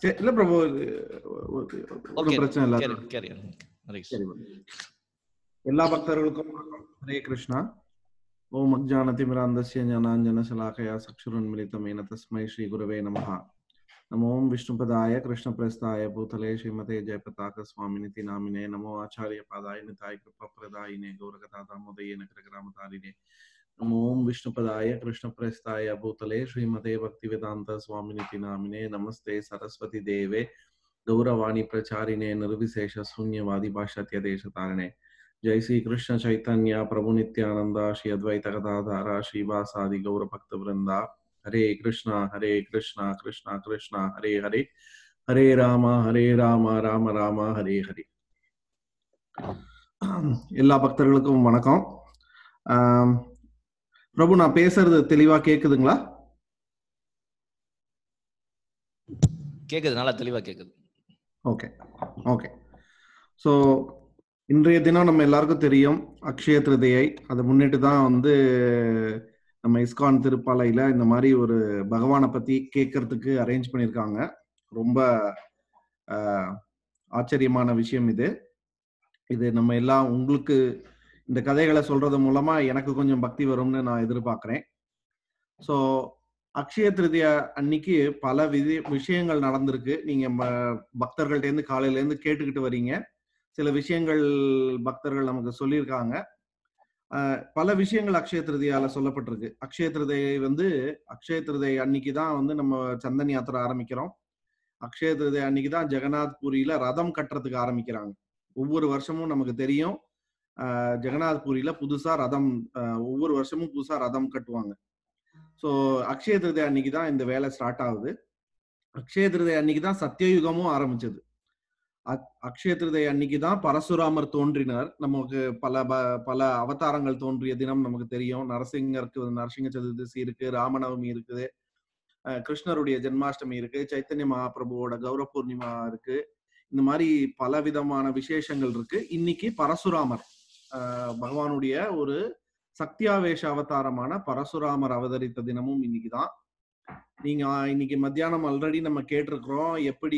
சரி, இல்ல பிரபு ஒன்றும் பிரச்சனை இல்ல கேரி கேரி ஹரிஷ் சரி பிரபு. எல்லா பக்தர்களுக்கும் வணக்கம். ஹரே கிருஷ்ணா ஓம் அஜானதிமிராந்தஸ்ய ஞானாஞ்சன சலாகயா சக்ஷுரன்மிலிதமேன தஸ்மை ஸ்ரீ குருவே நமः நமோ ஓம் விஷ்ணுபதாய கிருஷ்ணபிரஸ்தாய பூதலே ஸ்ரீமதே ஜெயபதாக சுவாமினிதி நாமினே நமோ ஆச்சாரிய பாதாய நிதாய கிருபப்பிரதாயினே கௌரகதாதாமோதயே நகரகிராமதாரினே நமோ ஓம் விஷ்ணுபதாய கிருஷ்ணபிரஸ்தாய பூதலே ஸ்ரீமதே பக்திவேதாந்த சுவாமினிதி நாமினே நமஸ்தே சரஸ்வதி தேவே गौरवाणी प्रचारिणे निर्विशेष शून्यवादी भाषात्य देश तारणे जय श्री कृष्ण चैतन्य प्रभु नित्यानंद श्री अद्वैत गदाधारा श्रीवासादि गौर भक्त वृंदा हरे कृष्णा हरे कृष्णा कृष्णा कृष्णा हरे हरे हरे राम हरे राम ராம ராம ஹரே ஹரே எல்லா பக்தர்களுக்கும் வணக்கம் ஆம், பிரபு நான் பேசுறது தெளிவா கேக்குதுங்களா கேக்குது நல்லா தெளிவா கேக்குது ஓகே ஓகே ஸோ இன்றைய தினம் நம்ம எல்லாருக்கும் தெரியும் அக்ஷய திருதியை அதை முன்னிட்டு தான் வந்து நம்ம இஸ்கான் திருப்பாலையில இந்த மாதிரி ஒரு பகவானை பத்தி கேட்கறதுக்கு அரேஞ்ச் பண்ணியிருக்காங்க ரொம்ப ஆஹ், ஆச்சரியமான விஷயம் இது இது நம்ம எல்லாம் உங்களுக்கு இந்த கதைகளை சொல்றது மூலமா எனக்கு கொஞ்சம் பக்தி வரும்னு நான் எதிர்பார்க்கிறேன் ஸோ அக்ஷய திருதியா அன்னைக்கு பல விதி விஷயங்கள் நடந்திருக்கு நீங்க ம- பக்தர்கள்ட்ட இருந்து காலையில இருந்து கேட்டுக்கிட்டு வரீங்க சில விஷயங்கள் பக்தர்கள் நமக்கு சொல்லியிருக்காங்க அஹ், பல விஷயங்கள் அக்ஷய திருதியால சொல்லப்பட்டிருக்கு அக்ஷய திருதியை வந்து அக்ஷய திருதியை அன்னைக்கு தான் வந்து நம்ம சந்தன் யாத்திரை ஆரம்பிக்கிறோம் அக்ஷய திருதியை அன்னைக்கு தான் ஜெகநாத் பூரியில ரதம் கட்டுறதுக்கு ஆரம்பிக்கிறாங்க ஒவ்வொரு வருஷமும் நமக்கு தெரியும் அஹ், ஜெகநாத் பூரியில புதுசா ரதம் அஹ், ஒவ்வொரு வருஷமும் புதுசா ரதம் கட்டுவாங்க ஸோ அக்ஷய திருதியை அன்னைக்கு தான் இந்த வேலை ஸ்டார்ட் ஆகுது அக்ஷய திருதியை அன்னைக்கு தான் சத்தியயுகமும் ஆரம்பிச்சது அக்- அக்ஷய திருதியை அன்னைக்கு தான் பரசுராமர் தோன்றினார் நமக்கு பல ப- பல அவதாரங்கள் தோன்றிய தினம் நமக்கு தெரியும் நரசிங்கருக்கு வந்து நரசிங்க சதுர்தசி இருக்கு ராமநவமி இருக்குது அஹ் கிருஷ்ணருடைய ஜென்மாஷ்டமி இருக்கு சைத்தன்ய மகாபிரபுவோட கௌர பூர்ணிமா இருக்கு இந்த மாதிரி பல விதமான விசேஷங்கள் இருக்கு இன்னைக்கு பரசுராமர் அஹ் பகவானுடைய ஒரு சக்தியாவேஷ அவதாரமான பரசுராமர் அவதரித்த தினமும் இன்னைக்கு தான் நீங்க ஆ, இன்னைக்கு மத்தியானம் ஆல்ரெடி நம்ம கேட்டிருக்கிறோம் எப்படி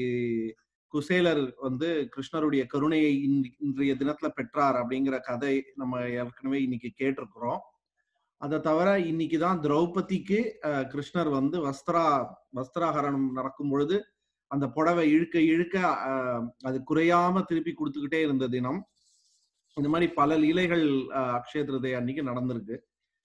குசேலர் வந்து கிருஷ்ணருடைய கருணையை இன்னி- இன்றைய தினத்துல பெற்றார் அப்படிங்கிற கதை நம்ம ஏற்கனவே இன்னைக்கு கேட்டிருக்கிறோம் அதை தவிர இன்னைக்கு தான் திரௌபதிக்கு அஹ், கிருஷ்ணர் வந்து வஸ்திரா வஸ்திராகரணம் நடக்கும் பொழுது அந்த புடவை இழுக்க இழுக்க அஹ், அது குறையாம திருப்பி கொடுத்துக்கிட்டே இருந்த தினம் இந்த மாதிரி பல லீலைகள் அஹ், அக்ஷய திருதை அன்னைக்கு நடந்திருக்கு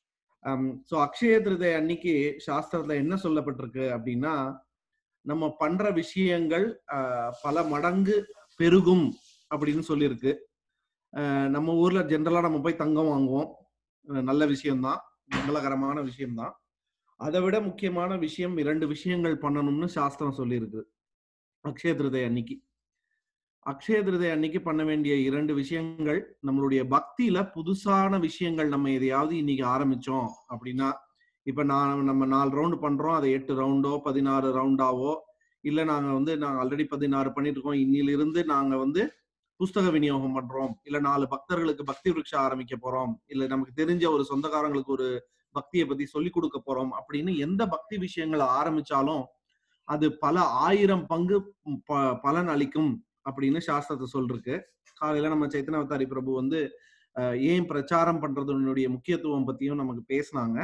ஸோ அக்ஷய திருதை அன்னைக்கு சாஸ்திரத்துல என்ன சொல்லப்பட்டிருக்கு அப்படின்னா நம்ம பண்ற விஷயங்கள் அஹ், பல மடங்கு பெருகும் அப்படின்னு சொல்லியிருக்கு அஹ், நம்ம ஊர்ல ஜென்ரலா நம்ம போய் தங்கம் வாங்குவோம் அஹ், நல்ல விஷயம்தான் மங்களகரமான விஷயம்தான் அதை விட முக்கியமான விஷயம் இரண்டு விஷயங்கள் பண்ணணும்னு சாஸ்திரம் சொல்லியிருக்கு அக்ஷய திருதை அன்னைக்கு அக்ஷய திருதை அன்னைக்கு பண்ண வேண்டிய இரண்டு விஷயங்கள் நம்மளுடைய பக்தியில புதுசான விஷயங்கள் நம்ம எதையாவது இன்னைக்கு ஆரம்பிச்சோம் அப்படின்னா இப்ப நான் நம்ம நாலு ரவுண்டு பண்றோம் அதை எட்டு ரவுண்டோ பதினாறு ரவுண்டாவோ இல்ல நாங்க வந்து நாங்க ஆல்ரெடி பதினாறு பண்ணிட்டு இருக்கோம் இன்னிலிருந்து நாங்க வந்து புஸ்தக விநியோகம் பண்றோம் இல்ல நாலு பக்தர்களுக்கு பக்தி விருட்சா ஆரம்பிக்க போறோம் இல்ல நமக்கு தெரிஞ்ச ஒரு சொந்தக்காரங்களுக்கு ஒரு பக்தியை பத்தி சொல்லி கொடுக்க போறோம் அப்படின்னு எந்த பக்தி விஷயங்களை ஆரம்பிச்சாலும் அது பல ஆயிரம் பங்கு ப- பலன் அளிக்கும் அப்படின்னு சாஸ்திரத்தை சொல்லிருக்கு காலையில நம்ம சைத்தன்யவதாரி பிரபு வந்து அஹ், ஏன் பிரச்சாரம் பண்றதனுடைய முக்கியத்துவம் பத்தியும் நமக்கு பேசினாங்க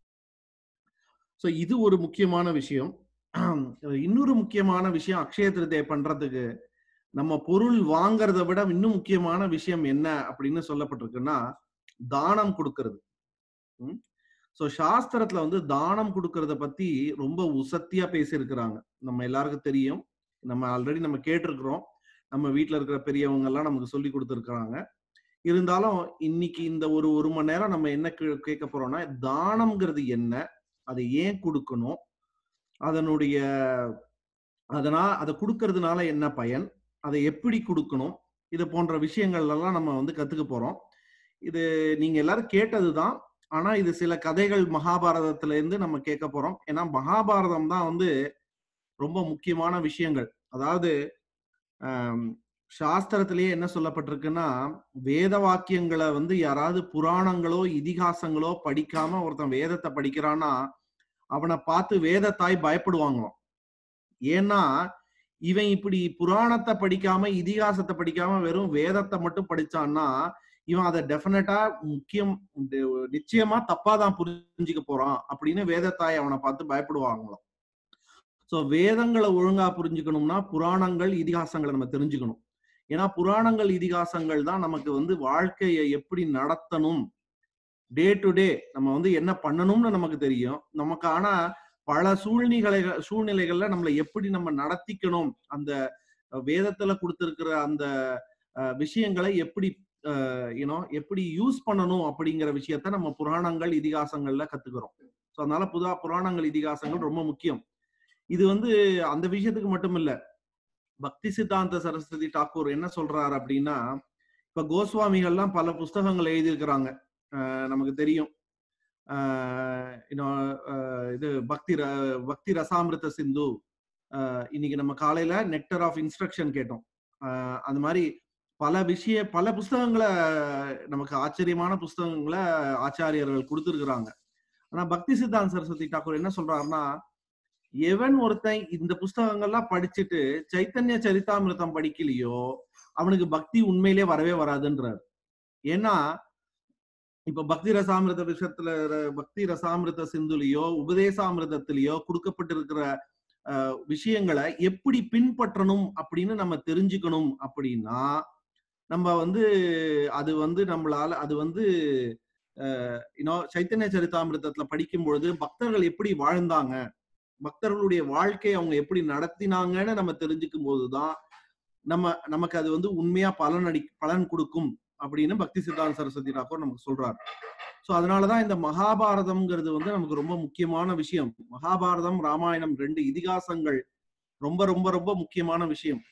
சோ இது ஒரு முக்கியமான விஷயம் இன்னொரு முக்கியமான விஷயம் அக்ஷய திருதியை பண்றதுக்கு நம்ம பொருள் வாங்குறதை விட இன்னும் முக்கியமான விஷயம் என்ன அப்படின்னு சொல்லப்பட்டிருக்குன்னா தானம் கொடுக்கறது சோ சாஸ்திரத்துல வந்து தானம் கொடுக்கறத பத்தி ரொம்ப உசத்தியா பேசியிருக்கிறாங்க நம்ம எல்லாருக்கும் தெரியும் நம்ம ஆல்ரெடி நம்ம கேட்டிருக்கிறோம் நம்ம வீட்ல இருக்கிற பெரியவங்க எல்லாம் நமக்கு சொல்லி கொடுத்துருக்காங்க இருந்தாலும் இன்னைக்கு இந்த ஒரு ஒரு மணி நேரம் நம்ம என்ன கே- கேட்க போறோம்னா தானம்ங்கிறது என்ன அதை ஏன் கொடுக்கணும் அதனுடைய அதனா அதை கொடுக்கறதுனால என்ன பயன் அதை எப்படி கொடுக்கணும் இது போன்ற விஷயங்கள் எல்லாம் நம்ம வந்து கத்துக்க போறோம் இது நீங்க எல்லாரும் கேட்டதுதான் ஆனா இது சில கதைகள் மகாபாரதத்துல இருந்து நம்ம கேட்க போறோம் ஏன்னா மகாபாரதம் தான் வந்து ரொம்ப முக்கியமான விஷயங்கள் அதாவது ஆம், சாஸ்திரத்திலேயே என்ன சொல்லப்பட்டிருக்குன்னா வேத வாக்கியங்களை வந்து யாராவது புராணங்களோ இதிகாசங்களோ படிக்காம ஒருத்தன் வேதத்தை படிக்கிறான்னா அவனை பார்த்து வேதத்தாய் பயப்படுவாங்களாம் ஏன்னா இவன் இப்படி புராணத்தை படிக்காம இதிகாசத்தை படிக்காம வெறும் வேதத்தை மட்டும் படிச்சான்னா இவன் அதை டெஃபினட்டா முக்கியம் நிச்சயமா தப்பா தான் புரிஞ்சுக்க போறான் அப்படின்னு வேதத்தாய் அவனை பார்த்து பயப்படுவாங்களாம் சோ வேதங்களை ஒழுங்கா புரிஞ்சுக்கணும்னா புராணங்கள் இதிகாசங்களை நம்ம தெரிஞ்சுக்கணும் ஏன்னா புராணங்கள் இதிகாசங்கள் தான் நமக்கு வந்து வாழ்க்கையை எப்படி நடத்தணும் டே டு டே நம்ம வந்து என்ன பண்ணணும்னு நமக்கு தெரியும் நமக்கு ஆனா பல சூழ்நிலை சூழ்நிலைகள்ல நம்மளை எப்படி நம்ம நடத்திக்கணும் அந்த வேதத்துல கொடுத்திருக்கிற அந்த விஷயங்களை எப்படி யூனோ எப்படி யூஸ் பண்ணணும் அப்படிங்கிற விஷயத்த நம்ம புராணங்கள் இதிகாசங்கள்ல கத்துக்கிறோம் ஸோ அதனால புதா புராணங்கள் இதிகாசங்கள் ரொம்ப முக்கியம் இது வந்து அந்த விஷயத்துக்கு மட்டும் இல்ல பக்தி சித்தாந்த சரஸ்வதி டாக்கூர் என்ன சொல்றாரு அப்படின்னா இப்ப கோஸ்வாமிகள்லாம் பல புஸ்தகங்கள் எழுதியிருக்கிறாங்க நமக்கு தெரியும் இது பக்தி பக்தி ரசாமிருத சிந்து இன்னைக்கு நம்ம காலையில நெக்டர் ஆஃப் இன்ஸ்ட்ரக்ஷன் கேட்டோம் அந்த மாதிரி பல விஷய பல புஸ்தகங்களை நமக்கு ஆச்சரியமான புஸ்தகங்களை ஆச்சாரியர்கள் கொடுத்துருக்குறாங்க ஆனா பக்தி சித்தாந்த சரஸ்வதி டாக்கூர் என்ன சொல்றாருன்னா எவன் ஒருத்தன் இந்த புஸ்தகங்கள்லாம் படிச்சுட்டு சைத்தன்ய சரிதாமிரதம் படிக்கலையோ அவனுக்கு பக்தி உண்மையிலே வரவே வராதுன்றார் ஏன்னா இப்ப பக்தி ரசாமிரத விஷயத்துல பக்தி ரசாமிரத சிந்துலயோ உபதேசாமிரதத்திலேயோ கொடுக்கப்பட்டிருக்கிற விஷயங்களை எப்படி பின்பற்றணும் அப்படின்னு நம்ம தெரிஞ்சுக்கணும் அப்படின்னா நம்ம வந்து அது வந்து நம்மளால அது வந்து இன்னோ சைத்தன்ய சரிதாமிரதத்துல படிக்கும் பொழுது பக்தர்கள் எப்படி வாழ்ந்தாங்க பக்தர்களுடைய வாழ்க்கையை அவங்க எப்படி நடத்தினாங்கன்னு நம்ம தெரிஞ்சுக்கும் போதுதான் நம்ம நமக்கு அது வந்து உண்மையா பலன் அடி பலன் கொடுக்கும் அப்படின்னு பக்தி சித்தாந்த சரஸ்வதி டாக்கூர் நமக்கு சொல்றாரு சோ அதனாலதான் இந்த மகாபாரதம்ங்கிறது வந்து நமக்கு ரொம்ப முக்கியமான விஷயம் மகாபாரதம் ராமாயணம் ரெண்டு இதிகாசங்கள் ரொம்ப ரொம்ப ரொம்ப முக்கியமான விஷயம்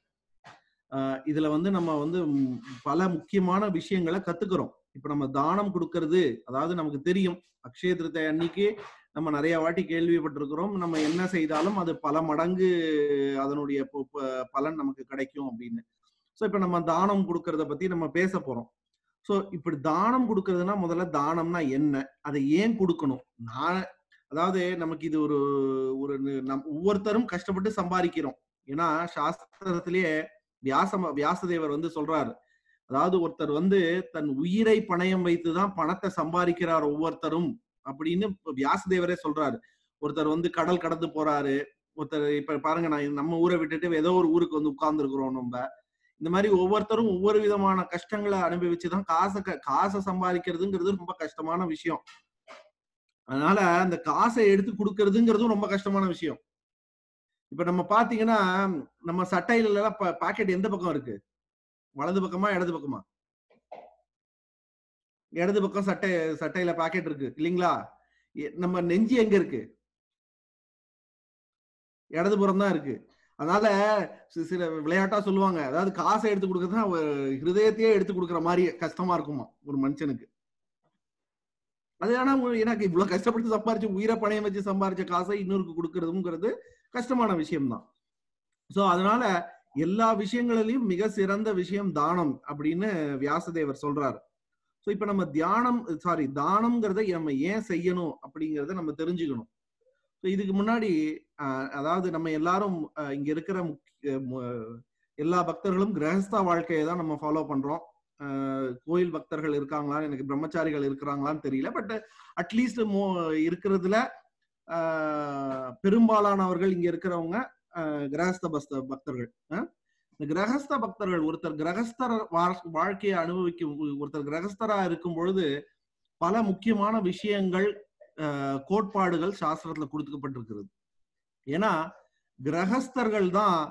ஆஹ் இதுல வந்து நம்ம வந்து பல முக்கியமான விஷயங்களை கத்துக்கிறோம் இப்ப நம்ம தானம் கொடுக்கறது அதாவது நமக்கு தெரியும் அக்ஷய திருத்தை அன்னைக்கு நம்ம நிறைய வாட்டி கேள்விப்பட்டிருக்கிறோம் நம்ம என்ன செய்தாலும் அது பல மடங்கு அதனுடைய பலன் நமக்கு கிடைக்கும் அப்படின்னு ஸோ இப்போ நம்ம தானம் கொடுக்கறத பத்தி நம்ம பேச போறோம் ஸோ இப்படி தானம் கொடுக்கறதுனா முதல்ல தானம்னா என்ன அதை ஏன் கொடுக்கணும் நான் அதாவது நமக்கு இது ஒரு ஒரு நம் ஒவ்வொருத்தரும் கஷ்டப்பட்டு சம்பாதிக்கிறோம் ஏன்னா சாஸ்திரத்திலேயே வியாச வியாசதேவர் வந்து சொல்றாரு அதாவது ஒருத்தர் வந்து தன் உயிரை பணயம் வைத்துதான் பணத்தை சம்பாதிக்கிறார் ஒவ்வொருத்தரும் அப்படின்னு வியாசதேவரே சொல்றாரு ஒருத்தர் வந்து கடல் கடந்து போறாரு ஒருத்தர் இப்ப பாருங்க நான் நம்ம ஊரை விட்டுட்டு ஏதோ ஒரு ஊருக்கு வந்து உட்கார்ந்து இருக்கிறோம் நம்ம இந்த மாதிரி ஒவ்வொருத்தரும் ஒவ்வொரு விதமான கஷ்டங்களை அனுபவிச்சுதான் காசை காசை சம்பாதிக்கிறதுங்கிறது ரொம்ப கஷ்டமான விஷயம் அதனால அந்த காசை எடுத்து கொடுக்கறதுங்கிறதும் ரொம்ப கஷ்டமான விஷயம் இப்ப நம்ம பாத்தீங்கன்னா நம்ம சட்டையில எல்லாம் பாக்கெட் எந்த பக்கம் இருக்கு வலது பக்கமா இடது பக்கமா இடது பக்கம் சட்டை சட்டையில பாக்கெட் இருக்கு இல்லைங்களா நம்ம நெஞ்சு எங்க இருக்கு இடதுபுறம் தான் இருக்கு அதனால சில விளையாட்டா சொல்லுவாங்க அதாவது காசை எடுத்து கொடுக்கறதுனா ஹிருதயத்தையே எடுத்து கொடுக்குற மாதிரி கஷ்டமா இருக்குமா ஒரு மனுஷனுக்கு அது ஆனா எனக்கு இவ்வளவு கஷ்டப்பட்டு சம்பாரிச்சு உயிரை பணையம் வச்சு சம்பாரிச்ச காசை இன்னொருக்கு கொடுக்கறதுங்கிறது கஷ்டமான விஷயம்தான் சோ அதனால எல்லா விஷயங்களிலையும் மிக சிறந்த விஷயம் தானம் அப்படின்னு வியாசதேவர் சொல்றாரு ஸோ இப்ப நம்ம தியானம் சாரி தானம்ங்கிறத நம்ம ஏன் செய்யணும் அப்படிங்கிறத நம்ம தெரிஞ்சுக்கணும் ஸோ இதுக்கு முன்னாடி அதாவது நம்ம எல்லாரும் இங்க இருக்கிற எல்லா பக்தர்களும் கிரகஸ்தா வாழ்க்கையை தான் நம்ம ஃபாலோ பண்றோம் கோயில் பக்தர்கள் இருக்காங்களான்னு எனக்கு பிரம்மச்சாரிகள் இருக்கிறாங்களான்னு தெரியல பட் அட்லீஸ்ட் மோ இருக்கிறதுல பெரும்பாலானவர்கள் இங்க இருக்கிறவங்க கிரகஸ்த பஸ்த பக்தர்கள் இந்த கிரகஸ்த பக்தர்கள் ஒருத்தர் கிரகஸ்தர வாழ்க்கையை அனுபவிக்கும் ஒருத்தர் கிரகஸ்தரா இருக்கும் பொழுது பல முக்கியமான விஷயங்கள் கோட்பாடுகள் சாஸ்திரத்துல கொடுக்கப்பட்டிருக்கிறது ஏன்னா கிரகஸ்தர்கள் தான்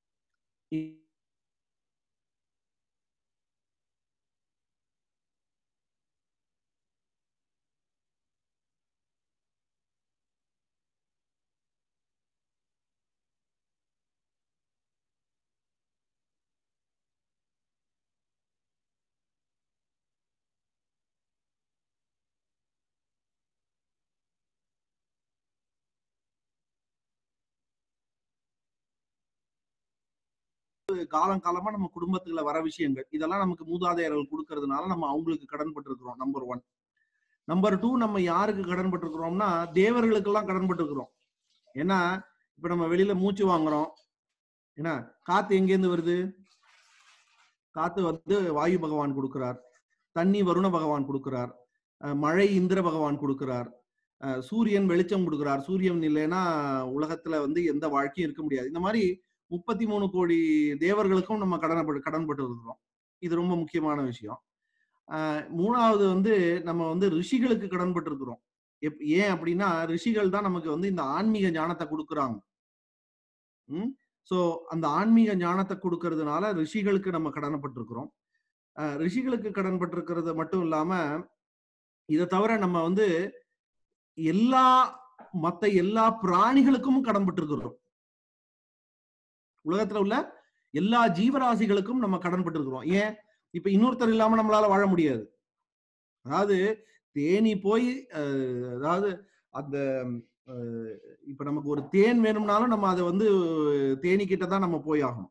காலம் காலமா நம்ம குடும்பத்துல வர விஷயங்கள் இதெல்லாம் நமக்கு மூதாதையர்கள் கொடுக்கறதுனால நம்ம அவங்களுக்கு கடன் பட்டிருக்கிறோம் நம்பர் ஒன் நம்பர் டூ நம்ம யாருக்கு கடன் பட்டிருக்கிறோம்னா தேவர்களுக்கு எல்லாம் கடன் பட்டிருக்கிறோம் ஏன்னா இப்ப நம்ம வெளியில மூச்சு வாங்குறோம் ஏன்னா காத்து எங்கேருந்து வருது காத்து வந்து வாயு பகவான் கொடுக்கிறார் தண்ணி வருண பகவான் கொடுக்கிறார் அஹ் மழை இந்திர பகவான் கொடுக்கிறார் அஹ் சூரியன் வெளிச்சம் கொடுக்கிறார் சூரியன் இல்லைன்னா உலகத்துல வந்து எந்த வாழ்க்கையும் இருக்க முடியாது இந்த மாதிரி முப்பத்தி மூணு கோடி தேவர்களுக்கும் நம்ம கடனப்பட்டு கடன்பட்டு இருக்கிறோம் இது ரொம்ப முக்கியமான விஷயம் அஹ் மூணாவது வந்து நம்ம வந்து ரிஷிகளுக்கு கடன்பட்டு இருக்கிறோம் எப்- ஏன் அப்படின்னா ரிஷிகள் தான் நமக்கு வந்து இந்த ஆன்மீக ஞானத்தை கொடுக்குறாங்க ம் சோ அந்த ஆன்மீக ஞானத்தை கொடுக்கறதுனால ரிஷிகளுக்கு நம்ம கடனப்பட்டிருக்கிறோம் அஹ் ரிஷிகளுக்கு கடன்பட்டிருக்கிறது மட்டும் இல்லாம இதை தவிர நம்ம வந்து எல்லா மத்த எல்லா பிராணிகளுக்கும் கடன்பட்டிருக்கிறோம் உலகத்துல உள்ள எல்லா ஜீவராசிகளுக்கும் நம்ம கடன்பட்டிருக்கிறோம் ஏன் இப்ப இன்னொருத்தர் இல்லாம நம்மளால வாழ முடியாது அதாவது தேனி போய் அஹ், அதாவது அந்த அஹ், இப்ப நமக்கு ஒரு தேன் வேணும்னாலும் நம்ம அதை வந்து தேனி கிட்ட தான் நம்ம போய் ஆகணும்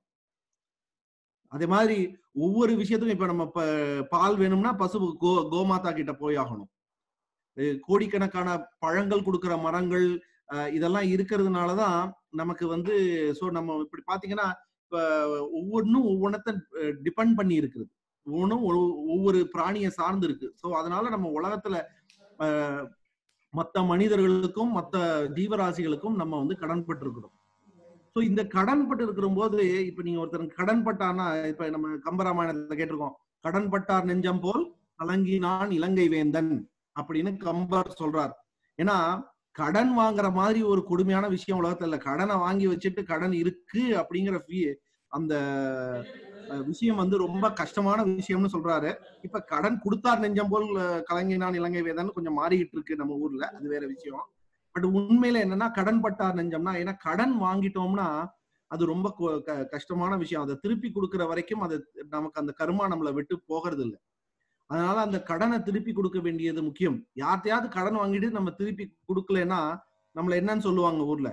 அதே மாதிரி ஒவ்வொரு விஷயத்துக்கும் இப்ப நம்ம ப- பால் வேணும்னா பசு கோ கோமாதா கிட்ட போய் ஆகணும் அஹ் கோடிக்கணக்கான பழங்கள் கொடுக்கிற மரங்கள் அஹ் இதெல்லாம் இருக்கிறதுனாலதான் நமக்கு வந்து சோ நம்ம இப்படி பாத்தீங்கன்னா இப்ப ஒவ்வொன்றும் ஒவ்வொன்றத்தை டிபெண்ட் பண்ணி இருக்குது ஒவ்வொன்றும் ஒரு- ஒவ்வொரு பிராணியை சார்ந்து இருக்கு சோ அதனால நம்ம உலகத்துல அஹ், மத்த மனிதர்களுக்கும் மத்த ஜீவராசிகளுக்கும் நம்ம வந்து கடன்பட்டு இருக்கிறோம் சோ இந்த கடன்பட்டு இருக்கிற போது இப்ப நீங்க ஒருத்தர் கடன்பட்டானா இப்ப நம்ம கம்பராமாயணத்துல கேட்டிருக்கோம் கடன்பட்டார் நெஞ்சம் போல் கலங்கினான் இலங்கை வேந்தன் அப்படின்னு கம்பர் சொல்றார் ஏன்னா கடன் வாங்குற மாதிரி ஒரு கொடுமையான விஷயம் உலகத்துல இல்ல கடனை வாங்கி வச்சுட்டு கடன் இருக்கு அப்படிங்கிற fee- அந்த அஹ், விஷயம் வந்து ரொம்ப கஷ்டமான விஷயம்னு சொல்றாரு இப்ப கடன் கொடுத்தார் நெஞ்சம் போல் அஹ், கலங்கினான் இலங்கை வேதன் கொஞ்சம் மாறிக்கிட்டு இருக்கு நம்ம ஊர்ல அது வேற விஷயம் பட் உண்மையில என்னன்னா கடன் பட்டார் நெஞ்சம்னா ஏன்னா கடன் வாங்கிட்டோம்னா அது ரொம்ப கொ- க- கஷ்டமான விஷயம் அதை திருப்பி கொடுக்கிற வரைக்கும் அது நமக்கு அந்த கர்மா நம்மளை விட்டு போகிறது இல்லை அதனால அந்த கடனை திருப்பி கொடுக்க வேண்டியது முக்கியம் யார்கிட்டயாவது கடன் வாங்கிட்டு நம்ம திருப்பி கொடுக்கலன்னா நம்மள என்னன்னு சொல்லுவாங்க ஊர்ல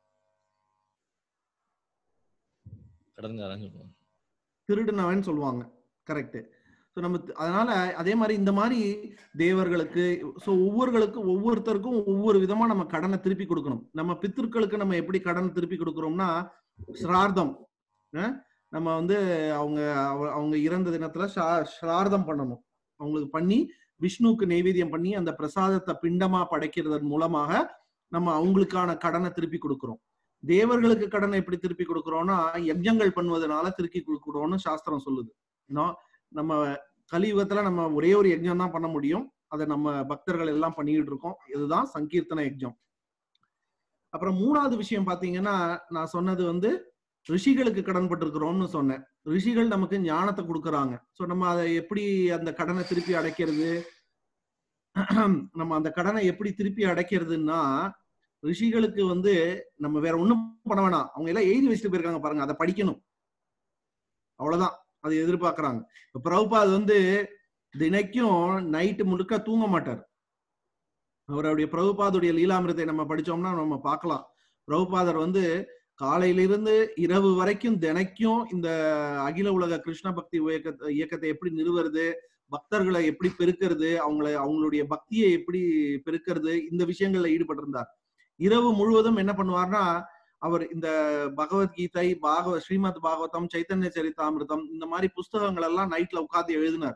கடன்காரன் சொல்லுவாங்க திருடுனவன் சொல்லுவாங்க கரெக்ட் ஸோ நம்ம தி- அதனால அதே மாதிரி இந்த மாதிரி தேவர்களுக்கு ஸோ ஒவ்வொருகளுக்கும் ஒவ்வொருத்தருக்கும் ஒவ்வொரு விதமா நம்ம கடனை திருப்பி கொடுக்கணும் நம்ம பித்திருக்களுக்கு நம்ம எப்படி கடன் திருப்பி கொடுக்கறோம்னா சிரார்த்தம் அஹ் நம்ம வந்து அவங்க அவ- அவங்க இறந்த தினத்துல ஷா- சிரார்த்தம் பண்ணணும் அவங்களுக்கு பண்ணி விஷ்ணுவுக்கு நைவேத்தியம் பண்ணி அந்த பிரசாதத்தை பிண்டமா படைக்கிறதன் மூலமாக நம்ம அவங்களுக்கான கடனை திருப்பி கொடுக்கிறோம் தேவர்களுக்கு கடனை எப்படி திருப்பி கொடுக்கிறோம்னா யஜ்ஞங்கள் பண்ணுவதனால திருப்பி கொடுக்கிறோம்னு சாஸ்திரம் சொல்லுது நா- நம்ம கலியுகத்துல நம்ம ஒரே ஒரு யஜ்ஞம் தான் பண்ண முடியும் அதை நம்ம பக்தர்கள் எல்லாம் பண்ணிக்கிட்டு இருக்கோம் இதுதான் சங்கீர்த்தன யஜ்ஞம் அப்புறம் மூணாவது விஷயம் பாத்தீங்கன்னா நான் சொன்னது வந்து ரிஷிகளுக்கு கடன்பட்டிருக்கிறோம்னு சொன்னேன் ரிஷிகள் நமக்கு ஞானத்தை கொடுக்கறாங்க சோ நம்ம அதை எப்படி அந்த கடனை திருப்பி அடைக்கிறது நம்ம அந்த கடனை எப்படி திருப்பி அடைக்கிறதுன்னா ரிஷிகளுக்கு வந்து நம்ம வேற ஒண்ணும் பண்ண வேணாம் அவங்க எல்லாம் எழுதி வச்சுட்டு போயிருக்காங்க பாருங்க அதை படிக்கணும் அவ்வளவுதான் அதை எதிர்பார்க்கறாங்க இப்ப பிரபுபாத் வந்து தினைக்கும் நைட்டு முழுக்க தூங்க மாட்டார் அவருடைய பிரபுபாதுடைய லீலாமிரத்தை நம்ம படிச்சோம்னா நம்ம பார்க்கலாம் பிரபுபாதர் வந்து காலையிலிருந்து இரவு வரைக்கும் தினைக்கும் இந்த அகில உலக கிருஷ்ண பக்தி இயக்கத்தை இயக்கத்தை எப்படி நிறுவுறது பக்தர்களை எப்படி பெருக்கிறது அவங்கள அவங்களுடைய பக்தியை எப்படி பெருக்கிறது இந்த விஷயங்கள்ல ஈடுபட்டிருந்தார் இரவு முழுவதும் என்ன பண்ணுவார்னா அவர் இந்த பகவத்கீதை பாகவ ஸ்ரீமத் பாகவதம் சைத்தன்ய சரிதாமிர்தம் இந்த மாதிரி புஸ்தகங்கள் எல்லாம் நைட்ல உட்கார்ந்து எழுதினார்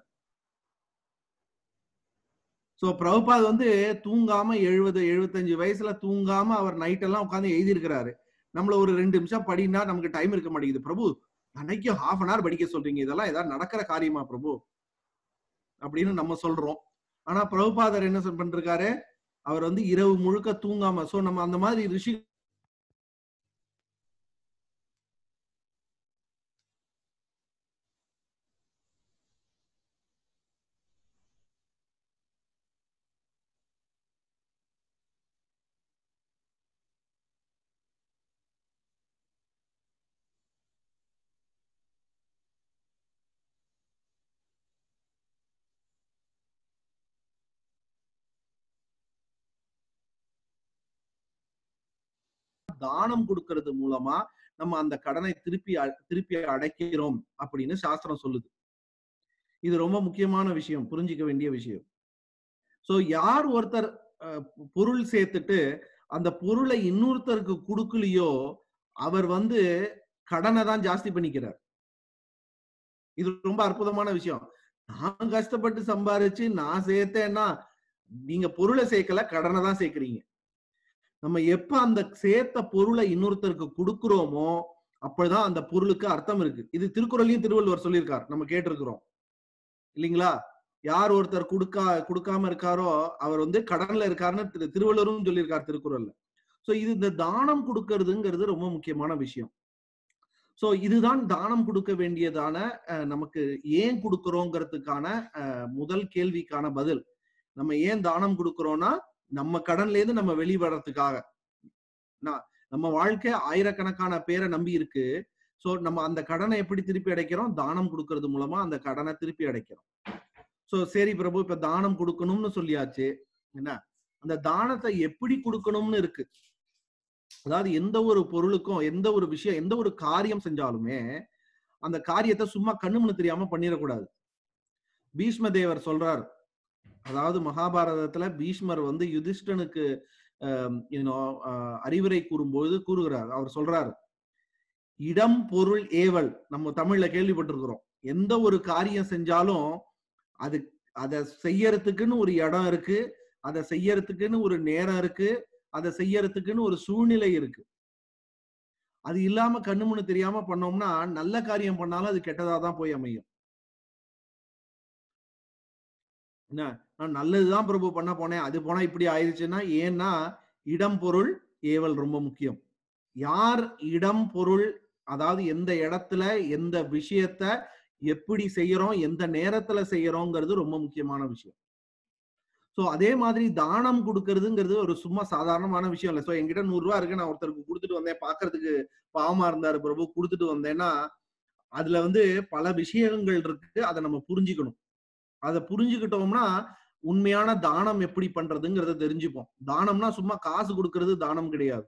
சோ பிரபுபாத் வந்து தூங்காம எழுபது எழுபத்தஞ்சு வயசுல தூங்காம அவர் நைட் எல்லாம் உட்கார்ந்து எழுதியிருக்கிறாரு நம்மள ஒரு ரெண்டு நிமிஷம் படினா நமக்கு டைம் இருக்க மாட்டேங்குது பிரபு அன்னைக்கு ஹாஃப் அன் ஹவர் படிக்க சொல்றீங்க இதெல்லாம் ஏதாவது நடக்கிற காரியமா பிரபு அப்படின்னு நம்ம சொல்றோம் ஆனா பிரபுபாதர் என்ன சொல் பண்றாரு அவர் வந்து இரவு முழுக்க தூங்காம சோ நம்ம அந்த மாதிரி ரிஷி தானம் கொடுக்கறது மூலமா நம்ம அந்த கடனை திருப்பி அ- திருப்பி அடைக்கிறோம் அப்படின்னு சாஸ்திரம் சொல்லுது இது ரொம்ப முக்கியமான விஷயம் புரிஞ்சிக்க வேண்டிய விஷயம் சோ யார் ஒருத்தர் அஹ், பொருள் சேர்த்துட்டு அந்த பொருளை இன்னொருத்தருக்கு கொடுக்கலையோ அவர் வந்து கடனை தான் ஜாஸ்தி பண்ணிக்கிறார் இது ரொம்ப அற்புதமான விஷயம் நான் கஷ்டப்பட்டு சம்பாரிச்சு நான் சேர்த்தேன்னா நீங்க பொருளை சேர்க்கல கடனை தான் சேர்க்கிறீங்க நம்ம எப்ப அந்த சேர்த்த பொருளை இன்னொருத்தருக்கு கொடுக்கிறோமோ அப்பதான் அந்த பொருளுக்கு அர்த்தம் இருக்கு இது திருக்குறளையும் திருவள்ளுவர் சொல்லியிருக்கார் நம்ம கேட்டிருக்கிறோம் இல்லைங்களா யார் ஒருத்தர் கொடுக்கா கொடுக்காம இருக்காரோ அவர் வந்து கடன்ல இருக்காருன்னு திரு திருவள்ளுவரும் சொல்லியிருக்கார் திருக்குறள்ல சோ இது இந்த தானம் கொடுக்கறதுங்கிறது ரொம்ப முக்கியமான விஷயம் சோ இதுதான் தானம் கொடுக்க வேண்டியதான அஹ், நமக்கு ஏன் கொடுக்கறோங்கிறதுக்கான அஹ், முதல் கேள்விக்கான பதில் நம்ம ஏன் தானம் கொடுக்கறோம்னா நம்ம கடன்ல இருந்து நம்ம வெளிவரத்துக்காக நான் நம்ம வாழ்க்கை ஆயிரக்கணக்கான பேரை நம்பி இருக்கு சோ நம்ம அந்த கடனை எப்படி திருப்பி அடைக்கிறோம் தானம் கொடுக்கறது மூலமா அந்த கடனை திருப்பி அடைக்கிறோம் சோ சரி பிரபு இப்ப தானம் கொடுக்கணும்னு சொல்லியாச்சு என்ன அந்த தானத்தை எப்படி கொடுக்கணும்னு இருக்கு அதாவது எந்த ஒரு பொருளுக்கும் எந்த ஒரு விஷயம் எந்த ஒரு காரியம் செஞ்சாலுமே அந்த காரியத்தை சும்மா கண்ணுமனு தெரியாம பண்ணிடக்கூடாது பீஷ்ம தேவர் சொல்றார் அதாவது மகாபாரதத்துல பீஷ்மர் வந்து யுதிஷ்டனுக்கு ஆஹ், you know, ஆஹ், அறிவுரை கூறும்போது கூறுகிறார் அவர் சொல்றார் இடம் பொருள் ஏவல் நம்ம தமிழ்ல கேள்விப்பட்டிருக்கிறோம் எந்த ஒரு காரியம் செஞ்சாலும் அது அதை செய்யறதுக்குன்னு ஒரு இடம் இருக்கு அதை செய்யறதுக்குன்னு ஒரு நேரம் இருக்கு அதை செய்யறதுக்குன்னு ஒரு சூழ்நிலை இருக்கு அது இல்லாம கண்ணுமுன்னு தெரியாம பண்ணோம்னா நல்ல காரியம் பண்ணாலும் அது கெட்டதா தான் போய் அமையும் என்ன நான் நல்லதுதான் பிரபு பண்ண போனேன் அது போனா இப்படி ஆயிடுச்சுன்னா ஏன்னா இடம் பொருள் ஏவல் ரொம்ப முக்கியம் யார் இடம் பொருள் அதாவது எந்த இடத்துல எந்த விஷயத்த எப்படி செய்யறோம் எந்த நேரத்துல செய்யறோங்கிறது ரொம்ப முக்கியமான விஷயம் சோ அதே மாதிரி தானம் கொடுக்கறதுங்கிறது ஒரு சும்மா சாதாரணமான விஷயம் இல்ல சோ என்கிட்ட நூறு ரூபா இருக்கு நான் ஒருத்தருக்கு கொடுத்துட்டு வந்தேன் பாக்குறதுக்கு பாவமா இருந்தாரு பிரபு கொடுத்துட்டு வந்தேன்னா அதுல வந்து பல விஷயங்கள் இருக்கு அதை நம்ம புரிஞ்சுக்கணும் அதை புரிஞ்சுக்கிட்டோம்னா உண்மையான தானம் எப்படி பண்றதுங்கிறத தெரிஞ்சுப்போம் தானம்னா சும்மா காசு கொடுக்கறது தானம் கிடையாது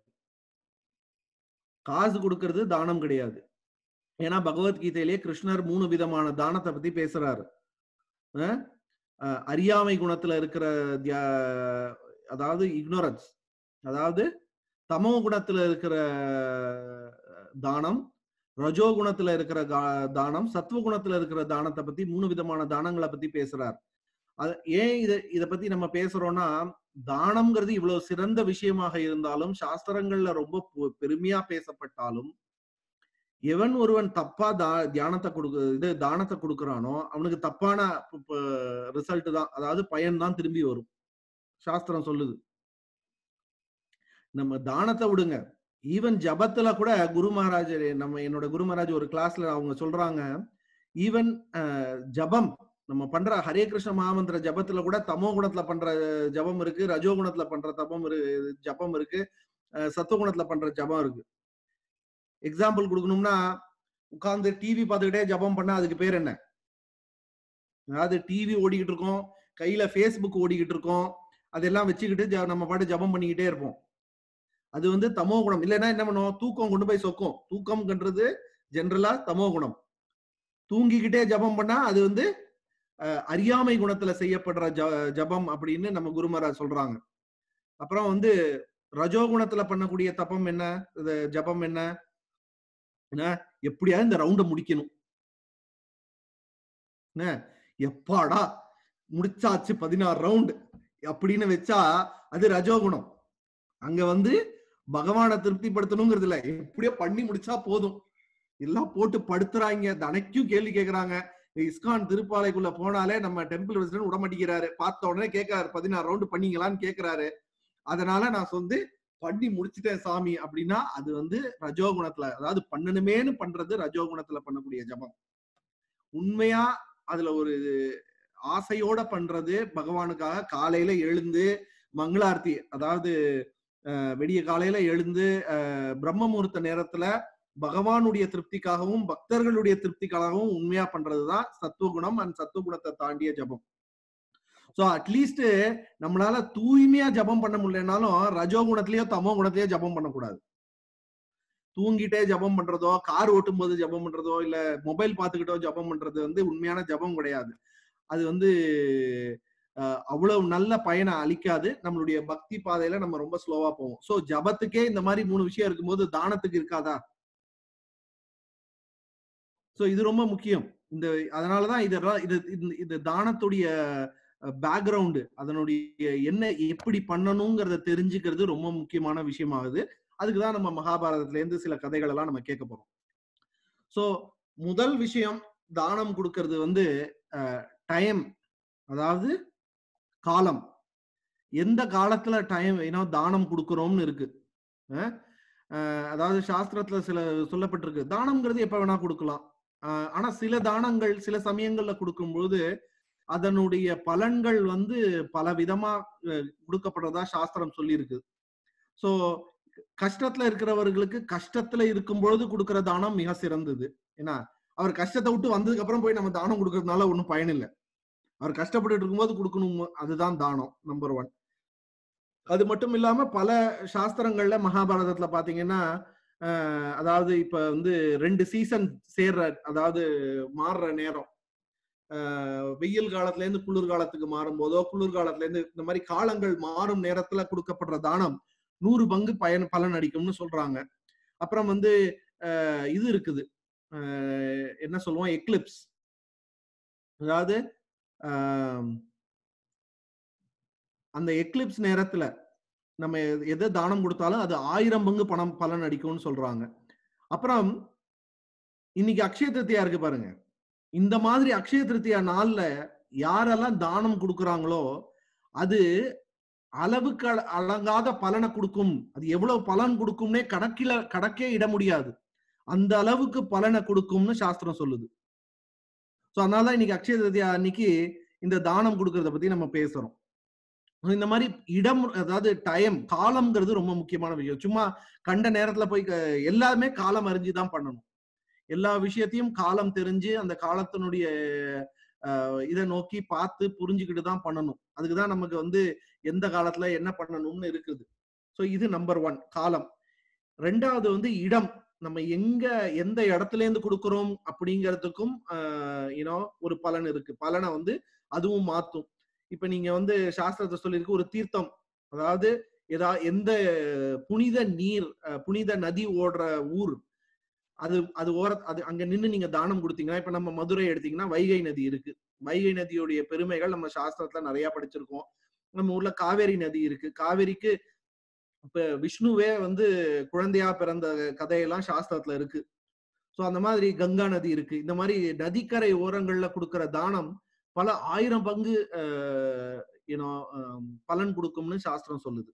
காசு கொடுக்கறது தானம் கிடையாது ஏன்னா பகவத்கீதையிலேயே கிருஷ்ணர் மூணு விதமான தானத்தை பத்தி பேசுறாரு அஹ் அஹ் அறியாமை குணத்துல இருக்கிற தியா- அதாவது இக்னோரன்ஸ் அதாவது தமோ குணத்துல இருக்கிற தானம் ரஜோ குணத்துல இருக்கிற கா- தானம் சத்துவ குணத்துல இருக்கிற தானத்தை பத்தி மூணு விதமான தானங்களை பத்தி பேசுறார் அது ஏன் இத இத பத்தி நம்ம பேசுறோம்னா தானம்ங்கிறது இவ்வளவு சிறந்த விஷயமாக இருந்தாலும் சாஸ்திரங்கள்ல ரொம்ப பொ- பெருமையா பேசப்பட்டாலும் எவன் ஒருவன் தப்பா தா தியானத்தை கொடுக்க இது தானத்தை கொடுக்கறானோ அவனுக்கு தப்பான ரிசல்ட் தான் அதாவது பயன் தான் திரும்பி வரும் சாஸ்திரம் சொல்லுது நம்ம தானத்தை விடுங்க ஈவன் ஜபத்துல கூட குரு மகாராஜ் நம்ம என்னோட குரு மகாராஜ் ஒரு கிளாஸ்ல அவங்க சொல்றாங்க ஈவன் ஜபம் நம்ம பண்ற ஹரே கிருஷ்ண மகாமந்திர ஜபத்துல கூட தமோ குணத்துல பண்ற ஜபம் இருக்கு ரஜோ குணத்துல பண்ற தபம் இரு ஜபம் இருக்கு அஹ் சத்துவ குணத்துல பண்ற ஜபம் இருக்கு எக்ஸாம்பிள் கொடுக்கணும்னா உட்கார்ந்து டிவி பார்த்துக்கிட்டே ஜபம் பண்ணா அதுக்கு பேர் என்ன அதாவது டிவி ஓடிக்கிட்டு இருக்கோம் கையில ஃபேஸ்புக் ஓடிக்கிட்டு இருக்கோம் அதெல்லாம் வச்சுக்கிட்டு ஜ- நம்ம பாட்டு ஜபம் பண்ணிக்கிட்டே இருப்போம் அது வந்து தமோ குணம் இல்லைன்னா என்ன பண்ணுவோம் தூக்கம் கொண்டு போய் சொக்கும் தூக்கம்ன்றது ஜென்ரலா தமோ குணம் தூங்கிக்கிட்டே ஜபம் பண்ணா அது வந்து அஹ், அறியாமை குணத்துல செய்யப்படுற ஜ- ஜபம் அப்படின்னு நம்ம குருமராஜ் சொல்றாங்க அப்புறம் வந்து ரஜோ குணத்துல பண்ணக்கூடிய தப்பம் என்ன இது ஜபம் என்ன என்ன எப்படியாவது இந்த ரவுண்ட முடிக்கணும் என்ன எப்பாடா முடிச்சாச்சு பதினாறு ரவுண்டு அப்படின்னு வச்சா அது ரஜோகுணம் அங்க வந்து பகவானை திருப்திப்படுத்தணுங்கிறது இல்ல எப்படியோ பண்ணி முடிச்சா போதும் எல்லாம் போட்டு படுத்துறாங்க தனக்கும் கேள்வி கேக்குறாங்க இஸ்கான் திருப்பாலைக்குள்ள போனாலே நம்ம டெம்பிள் விசிட் விட மாட்டேங்கிறாரு பார்த்த உடனே கேட்கறாரு பதினாறு ரவுண்டு பண்ணீங்களான்னு கேக்குறாரு அதனால நான் வந்து பண்ணி முடிச்சிட்டேன் சாமி அப்படின்னா அது வந்து ரஜோகுணத்துல அதாவது பண்ணணுமேனு பண்றது ரஜோகுணத்துல பண்ணக்கூடிய ஜபம் உண்மையா அதுல ஒரு ஆசையோட பண்றது பகவானுக்காக காலையில எழுந்து மங்களார்த்தி அதாவது அஹ், விடிய காலையில எழுந்து அஹ், பிரம்ம முகூர்த்த நேரத்துல பகவானுடைய திருப்திக்காகவும் பக்தர்களுடைய திருப்திக்காகவும் உண்மையா பண்றதுதான் சத்துவகுணம் அண்ட் சத்துவகுணத்தை தாண்டிய ஜபம் சோ அட்லீஸ்ட் நம்மளால தூய்மையா ஜபம் பண்ண முடியலனாலும் ரஜோ குணத்திலயோ தமோ குணத்திலயோ ஜபம் பண்ணக்கூடாது தூங்கிட்டே ஜபம் பண்றதோ கார் ஓட்டும் போது ஜபம் பண்றதோ இல்ல மொபைல் பார்த்துக்கிட்டோ ஜபம் பண்றது வந்து உண்மையான ஜபம் கிடையாது அது வந்து அஹ், அவ்வளவு நல்ல பயனை அளிக்காது நம்மளுடைய பக்தி பாதையில நம்ம ரொம்ப ஸ்லோவா போவோம் சோ ஜபத்துக்கே இந்த மாதிரி மூணு விஷயம் இருக்கும்போது தானத்துக்கு இருக்காதா ஸோ இது ரொம்ப முக்கியம் இந்த அதனாலதான் இதெல்லாம் இது இந்த- இந்த தானத்துடைய பேக்ரவுண்டு அதனுடைய என்ன எப்படி பண்ணணுங்கிறத தெரிஞ்சுக்கிறது ரொம்ப முக்கியமான விஷயமாகுது அதுக்குதான் நம்ம மகாபாரதத்துல இருந்து சில கதைகள் எல்லாம் நம்ம கேட்க போறோம் ஸோ முதல் விஷயம் தானம் கொடுக்கறது வந்து டைம் அதாவது காலம் எந்த காலத்துல டைம் ஏன்னா தானம் கொடுக்கறோம்னு இருக்கு அஹ் அஹ் அதாவது சாஸ்திரத்துல சில சொல்லப்பட்டிருக்கு தானம்ங்கிறது எப்ப வேணா கொடுக்கலாம் அஹ் ஆனா சில தானங்கள் சில சமயங்கள்ல கொடுக்கும்போது அதனுடைய பலன்கள் வந்து பல விதமா அஹ், கொடுக்கப்படுறதா சாஸ்திரம் சொல்லியிருக்கு சோ கஷ்டத்துல இருக்கிறவர்களுக்கு கஷ்டத்துல இருக்கும் பொழுது கொடுக்கிற தானம் மிக சிறந்தது ஏன்னா அவர் கஷ்டத்தை விட்டு வந்ததுக்கு அப்புறம் போய் நம்ம தானம் கொடுக்கறதுனால ஒன்றும் பயன் இல்லை அவர் கஷ்டப்பட்டு இருக்கும்போது கொடுக்கணும் அதுதான் தானம் நம்பர் ஒன் அது மட்டும் இல்லாம பல சாஸ்திரங்கள்ல மகாபாரதத்துல பாத்தீங்கன்னா அஹ், அதாவது இப்ப வந்து ரெண்டு சீசன் சேர்ற அதாவது மாறுற நேரம் அஹ், வெயில் காலத்துல இருந்து குளிர் காலத்துக்கு மாறும் போதோ குளிர் காலத்துல இருந்து இந்த மாதிரி காலங்கள் மாறும் நேரத்துல கொடுக்கப்படுற தானம் நூறு பங்கு பயன் பலன் அடிக்கும்னு சொல்றாங்க அப்புறம் வந்து அஹ், இது இருக்குது அஹ், என்ன சொல்லுவோம் எக்லிப்ஸ் அதாவது ஆம், அந்த எக்லிப்ஸ் நேரத்துல நம்ம எது- எதை தானம் கொடுத்தாலும் அது ஆயிரம் பங்கு பணம் பலன் அடிக்கும்னு சொல்றாங்க அப்புறம் இன்னைக்கு அக்ஷய திருத்தியா இருக்கு பாருங்க இந்த மாதிரி அக்ஷய திருத்தியா நாள்ல யாரெல்லாம் தானம் கொடுக்குறாங்களோ அது அளவுக்கு அல- அடங்காத பலனை கொடுக்கும் அது எவ்வளவு பலன் கொடுக்கும்னே கணக்கில கணக்கே இட முடியாது அந்த அளவுக்கு பலனை கொடுக்கும்னு சாஸ்திரம் சொல்லுது சோ அதனால இன்னைக்கு அக்ஷய திருதியா அன்னைக்கு இந்த தானம் கொடுக்கறத பத்தி நம்ம பேசுறோம் இந்த மாதிரி இடம் அதாவது டைம் காலம்ங்கிறது ரொம்ப முக்கியமான விஷயம் சும்மா கண்ட நேரத்துல போய் க- எல்லாமே காலம் அறிஞ்சு தான் பண்ணணும் எல்லா விஷயத்தையும் காலம் தெரிஞ்சு அந்த காலத்தினுடைய அஹ், இதை நோக்கி பார்த்து புரிஞ்சுக்கிட்டு தான் பண்ணணும் அதுக்குதான் நமக்கு வந்து எந்த காலத்துல என்ன பண்ணணும்னு இருக்குது சோ இது நம்பர் ஒன் காலம் ரெண்டாவது வந்து இடம் நம்ம எங்க எந்த இடத்துல இருந்து கொடுக்கிறோம் அப்படிங்கிறதுக்கும் யூனோ ஒரு பலன் இருக்கு பலனை வந்து அதுவும் மாத்தும் இப்ப நீங்க வந்து சாஸ்திரத்தை சொல்லியிருக்கு ஒரு தீர்த்தம் அதாவது ஏதா எந்த புனித நீர் அஹ், புனித நதி ஓடுற ஊர் அது அது ஓர அது அங்க நின்னு நீங்க தானம் கொடுத்தீங்கன்னா இப்ப நம்ம மதுரை எடுத்தீங்கன்னா வைகை நதி இருக்கு வைகை நதியுடைய பெருமைகள் நம்ம சாஸ்திரத்துல நிறைய படிச்சிருக்கோம் நம்ம ஊர்ல காவேரி நதி இருக்கு காவேரிக்கு இப்ப விஷ்ணுவே வந்து குழந்தையா பிறந்த கதையெல்லாம் சாஸ்திரத்துல இருக்கு சோ அந்த மாதிரி கங்கா நதி இருக்கு இந்த மாதிரி நதிக்கரை ஓரங்கள்ல கொடுக்கிற தானம் பல ஆயிரம் பங்கு யூனோ பலன் கொடுக்கும்னு சாஸ்திரம் சொல்லுது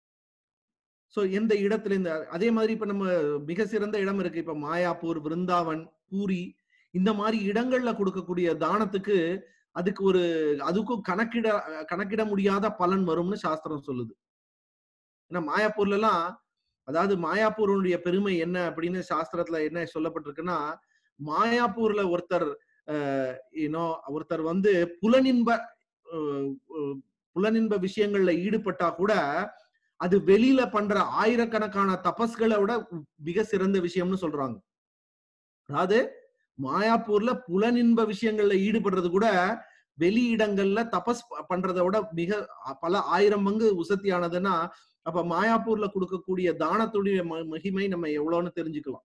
சோ எந்த இடத்துல இந்த அதே மாதிரி இப்ப நம்ம மிக சிறந்த இடம் இருக்கு இப்ப மாயாப்பூர் விருந்தாவன் பூரி இந்த மாதிரி இடங்கள்ல கொடுக்கக்கூடிய தானத்துக்கு அதுக்கு ஒரு அதுக்கும் கணக்கிட கணக்கிட முடியாத பலன் வரும்னு சாஸ்திரம் சொல்லுது ஏன்னா மாயாப்பூர்ல எல்லாம் அதாவது மாயாப்பூருடைய பெருமை என்ன அப்படின்னு சாஸ்திரத்துல என்ன சொல்லப்பட்டிருக்குன்னா மாயாப்பூர்ல ஒருத்தர் யூனோ ஒருத்தர் வந்து புலனின்ப அஹ், அஹ், புலனின்ப விஷயங்கள்ல ஈடுபட்டா கூட அது வெளியில பண்ற ஆயிரக்கணக்கான தபஸ்களை விட மிக சிறந்த விஷயம்னு சொல்றாங்க அதாவது மாயாப்பூர்ல புலனின்ப விஷயங்கள்ல ஈடுபடுறது கூட வெளி இடங்கள்ல தபஸ் ப- பண்றதை விட மிக பல ஆயிரம் பங்கு உசத்தியானதுன்னா அப்ப மாயாப்பூர்ல கொடுக்கக்கூடிய தானத்துடைய ம- மகிமை நம்ம எவ்வளவுன்னு தெரிஞ்சுக்கலாம்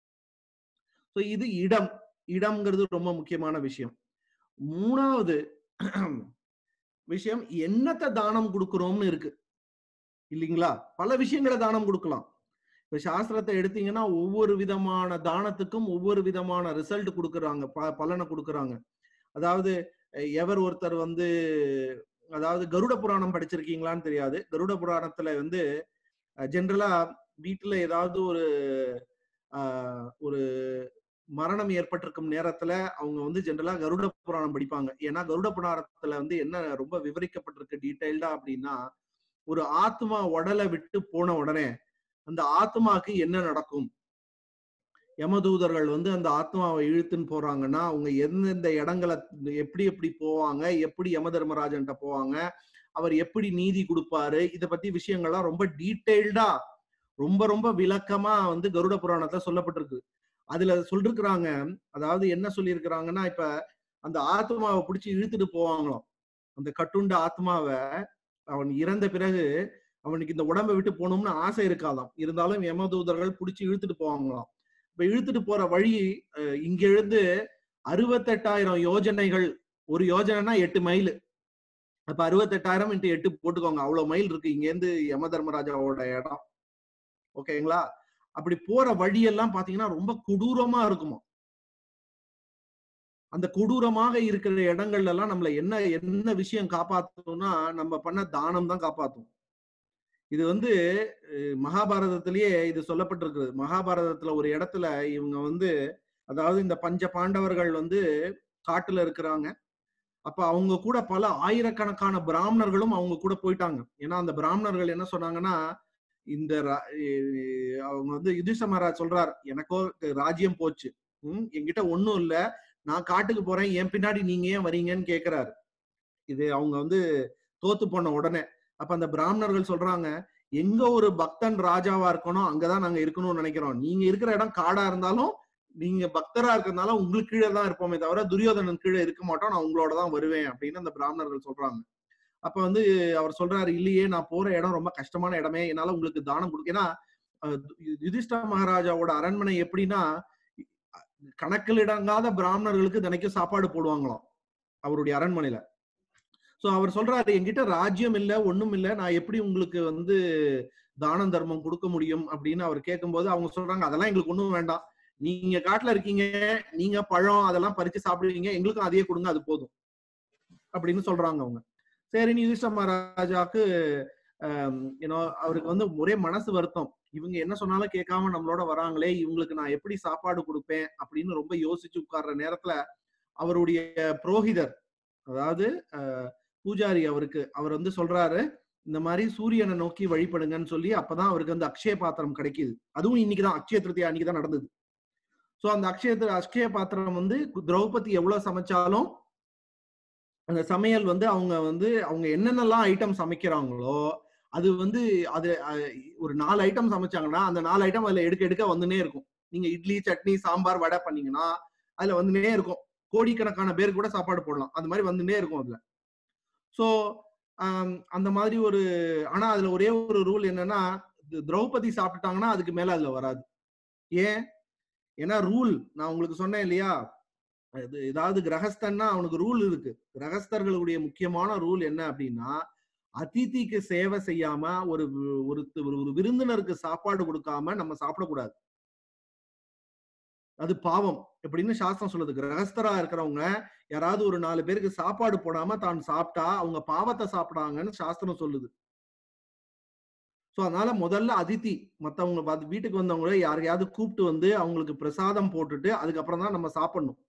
சோ இது இடம் இடம்ங்கிறது ரொம்ப முக்கியமான விஷயம் மூணாவது விஷயம் என்னத்தை தானம் கொடுக்கிறோம்னு இருக்கு இல்லைங்களா பல விஷயங்களை தானம் கொடுக்கலாம் இப்ப சாஸ்திரத்தை எடுத்தீங்கன்னா ஒவ்வொரு விதமான தானத்துக்கும் ஒவ்வொரு விதமான ரிசல்ட் கொடுக்கறாங்க ப- பலனை கொடுக்கறாங்க அதாவது அஹ், எவர் ஒருத்தர் வந்து அதாவது கருட புராணம் படிச்சிருக்கீங்களான்னு தெரியாது கருட புராணத்துல வந்து ஜென்ரலா வீட்டுல ஏதாவது ஒரு ஆஹ், ஒரு மரணம் ஏற்பட்டிருக்கும் நேரத்துல அவங்க வந்து ஜென்ரலா கருட புராணம் படிப்பாங்க ஏன்னா கருட புராணத்துல வந்து என்ன ரொம்ப விவரிக்கப்பட்டிருக்கு டீடைல்டா அப்படின்னா ஒரு ஆத்மா உடலை விட்டு போன உடனே அந்த ஆத்மாக்கு என்ன நடக்கும் யமதூதர்கள் வந்து அந்த ஆத்மாவை இழுத்துன்னு போறாங்கன்னா அவங்க எந்தெந்த இடங்களை எப்படி எப்படி போவாங்க எப்படி யம தர்மராஜன்ட்ட போவாங்க அவர் எப்படி நீதி கொடுப்பாரு இத பத்தி விஷயங்கள்லாம் ரொம்ப டீடைல்டா ரொம்ப ரொம்ப விளக்கமா வந்து கருட புராணத்துல சொல்லப்பட்டிருக்கு அதுல சொல்லிருக்கிறாங்க அதாவது என்ன சொல்லியிருக்கிறாங்கன்னா இப்ப அந்த ஆத்மாவை பிடிச்சி இழுத்துட்டு போவாங்களாம் அந்த கட்டுண்ட ஆத்மாவை அவன் இறந்த பிறகு அவனுக்கு இந்த உடம்பை விட்டு போகணும்னு ஆசை இருக்காதாம் இருந்தாலும் யமதூதர்கள் பிடிச்சி இழுத்துட்டு போவாங்களாம் இப்ப இழுத்துட்டு போற வழி அஹ், இங்க இருந்து அறுபத்தெட்டாயிரம் யோஜனைகள் ஒரு யோஜனைனா எட்டு மைல் அப்ப அறுபத்தெட்டாயிரம் இன்ட்டு எட்டு போட்டுக்கோங்க அவ்வளவு மைல் இருக்கு இங்க இருந்து யம தர்மராஜாவோட இடம் ஓகேங்களா அப்படி போற வழியெல்லாம் பாத்தீங்கன்னா ரொம்ப கொடூரமா இருக்குமா அந்த கொடூரமாக இருக்கிற இடங்கள்ல எல்லாம் நம்மள என்ன என்ன விஷயம் காப்பாத்தணும்னா நம்ம பண்ண தானம் தான் காப்பாத்தும் இது வந்து அஹ், மகாபாரதத்திலேயே இது சொல்லப்பட்டிருக்குது மகாபாரதத்துல ஒரு இடத்துல இவங்க வந்து அதாவது இந்த பஞ்ச பாண்டவர்கள் வந்து காட்டுல இருக்கிறாங்க அப்ப அவங்க கூட பல ஆயிரக்கணக்கான பிராமணர்களும் அவங்க கூட போயிட்டாங்க ஏன்னா அந்த பிராமணர்கள் என்ன சொன்னாங்கன்னா இந்த ரா- அஹ் அவங்க வந்து யுதிஷ்ட மகாராஜ் சொல்றார் எனக்கோ ராஜ்யம் போச்சு ம், என்கிட்ட ஒண்ணும் இல்ல நான் காட்டுக்கு போறேன் என் பின்னாடி நீங்க ஏன் வரீங்கன்னு கேக்குறாரு இது அவங்க வந்து தோத்து போன உடனே அப்ப அந்த பிராமணர்கள் சொல்றாங்க எங்க ஒரு பக்தன் ராஜாவா இருக்கணும் அங்கதான் நாங்க இருக்கணும்னு நினைக்கிறோம் நீங்க இருக்கிற இடம் காடா இருந்தாலும் நீங்க பக்தரா இருக்கிறதுனால உங்களுக்கு கீழே தான் இருப்போமே தவிர துரியோதனன் கீழே இருக்க மாட்டோம் நான் உங்களோட தான் வருவேன் அப்படின்னு அந்த பிராமணர்கள் சொல்றாங்க அப்ப வந்து அவர் சொல்றாரு இல்லையே நான் போற இடம் ரொம்ப கஷ்டமான இடமே என்னால உங்களுக்கு தானம் கொடுக்க ஏன்னா அஹ், யு- யுதிஷ்ட மகாராஜாவோட அரண்மனை எப்படின்னா கணக்கில் இடங்காத பிராமணர்களுக்கு தினைக்கும் சாப்பாடு போடுவாங்களாம் அவருடைய அரண்மனையில சோ அவர் சொல்றாரு என்கிட்ட ராஜ்யம் இல்ல ஒண்ணும் இல்ல நான் எப்படி உங்களுக்கு வந்து தானம் தர்மம் கொடுக்க முடியும் அப்படின்னு அவர் கேட்கும்போது அவங்க சொல்றாங்க அதெல்லாம் எங்களுக்கு ஒண்ணும் வேண்டாம் நீங்க காட்டுல இருக்கீங்க நீங்க பழம் அதெல்லாம் பறிச்சு சாப்பிடுவீங்க எங்களுக்கும் அதையே கொடுங்க அது போதும் அப்படின்னு சொல்றாங்க அவங்க சரின்னு யுதிஷ்ட மகாராஜாக்கு ஏன்னோ அவருக்கு வந்து ஒரே மனசு வருத்தம் இவங்க என்ன சொன்னாலும் கேட்காம நம்மளோட வராங்களே இவங்களுக்கு நான் எப்படி சாப்பாடு கொடுப்பேன் அப்படின்னு ரொம்ப யோசிச்சு உட்கார்ற நேரத்துல அவருடைய புரோகிதர் அதாவது அஹ், பூஜாரி அவருக்கு அவர் வந்து சொல்றாரு இந்த மாதிரி சூரியனை நோக்கி வழிபடுங்கன்னு சொல்லி அப்பதான் அவருக்கு வந்து அக்ஷய பாத்திரம் கிடைக்குது அதுவும் இன்னைக்குதான் அக்ஷய திருத்தியா அன்னைக்கு தான் நடந்தது சோ அந்த அக்ஷய திரு- அக்ஷய பாத்திரம் வந்து திரௌபதி எவ்வளவு சமைச்சாலும் அந்த சமையல் வந்து அவங்க வந்து அவங்க என்னென்னலாம் ஐட்டம் சமைக்கிறாங்களோ அது வந்து அது அஹ், ஒரு நாலு ஐட்டம் சமைச்சாங்கன்னா அந்த நாலு ஐட்டம் அதுல எடுக்க எடுக்க வந்துனே இருக்கும் நீங்க இட்லி சட்னி சாம்பார் வடை பண்ணீங்கன்னா அதுல வந்துனே இருக்கும் கோடிக்கணக்கான பேர் கூட சாப்பாடு போடலாம் அந்த மாதிரி வந்துனே இருக்கும் அதுல சோ அந்த மாதிரி ஒரு ஆனா அதுல ஒரே ஒரு ரூல் என்னன்னா தி- திரௌபதி சாப்பிட்டுட்டாங்கன்னா அதுக்கு மேல அதுல வராது ஏன் ஏன்னா ரூல் நான் உங்களுக்கு சொன்னேன் இல்லையா இது ஏதாவது கிரகஸ்தன்னா அவனுக்கு ரூல் இருக்கு கிரகஸ்தர்களுடைய முக்கியமான ரூல் என்ன அப்படின்னா அதிதிக்கு சேவை செய்யாம ஒரு வி- ஒரு ஒரு- ஒரு விருந்தினருக்கு சாப்பாடு கொடுக்காம நம்ம சாப்பிடக்கூடாது அது பாவம் எப்படின்னு சாஸ்திரம் சொல்லுது கிரகஸ்தரா இருக்கிறவங்க யாராவது ஒரு நாலு பேருக்கு சாப்பாடு போடாம தான் சாப்பிட்டா அவங்க பாவத்தை சாப்பிடாங்கன்னு சாஸ்திரம் சொல்லுது சோ அதனால முதல்ல அதிதி மத்தவங்க பார்த்து வீட்டுக்கு வந்தவங்கள யாரையாவது கூப்பிட்டு வந்து அவங்களுக்கு பிரசாதம் போட்டுட்டு அதுக்கப்புறம் தான் நம்ம சாப்பிடணும்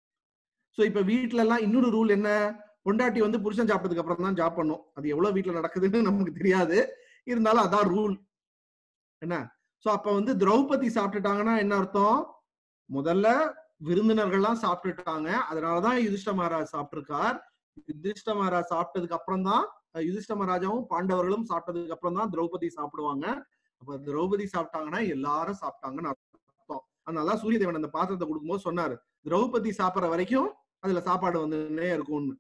சோ இப்ப வீட்ல எல்லாம் இன்னொரு ரூல் என்ன பொண்டாட்டி வந்து புருஷன் சாப்பிட்டதுக்கு அப்புறம் தான் சாப்பிடணும் அது எவ்வளவு வீட்ல நடக்குதுன்னு நமக்கு தெரியாது இருந்தாலும் அதான் ரூல் என்ன சோ அப்ப வந்து திரௌபதி சாப்பிட்டுட்டாங்கன்னா என்ன அர்த்தம் முதல்ல விருந்தினர்கள்லாம் சாப்பிட்டுட்டாங்க அதனாலதான் யுதிஷ்ட மகாராஜ் சாப்பிட்டிருக்கார் யுதிஷ்ட மகாராஜ் சாப்பிட்டதுக்கு அப்புறம் தான் அஹ், யுதிஷ்ட மகாராஜாவும் பாண்டவர்களும் சாப்பிட்டதுக்கு அப்புறம் தான் திரௌபதி சாப்பிடுவாங்க அப்ப திரௌபதி சாப்பிட்டாங்கன்னா எல்லாரும் சாப்பிட்டாங்கன்னு அர்த்தம் அதனால சூரிய தேவன் அந்த பாத்திரத்தை கொடுக்கும்போது சொன்னாரு திரௌபதி சாப்பிடுற வரைக்கும் அதுல சாப்பாடு வந்துன்னே இருக்கும்னு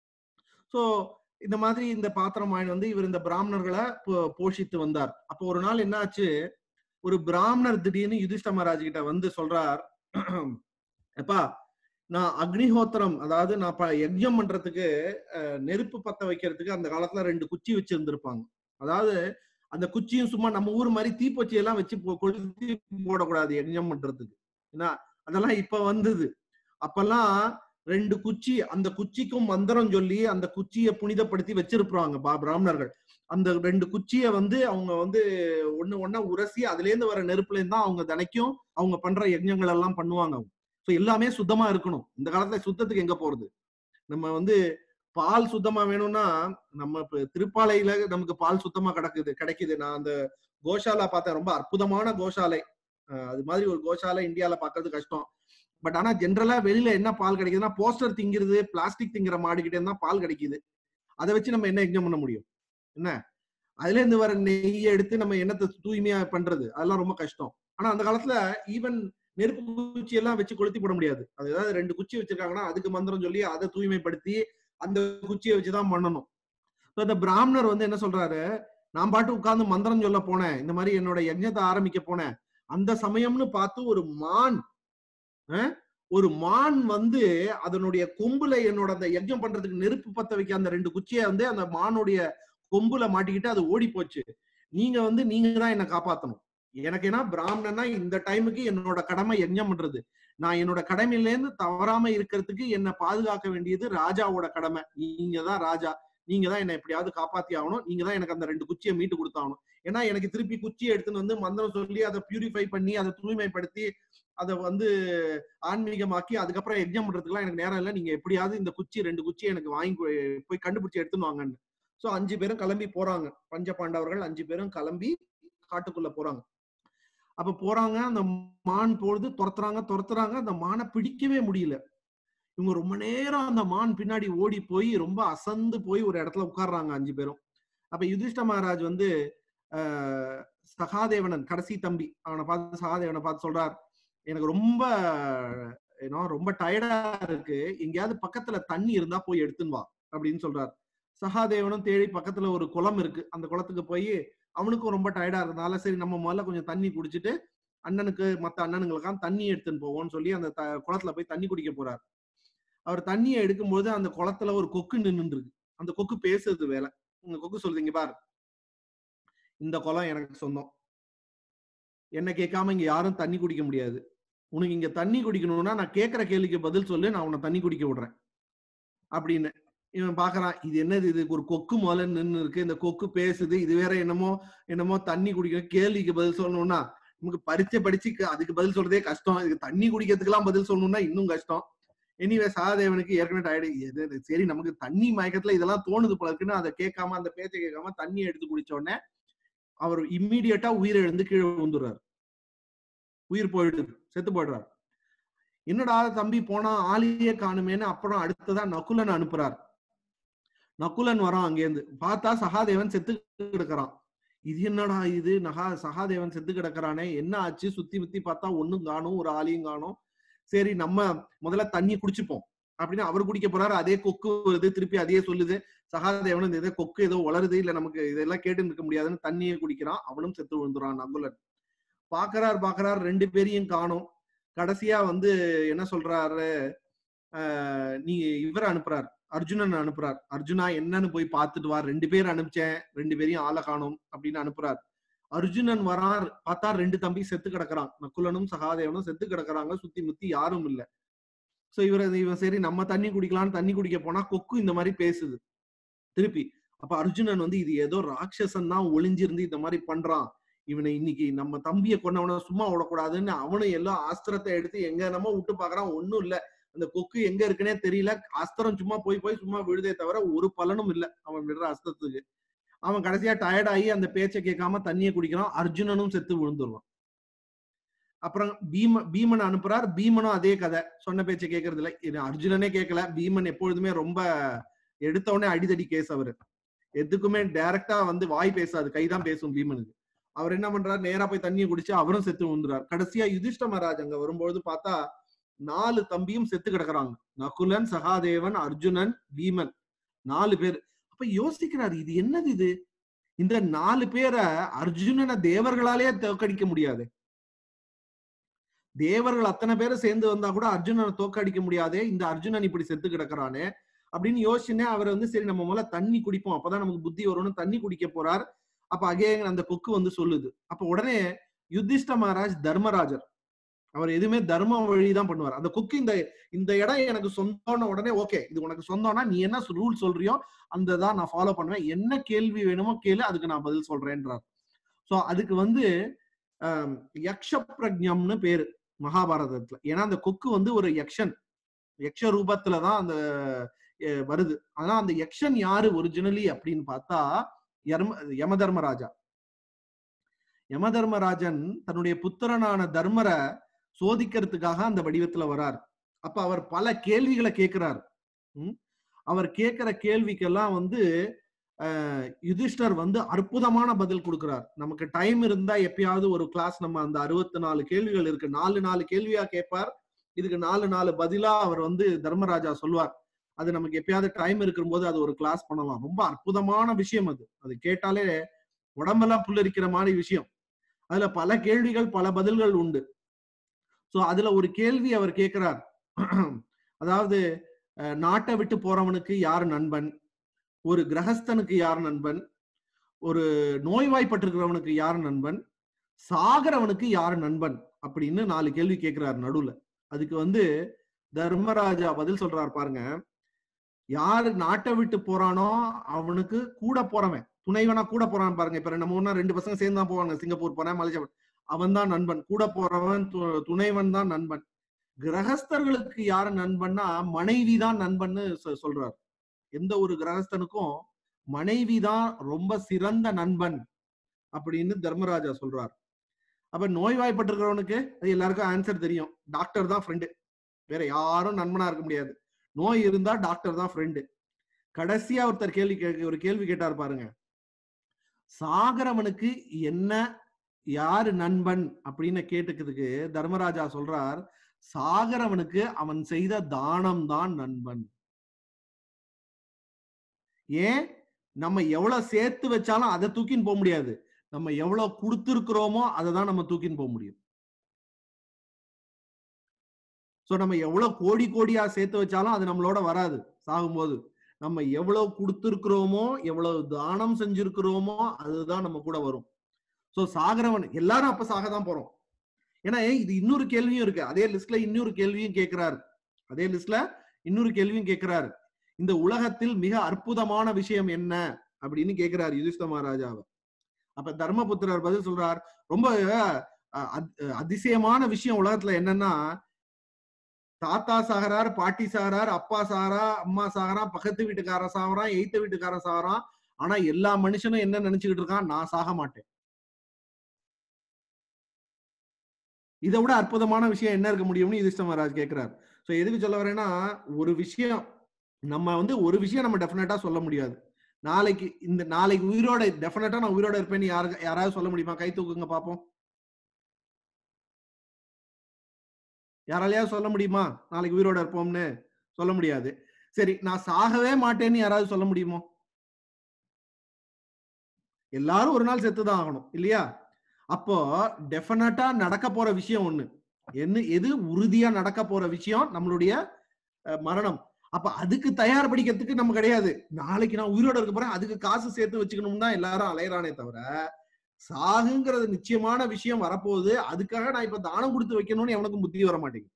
சோ இந்த மாதிரி இந்த பாத்திரம் வாங்கி வந்து இவர் இந்த பிராமணர்களை போ- போஷித்து வந்தார் அப்போ ஒரு நாள் என்னாச்சு ஒரு பிராமணர் திடீர்னு யுதிஷ்ட மகாராஜ் கிட்ட வந்து சொல்றார் அப்பா நான் அக்னிஹோத்திரம் அதாவது நான் ப- யஜ்ஞம் பண்றதுக்கு அஹ், நெருப்பு பத்த வைக்கிறதுக்கு அந்த காலத்துல ரெண்டு குச்சி வச்சிருந்திருப்பாங்க அதாவது அந்த குச்சியும் சும்மா நம்ம ஊர் மாதிரி தீப்பொச்சி எல்லாம் வச்சு பொ- கொளுத்தி போடக்கூடாது யஜ்ஞம் பண்றதுக்கு ஏன்னா அதெல்லாம் இப்ப வந்தது அப்பெல்லாம் ரெண்டு குச்சி அந்த குச்சிக்கும் மந்திரம் சொல்லி அந்த குச்சியை புனிதப்படுத்தி வச்சிருப்பாங்க பா- பிராமணர்கள் அந்த ரெண்டு குச்சியை வந்து அவங்க வந்து ஒண்ணு ஒண்ணா உரசி அதுல இருந்து வர நெருப்புல இருந்து தான் அவங்க தினைக்கும் அவங்க பண்ற யஜ்ஞங்கள் எல்லாம் பண்ணுவாங்க ஸோ எல்லாமே சுத்தமா இருக்கணும் இந்த காலத்துல சுத்தத்துக்கு எங்க போறது நம்ம வந்து பால் சுத்தமா வேணும்னா நம்ம இப்ப திருப்பாலையில நமக்கு பால் சுத்தமா கிடக்குது கிடைக்குது நான் அந்த கோஷாலா பார்த்தேன் ரொம்ப அற்புதமான கோஷாலை அஹ் அது மாதிரி ஒரு கோஷாலை இந்தியால பாக்குறது கஷ்டம் பட் ஆனா ஜென்ரலா வெளியில என்ன பால் கிடைக்குதுன்னா போஸ்டர் திங்கிறது பிளாஸ்டிக் திங்கிற மாடுகிட்டே தான் பால் கிடைக்குது அதை வச்சு நம்ம என்ன யஜ்ஞம் பண்ண முடியும் என்ன அதுல இருந்து வர நெய்யை எடுத்து நம்ம என்னத்தை தூய்மையா பண்றது அதெல்லாம் ரொம்ப கஷ்டம் ஆனா அந்த காலத்துல ஈவன் நெருப்பு குச்சி எல்லாம் வச்சு கொளுத்தி போட முடியாது அது ஏதாவது ரெண்டு குச்சி வச்சிருக்காங்கன்னா அதுக்கு மந்திரம் சொல்லி அதை தூய்மைப்படுத்தி அந்த குச்சியை வச்சுதான் பண்ணணும் So அந்த பிராமணர் வந்து என்ன சொல்றாரு நான் பாட்டு உட்கார்ந்து மந்திரம் சொல்ல போனேன் இந்த மாதிரி என்னோட யஜ்ஞத்தை ஆரம்பிக்க போனேன் அந்த சமயம்னு பார்த்து ஒரு மான் அஹ், ஒரு மான் வந்து அதனுடைய கொம்புல என்னோட அந்த யஜ்ஞம் பண்றதுக்கு நெருப்பு பத்த வைக்க அந்த ரெண்டு குச்சியை வந்து அந்த மானுடைய கொம்புல மாட்டிக்கிட்டு அது ஓடி போச்சு நீங்க வந்து நீங்க தான் என்ன காப்பாத்தணும் எனக்கு ஏன்னா பிராமணனா இந்த டைமுக்கு என்னோட கடமை யஜ்ஞம் பண்றது நான் என்னோட கடமையில இருந்து தவறாம இருக்கிறதுக்கு என்ன பாதுகாக்க வேண்டியது ராஜாவோட கடமை நீங்க தான் ராஜா நீங்க தான் என்ன எப்படியாவது காப்பாத்தி ஆகணும் நீங்க தான் எனக்கு அந்த ரெண்டு குச்சியை மீட்டு கொடுத்தாகணும் ஏன்னா எனக்கு திருப்பி குச்சியை எடுத்துன்னு வந்து மந்திரம் சொல்லி அதை பியூரிஃபை பண்ணி அதை தூய்மைப்படுத்தி அதை வந்து ஆன்மீகமாக்கி அதுக்கப்புறம் எக்ஸாம் பண்றதுக்குலாம் எனக்கு நேரம் இல்லை நீங்க எப்படியாவது இந்த குச்சி ரெண்டு குச்சியை எனக்கு வாங்கி கொ- போய் கண்டுபிடிச்சு எடுத்துன்னு வாங்கன்னு சோ அஞ்சு பேரும் கிளம்பி போறாங்க பஞ்ச பாண்டவர்கள் அஞ்சு பேரும் கிளம்பி காட்டுக்குள்ள போறாங்க அப்ப போறாங்க அந்த மான் பொழுது துரத்துறாங்க துரத்துறாங்க அந்த மானை பிடிக்கவே முடியல இவங்க ரொம்ப நேரம் அந்த மான் பின்னாடி ஓடி போய் ரொம்ப அசந்து போய் ஒரு இடத்துல உட்கார்றாங்க அஞ்சு பேரும் அப்ப யுதிஷ்ட மகாராஜ் வந்து ஆஹ், சகாதேவனன் கடைசி தம்பி அவனை பார்த்து சகாதேவனை பார்த்து சொல்றார் எனக்கு ரொம்ப ஏன்னா ரொம்ப டயர்டா இருக்கு எங்கேயாவது பக்கத்துல தண்ணி இருந்தா போய் எடுத்துன்னு வா அப்படின்னு சொல்றார் சகாதேவனும் தேடி பக்கத்துல ஒரு குளம் இருக்கு அந்த குளத்துக்கு போய் அவனுக்கும் ரொம்ப டயர்டா இருந்தனால சரி நம்ம முதல்ல கொஞ்சம் தண்ணி குடிச்சிட்டு அண்ணனுக்கு மத்த அண்ணனுங்களுக்காம் தண்ணி எடுத்துன்னு போவோம்னு சொல்லி அந்த த- குளத்துல போய் தண்ணி குடிக்க போறார் அவர் தண்ணியை எடுக்கும்போது அந்த குளத்துல ஒரு கொக்கு நின்னுட்டு இருக்கு அந்த கொக்கு பேசுறது வேலை உங்க கொக்கு சொல்லுதீங்க பார் இந்த குளம் எனக்கு சொந்தம் என்ன கேட்காம இங்க யாரும் தண்ணி குடிக்க முடியாது உனக்கு இங்க தண்ணி குடிக்கணும்னா நான் கேட்கிற கேள்விக்கு பதில் சொல்லு நான் உன்னை தண்ணி குடிக்க விடுறேன் அப்படின்னு இவன் பாக்குறான் இது என்னது இது ஒரு கொக்கு முதல்ல நின்னு இருக்கு இந்த கொக்கு பேசுது இது வேற என்னமோ என்னமோ தண்ணி குடிக்கணும் கேள்விக்கு பதில் சொல்லணும்னா நமக்கு பரிச்சை படிச்சு க- அதுக்கு பதில் சொல்றதே கஷ்டம் இதுக்கு தண்ணி குடிக்கிறதுக்கெல்லாம் பதில் சொல்லணும்னா இன்னும் கஷ்டம் எனிவே சகாதேவனுக்கு ஏற்கனவே டயர்டு எது எது, சரி நமக்கு தண்ணி மயக்கத்துல இதெல்லாம் தோணுது போல இருக்குன்னு அதை கேட்காம அந்த பேச்சை கேட்காம தண்ணியை எடுத்து குடிச்ச உடனே அவர் இம்மீடியட்டா உயிரை எழுந்து கீழே விழுந்துடுறாரு உயிர் போயிடுது செத்து போயிடுறாரு என்னடா தம்பி போனா ஆளையே காணுமேன்னு அப்புறம் அடுத்ததா நகுலன் அனுப்புறார் நகுலன் வரான் அங்கேருந்து பார்த்தா சகாதேவன் செத்து கிடக்குறான் இது என்னடா இது நகா சகாதேவன் செத்து கிடக்குறானே என்ன ஆச்சு சுத்தி முத்தி பார்த்தா ஒண்ணும் காணும் ஒரு ஆளையும் காணும் சரி நம்ம முதல்ல தண்ணி குடிச்சுப்போம் அப்படின்னு அவர் குடிக்க போறாரு அதே கொக்கு வருது திருப்பி அதே சொல்லுது சகாதேவன் இந்த இதை கொக்கு ஏதோ வளருது இல்ல நமக்கு இதெல்லாம் கேட்டு இருக்க முடியாதுன்னு தண்ணியை குடிக்கிறான் அவனும் செத்து விழுந்துறான் நகுலன் பாக்குறார் பாக்குறார் ரெண்டு பேரையும் காணும் கடைசியா வந்து என்ன சொல்றாரு ஆஹ் நீ இவரை அனுப்புறார் அர்ஜுனன் அனுப்புறார் அர்ஜுனா என்னன்னு போய் பார்த்துட்டு வா ரெண்டு பேர் அனுப்பிச்சேன் ரெண்டு பேரையும் ஆளை காணும் அப்படின்னு அனுப்புறார் அர்ஜுனன் வரார் பார்த்தா ரெண்டு தம்பி செத்து கிடக்குறான் நக்குலனும் சகாதேவனும் செத்து கிடக்குறாங்க சுத்தி முத்தி யாரும் இல்ல சோ இவர் இவன் சரி நம்ம தண்ணி குடிக்கலாம்னு தண்ணி குடிக்க போனா கொக்கு இந்த மாதிரி பேசுது திருப்பி அப்ப அர்ஜுனன் வந்து இது ஏதோ ராட்சசன் தான் ஒளிஞ்சிருந்து இந்த மாதிரி பண்றான் இவனை இன்னைக்கு நம்ம தம்பியை கொண்டவன சும்மா விடக்கூடாதுன்னு அவனும் எல்லாம் ஆஸ்திரத்தை எடுத்து எங்க நம்ம விட்டு பாக்குறான் ஒண்ணும் இல்ல அந்த கொக்கு எங்க இருக்குன்னே தெரியல அஸ்திரம் சும்மா போய் போய் சும்மா விழுதே தவிர ஒரு பலனும் இல்ல அவன் விடுற அஸ்திரத்துக்கு அவன் கடைசியா டயர்ட் ஆகி அந்த பேச்சை கேட்காம தண்ணியை குடிக்கிறான் அர்ஜுனனும் செத்து விழுந்துருவான் அப்புறம் பீம பீமன் அனுப்புறார் பீமனும் அதே கதை சொன்ன பேச்சை கேட்கறது இல்ல இது அர்ஜுனனே கேட்கல பீமன் எப்பொழுதுமே ரொம்ப எடுத்த உடனே அடிதடி கேஸ் அவரு எதுக்குமே டைரக்டா வந்து வாய் பேசாது கைதான் பேசும் பீமனுக்கு அவர் என்ன பண்றாரு நேரா போய் தண்ணியை குடிச்சு அவரும் செத்து விழுந்துறார் கடைசியா யுதிஷ்ட மகாராஜ் அங்க வரும்பொழுது பார்த்தா நாலு தம்பியும் செத்து கிடக்குறாங்க நகுலன் சகாதேவன் அர்ஜுனன் பீமன் நாலு பேர் அப்ப யோசிக்கிறாரு இது என்னது இது இந்த நாலு பேரை அர்ஜுனனை தேவர்களாலே தோக்கடிக்க முடியாது தேவர்கள் அத்தனை பேரும் சேர்ந்து வந்தா கூட அர்ஜுனனை தோக்கடிக்க முடியாதே இந்த அர்ஜுனன் இப்படி செத்து கிடக்குறானே அப்படின்னு யோசிச்சுனே அவர் வந்து சரி நம்ம முதல்ல தண்ணி குடிப்போம் அப்பதான் நமக்கு புத்தி வரும்னு தண்ணி குடிக்க போறார் அப்ப அகே அந்த கொக்கு வந்து சொல்லுது அப்ப உடனே யுதிஷ்ட மகாராஜ் தர்மராஜர் அவர் எதுவுமே தர்ம வழிதான் பண்ணுவார் அந்த குக்கு இந்த இந்த இடம் எனக்கு சொந்தம்னு உடனே ஓகே இது உனக்கு சொந்தம்னா நீ என்ன ரூல் சொல்றியோ அந்த தான் நான் ஃபாலோ பண்ணுவேன் என்ன கேள்வி வேணுமோ கேளு அதுக்கு நான் பதில் சொல்றேன்றார் சோ அதுக்கு வந்து ஆம், யக்ஷ பிரக்ஞம்னு பேரு மகாபாரதத்துல ஏன்னா அந்த கொக்கு வந்து ஒரு யக்ஷன் யக்ஷ ரூபத்துலதான் அந்த அஹ், வருது ஆனா அந்த யக்ஷன் யாரு ஒரிஜினலி அப்படின்னு பார்த்தா யர்ம யமதர்மராஜா யமதர்மராஜன் தன்னுடைய புத்திரனான தர்மரை சோதிக்கிறதுக்காக அந்த வடிவத்துல வரார் அப்ப அவர் பல கேள்விகளை கேட்கிறார் ம்? அவர் கேட்கிற கேள்விக்கெல்லாம் வந்து அஹ், யுதிஷ்டர் வந்து அற்புதமான பதில் கொடுக்கிறார் நமக்கு டைம் இருந்தா எப்பயாவது ஒரு கிளாஸ் நம்ம அந்த அறுபத்தி நாலு கேள்விகள் இருக்கு நாலு நாலு கேள்வியா கேட்பார் இதுக்கு நாலு நாலு பதிலா அவர் வந்து தர்மராஜா சொல்வார் அது நமக்கு எப்பயாவது டைம் இருக்கும்போது அது ஒரு கிளாஸ் பண்ணலாம் ரொம்ப அற்புதமான விஷயம் அது அது கேட்டாலே உடம்பெல்லாம் புல்லரிக்கிற மாதிரி விஷயம் அதுல பல கேள்விகள் பல பதில்கள் உண்டு சோ அதுல ஒரு கேள்வி அவர் கேட்கிறார் அதாவது அஹ், நாட்டை விட்டு போறவனுக்கு யார் நண்பன் ஒரு கிரகஸ்தனுக்கு யார் நண்பன் ஒரு நோய்வாய்ப்பட்டிருக்கிறவனுக்கு யார் நண்பன் சாகிறவனுக்கு யார் நண்பன் அப்படின்னு நாலு கேள்வி கேட்கிறார் நடுவுல அதுக்கு வந்து தர்மராஜா பதில் சொல்றார் பாருங்க யாரு நாட்டை விட்டு போறானோ அவனுக்கு கூட போறவன் துணைவனா கூட போறான் பாருங்க இப்ப நம்ம ஒண்ணா ரெண்டு பசங்க சேர்ந்து தான் போவாங்க சிங்கப்பூர் போறேன் மலேசியா அவன் தான் நண்பன் கூட போறவன் து- துணைவன் தான் நண்பன் கிரகஸ்தர்களுக்கு யாரு நண்பன்னா மனைவி தான் நண்பன்னு சொ- சொல்றார் எந்த ஒரு கிரகஸ்தனுக்கும் மனைவி தான் ரொம்ப சிறந்த நண்பன் அப்படின்னு தர்மராஜா சொல்றார் அப்ப நோய்வாய்ப்பட்டிருக்கிறவனுக்கு அது எல்லாருக்கும் ஆன்சர் தெரியும் டாக்டர் தான் ஃப்ரெண்டு வேற யாரும் நண்பனா இருக்க முடியாது நோய் இருந்தா டாக்டர் தான் ஃப்ரெண்டு கடைசியா ஒருத்தர் கேள்வி கேட்க ஒரு கேள்வி கேட்டார் பாருங்க சாகரவனுக்கு என்ன யாரு நண்பன் அப்படின்னு கேட்டுக்கிறதுக்கு தர்மராஜா சொல்றார் சாகரவனுக்கு அவன் செய்த தானம் தான் நண்பன் ஏன் நம்ம எவ்வளவு சேர்த்து வச்சாலும் அதை தூக்கின்னு போக முடியாது நம்ம எவ்வளவு கொடுத்துருக்கிறோமோ அதை தான் நம்ம தூக்கின்னு போக முடியும் சோ நம்ம எவ்வளவு கோடி கோடியா சேர்த்து வச்சாலும் அது நம்மளோட வராது சாகும்போது நம்ம எவ்வளவு கொடுத்துருக்கிறோமோ எவ்வளவு தானம் செஞ்சிருக்கிறோமோ அதுதான் நம்ம கூட வரும் சோ சாகரவன் எல்லாரும் அப்ப சாக தான் போறோம் ஏன்னா இது இன்னொரு கேள்வியும் இருக்கு அதே லிஸ்ட்ல இன்னொரு கேள்வியும் கேட்கிறாரு அதே லிஸ்ட்ல இன்னொரு கேள்வியும் கேட்கிறாரு இந்த உலகத்தில் மிக அற்புதமான விஷயம் என்ன அப்படின்னு கேட்கிறாரு யுதிஷ்ட மகாராஜாவை அப்ப தர்மபுத்திரர் பதில் சொல்றார் ரொம்ப அஹ், அத்- அதிசயமான விஷயம் உலகத்துல என்னன்னா தாத்தா சாகரார் பாட்டி சாகரார் அப்பா சாகரா அம்மா சாகரா பக்கத்து வீட்டுக்காரன் சாகுறான் எய்த்த வீட்டுக்காரன் சாகுறான் ஆனா எல்லா மனுஷனும் என்ன நினைச்சுக்கிட்டு இருக்கான் நான் சாக மாட்டேன் இதை விட அற்புதமான விஷயம் என்ன இருக்க முடியும்னு யுதிஷ்ட மகாராஜ் கேட்கிறார் சோ எதுக்கு சொல்ல வரேன்னா ஒரு விஷயம் நம்ம வந்து ஒரு விஷயம் நம்ம டெஃபினட்டா சொல்ல முடியாது நாளைக்கு இந்த நாளைக்கு உயிரோட டெஃபினட்டா நான் உயிரோட இருப்பேன்னு யாரு யாராவது சொல்ல முடியுமா கை தூக்குங்க பாப்போம் யாராலையாவது சொல்ல முடியுமா நாளைக்கு உயிரோட இருப்போம்னு சொல்ல முடியாது சரி நான் சாகவே மாட்டேன்னு யாராவது சொல்ல முடியுமோ எல்லாரும் ஒரு நாள் செத்துதான் ஆகணும் இல்லையா அப்போ டெஃபினட்டா நடக்க போற விஷயம் ஒண்ணு என்ன எது உறுதியா நடக்க போற விஷயம் நம்மளுடைய அஹ், மரணம் அப்ப அதுக்கு தயார் படிக்கிறதுக்கு நம்ம கிடையாது நாளைக்கு நான் உயிரோட இருக்க போறேன் அதுக்கு காசு சேர்த்து வச்சுக்கணும் தான் எல்லாரும் அலையறானே தவிர சாகுங்கிறது நிச்சயமான விஷயம் வரப்போகுது அதுக்காக நான் இப்ப தானம் கொடுத்து வைக்கணும்னு எவனுக்கும் புத்தி வர மாட்டேங்குது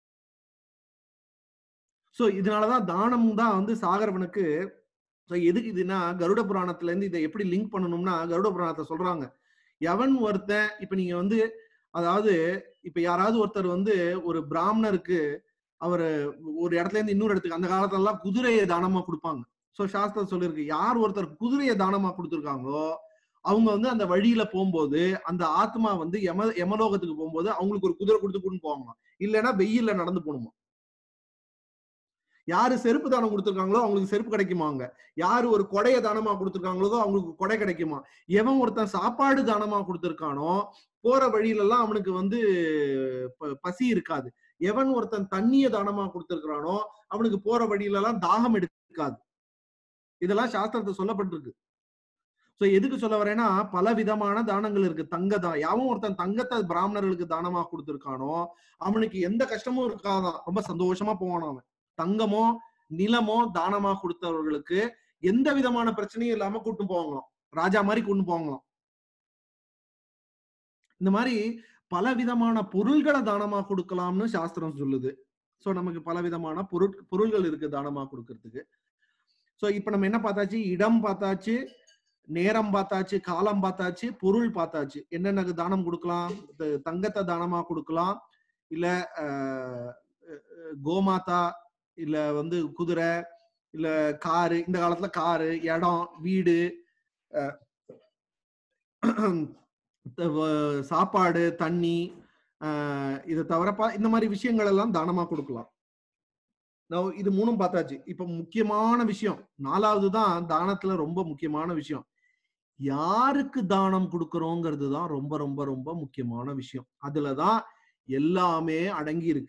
சோ இதனாலதான் தானம் தான் வந்து சாகரவனுக்கு so எதுக்கு இதுன்னா கருட புராணத்துல இருந்து இதை எப்படி லிங்க் பண்ணணும்னா கருட புராணத்தை சொல்றாங்க எவன் ஒருத்தன் இப்ப நீங்க வந்து அதாவது இப்ப யாராவது ஒருத்தர் வந்து ஒரு பிராமணருக்கு அவர் ஒரு இடத்துல இருந்து இன்னொரு இடத்துக்கு அந்த காலத்துல எல்லாம் குதிரையை தானமா கொடுப்பாங்க சோ சாஸ்திரம் சொல்லியிருக்கு யார் ஒருத்தர் குதிரையை தானமா கொடுத்துருக்காங்களோ அவங்க வந்து அந்த வழியில போகும்போது அந்த ஆத்மா வந்து யம யமலோகத்துக்கு போகும்போது அவங்களுக்கு ஒரு குதிரை கொடுத்து கூட்டு போவாங்களாம் இல்லைன்னா வெயில்ல நடந்து போகணுமா யாரு செருப்பு தானம் கொடுத்துருக்காங்களோ அவங்களுக்கு செருப்பு கிடைக்குமாங்க யாரு ஒரு கொடையை தானமா கொடுத்துருக்காங்களோ அவங்களுக்கு கொடை கிடைக்குமா எவன் ஒருத்தன் சாப்பாடு தானமா கொடுத்துருக்கானோ போற வழியில எல்லாம் அவனுக்கு வந்து ப- பசி இருக்காது எவன் ஒருத்தன் தண்ணிய தானமா கொடுத்திருக்கிறானோ அவனுக்கு போற வழியில எல்லாம் தாகம் எடுக்காது இதெல்லாம் சாஸ்திரத்தை சொல்லப்பட்டிருக்கு சோ எதுக்கு சொல்ல வரேன்னா பல விதமான தானங்கள் இருக்கு தங்க தான் யாவும் ஒருத்தன் தங்கத்தை பிராமணர்களுக்கு தானமா கொடுத்திருக்கானோ அவனுக்கு எந்த கஷ்டமும் இருக்காதான் ரொம்ப சந்தோஷமா போவான் அவன் தங்கமோ நிலமோ தானமா கொடுத்தவர்களுக்கு எந்த விதமான பிரச்சனையும் இல்லாம கூட்டு போவாங்களாம் ராஜா மாதிரி கொண்டு போவாங்களாம் இந்த மாதிரி பல விதமான பொருள்களை தானமா கொடுக்கலாம்னு சாஸ்திரம் சொல்லுது சோ நமக்கு பல விதமான பொருட் பொருள்கள் இருக்கு தானமா கொடுக்கறதுக்கு சோ இப்ப நம்ம என்ன பார்த்தாச்சு இடம் பார்த்தாச்சு நேரம் பார்த்தாச்சு காலம் பார்த்தாச்சு பொருள் பார்த்தாச்சு என்னென்ன தானம் கொடுக்கலாம் த- தங்கத்தை தானமா கொடுக்கலாம் இல்ல அஹ், அஹ், கோமாதா இல்ல வந்து குதிரை இல்ல காரு இந்த காலத்துல காரு இடம் வீடு அஹ், த- வ- சாப்பாடு தண்ணி ஆஹ் இதை தவிரப்பா இந்த மாதிரி விஷயங்கள் எல்லாம் தானமா கொடுக்கலாம் நான் இது மூணும் பார்த்தாச்சு இப்ப முக்கியமான விஷயம் நாலாவது தான் தானத்துல ரொம்ப முக்கியமான விஷயம் யாருக்கு தானம் கொடுக்கறோங்கிறது தான் ரொம்ப ரொம்ப ரொம்ப முக்கியமான விஷயம் அதுலதான் எல்லாமே அடங்கி இருக்கு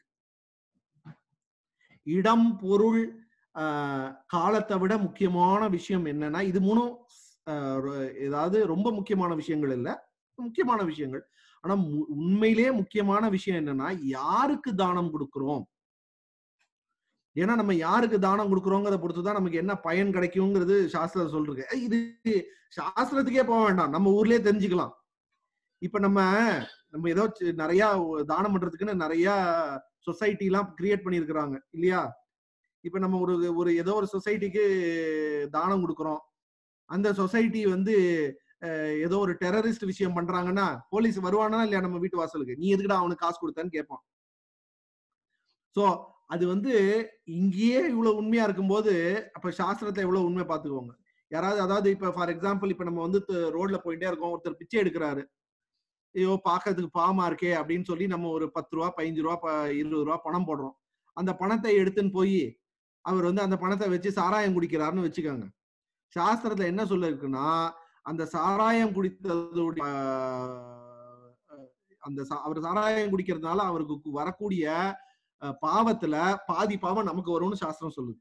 இடம் பொருள் ஆஹ் காலத்தை விட முக்கியமான விஷயம் என்னன்னா இது மூணும் ஆஹ் ரொ- ஏதாவது ரொம்ப முக்கியமான விஷயங்கள் இல்ல முக்கியமான விஷயங்கள் ஆனா மு- உண்மையிலேயே முக்கியமான விஷயம் என்னன்னா யாருக்கு தானம் கொடுக்கிறோம் ஏன்னா நம்ம யாருக்கு தானம் கொடுக்குறோங்கிறத பொறுத்து தான் நமக்கு என்ன பயன் கிடைக்குங்கிறது சாஸ்திரம் சொல்றது ஏய், இது சாஸ்திரத்துக்கே போக வேண்டாம் நம்ம ஊர்லயே தெரிஞ்சுக்கலாம் இப்ப நம்ம நம்ம ஏதோ சி- நிறைய தானம் பண்றதுக்குன்னு நிறைய சொசைட்டி எல்லாம் கிரியேட் பண்ணியிருக்கிறாங்க இல்லையா இப்ப நம்ம ஒரு ஒரு ஏதோ ஒரு சொசைட்டிக்கு தானம் கொடுக்குறோம் அந்த சொசைட்டி வந்து அஹ், ஏதோ ஒரு டெரரிஸ்ட் விஷயம் பண்றாங்கன்னா போலீஸ் வருவானா இல்லையா நம்ம வீட்டு வாசலுக்கு நீ எதுக்குடா அவனுக்கு காசு கொடுத்தேன்னு கேட்பான் சோ அது வந்து இங்கேயே இவ்வளவு உண்மையா இருக்கும்போது அப்ப சாஸ்திரத்தை எவ்வளவு உண்மை பாத்துக்கோங்க யாராவது அதாவது இப்ப ஃபார் எக்ஸாம்பிள் இப்ப நம்ம வந்து ரோட்ல போயிட்டே இருக்கோம் ஒருத்தர் பிச்சை எடுக்கிறாரு ஐயோ பாக்கிறதுக்கு பாவமா இருக்கே அப்படின்னு சொல்லி நம்ம ஒரு பத்து ரூபா பதினஞ்சு ரூபா ப- இருபது ரூபா பணம் போடுறோம் அந்த பணத்தை எடுத்துன்னு போய் அவர் வந்து அந்த பணத்தை வச்சு சாராயம் குடிக்கிறாருன்னு வச்சுக்கோங்க சாஸ்திரத்துல என்ன சொல்ல இருக்குன்னா அந்த சாராயம் குடித்ததுடைய ஆஹ், அஹ், அந்த சா- அவர் சாராயம் குடிக்கிறதுனால அவருக்கு கு- வரக்கூடிய அஹ், பாவத்துல பாதி பாவம் நமக்கு வரும்னு சாஸ்திரம் சொல்லுது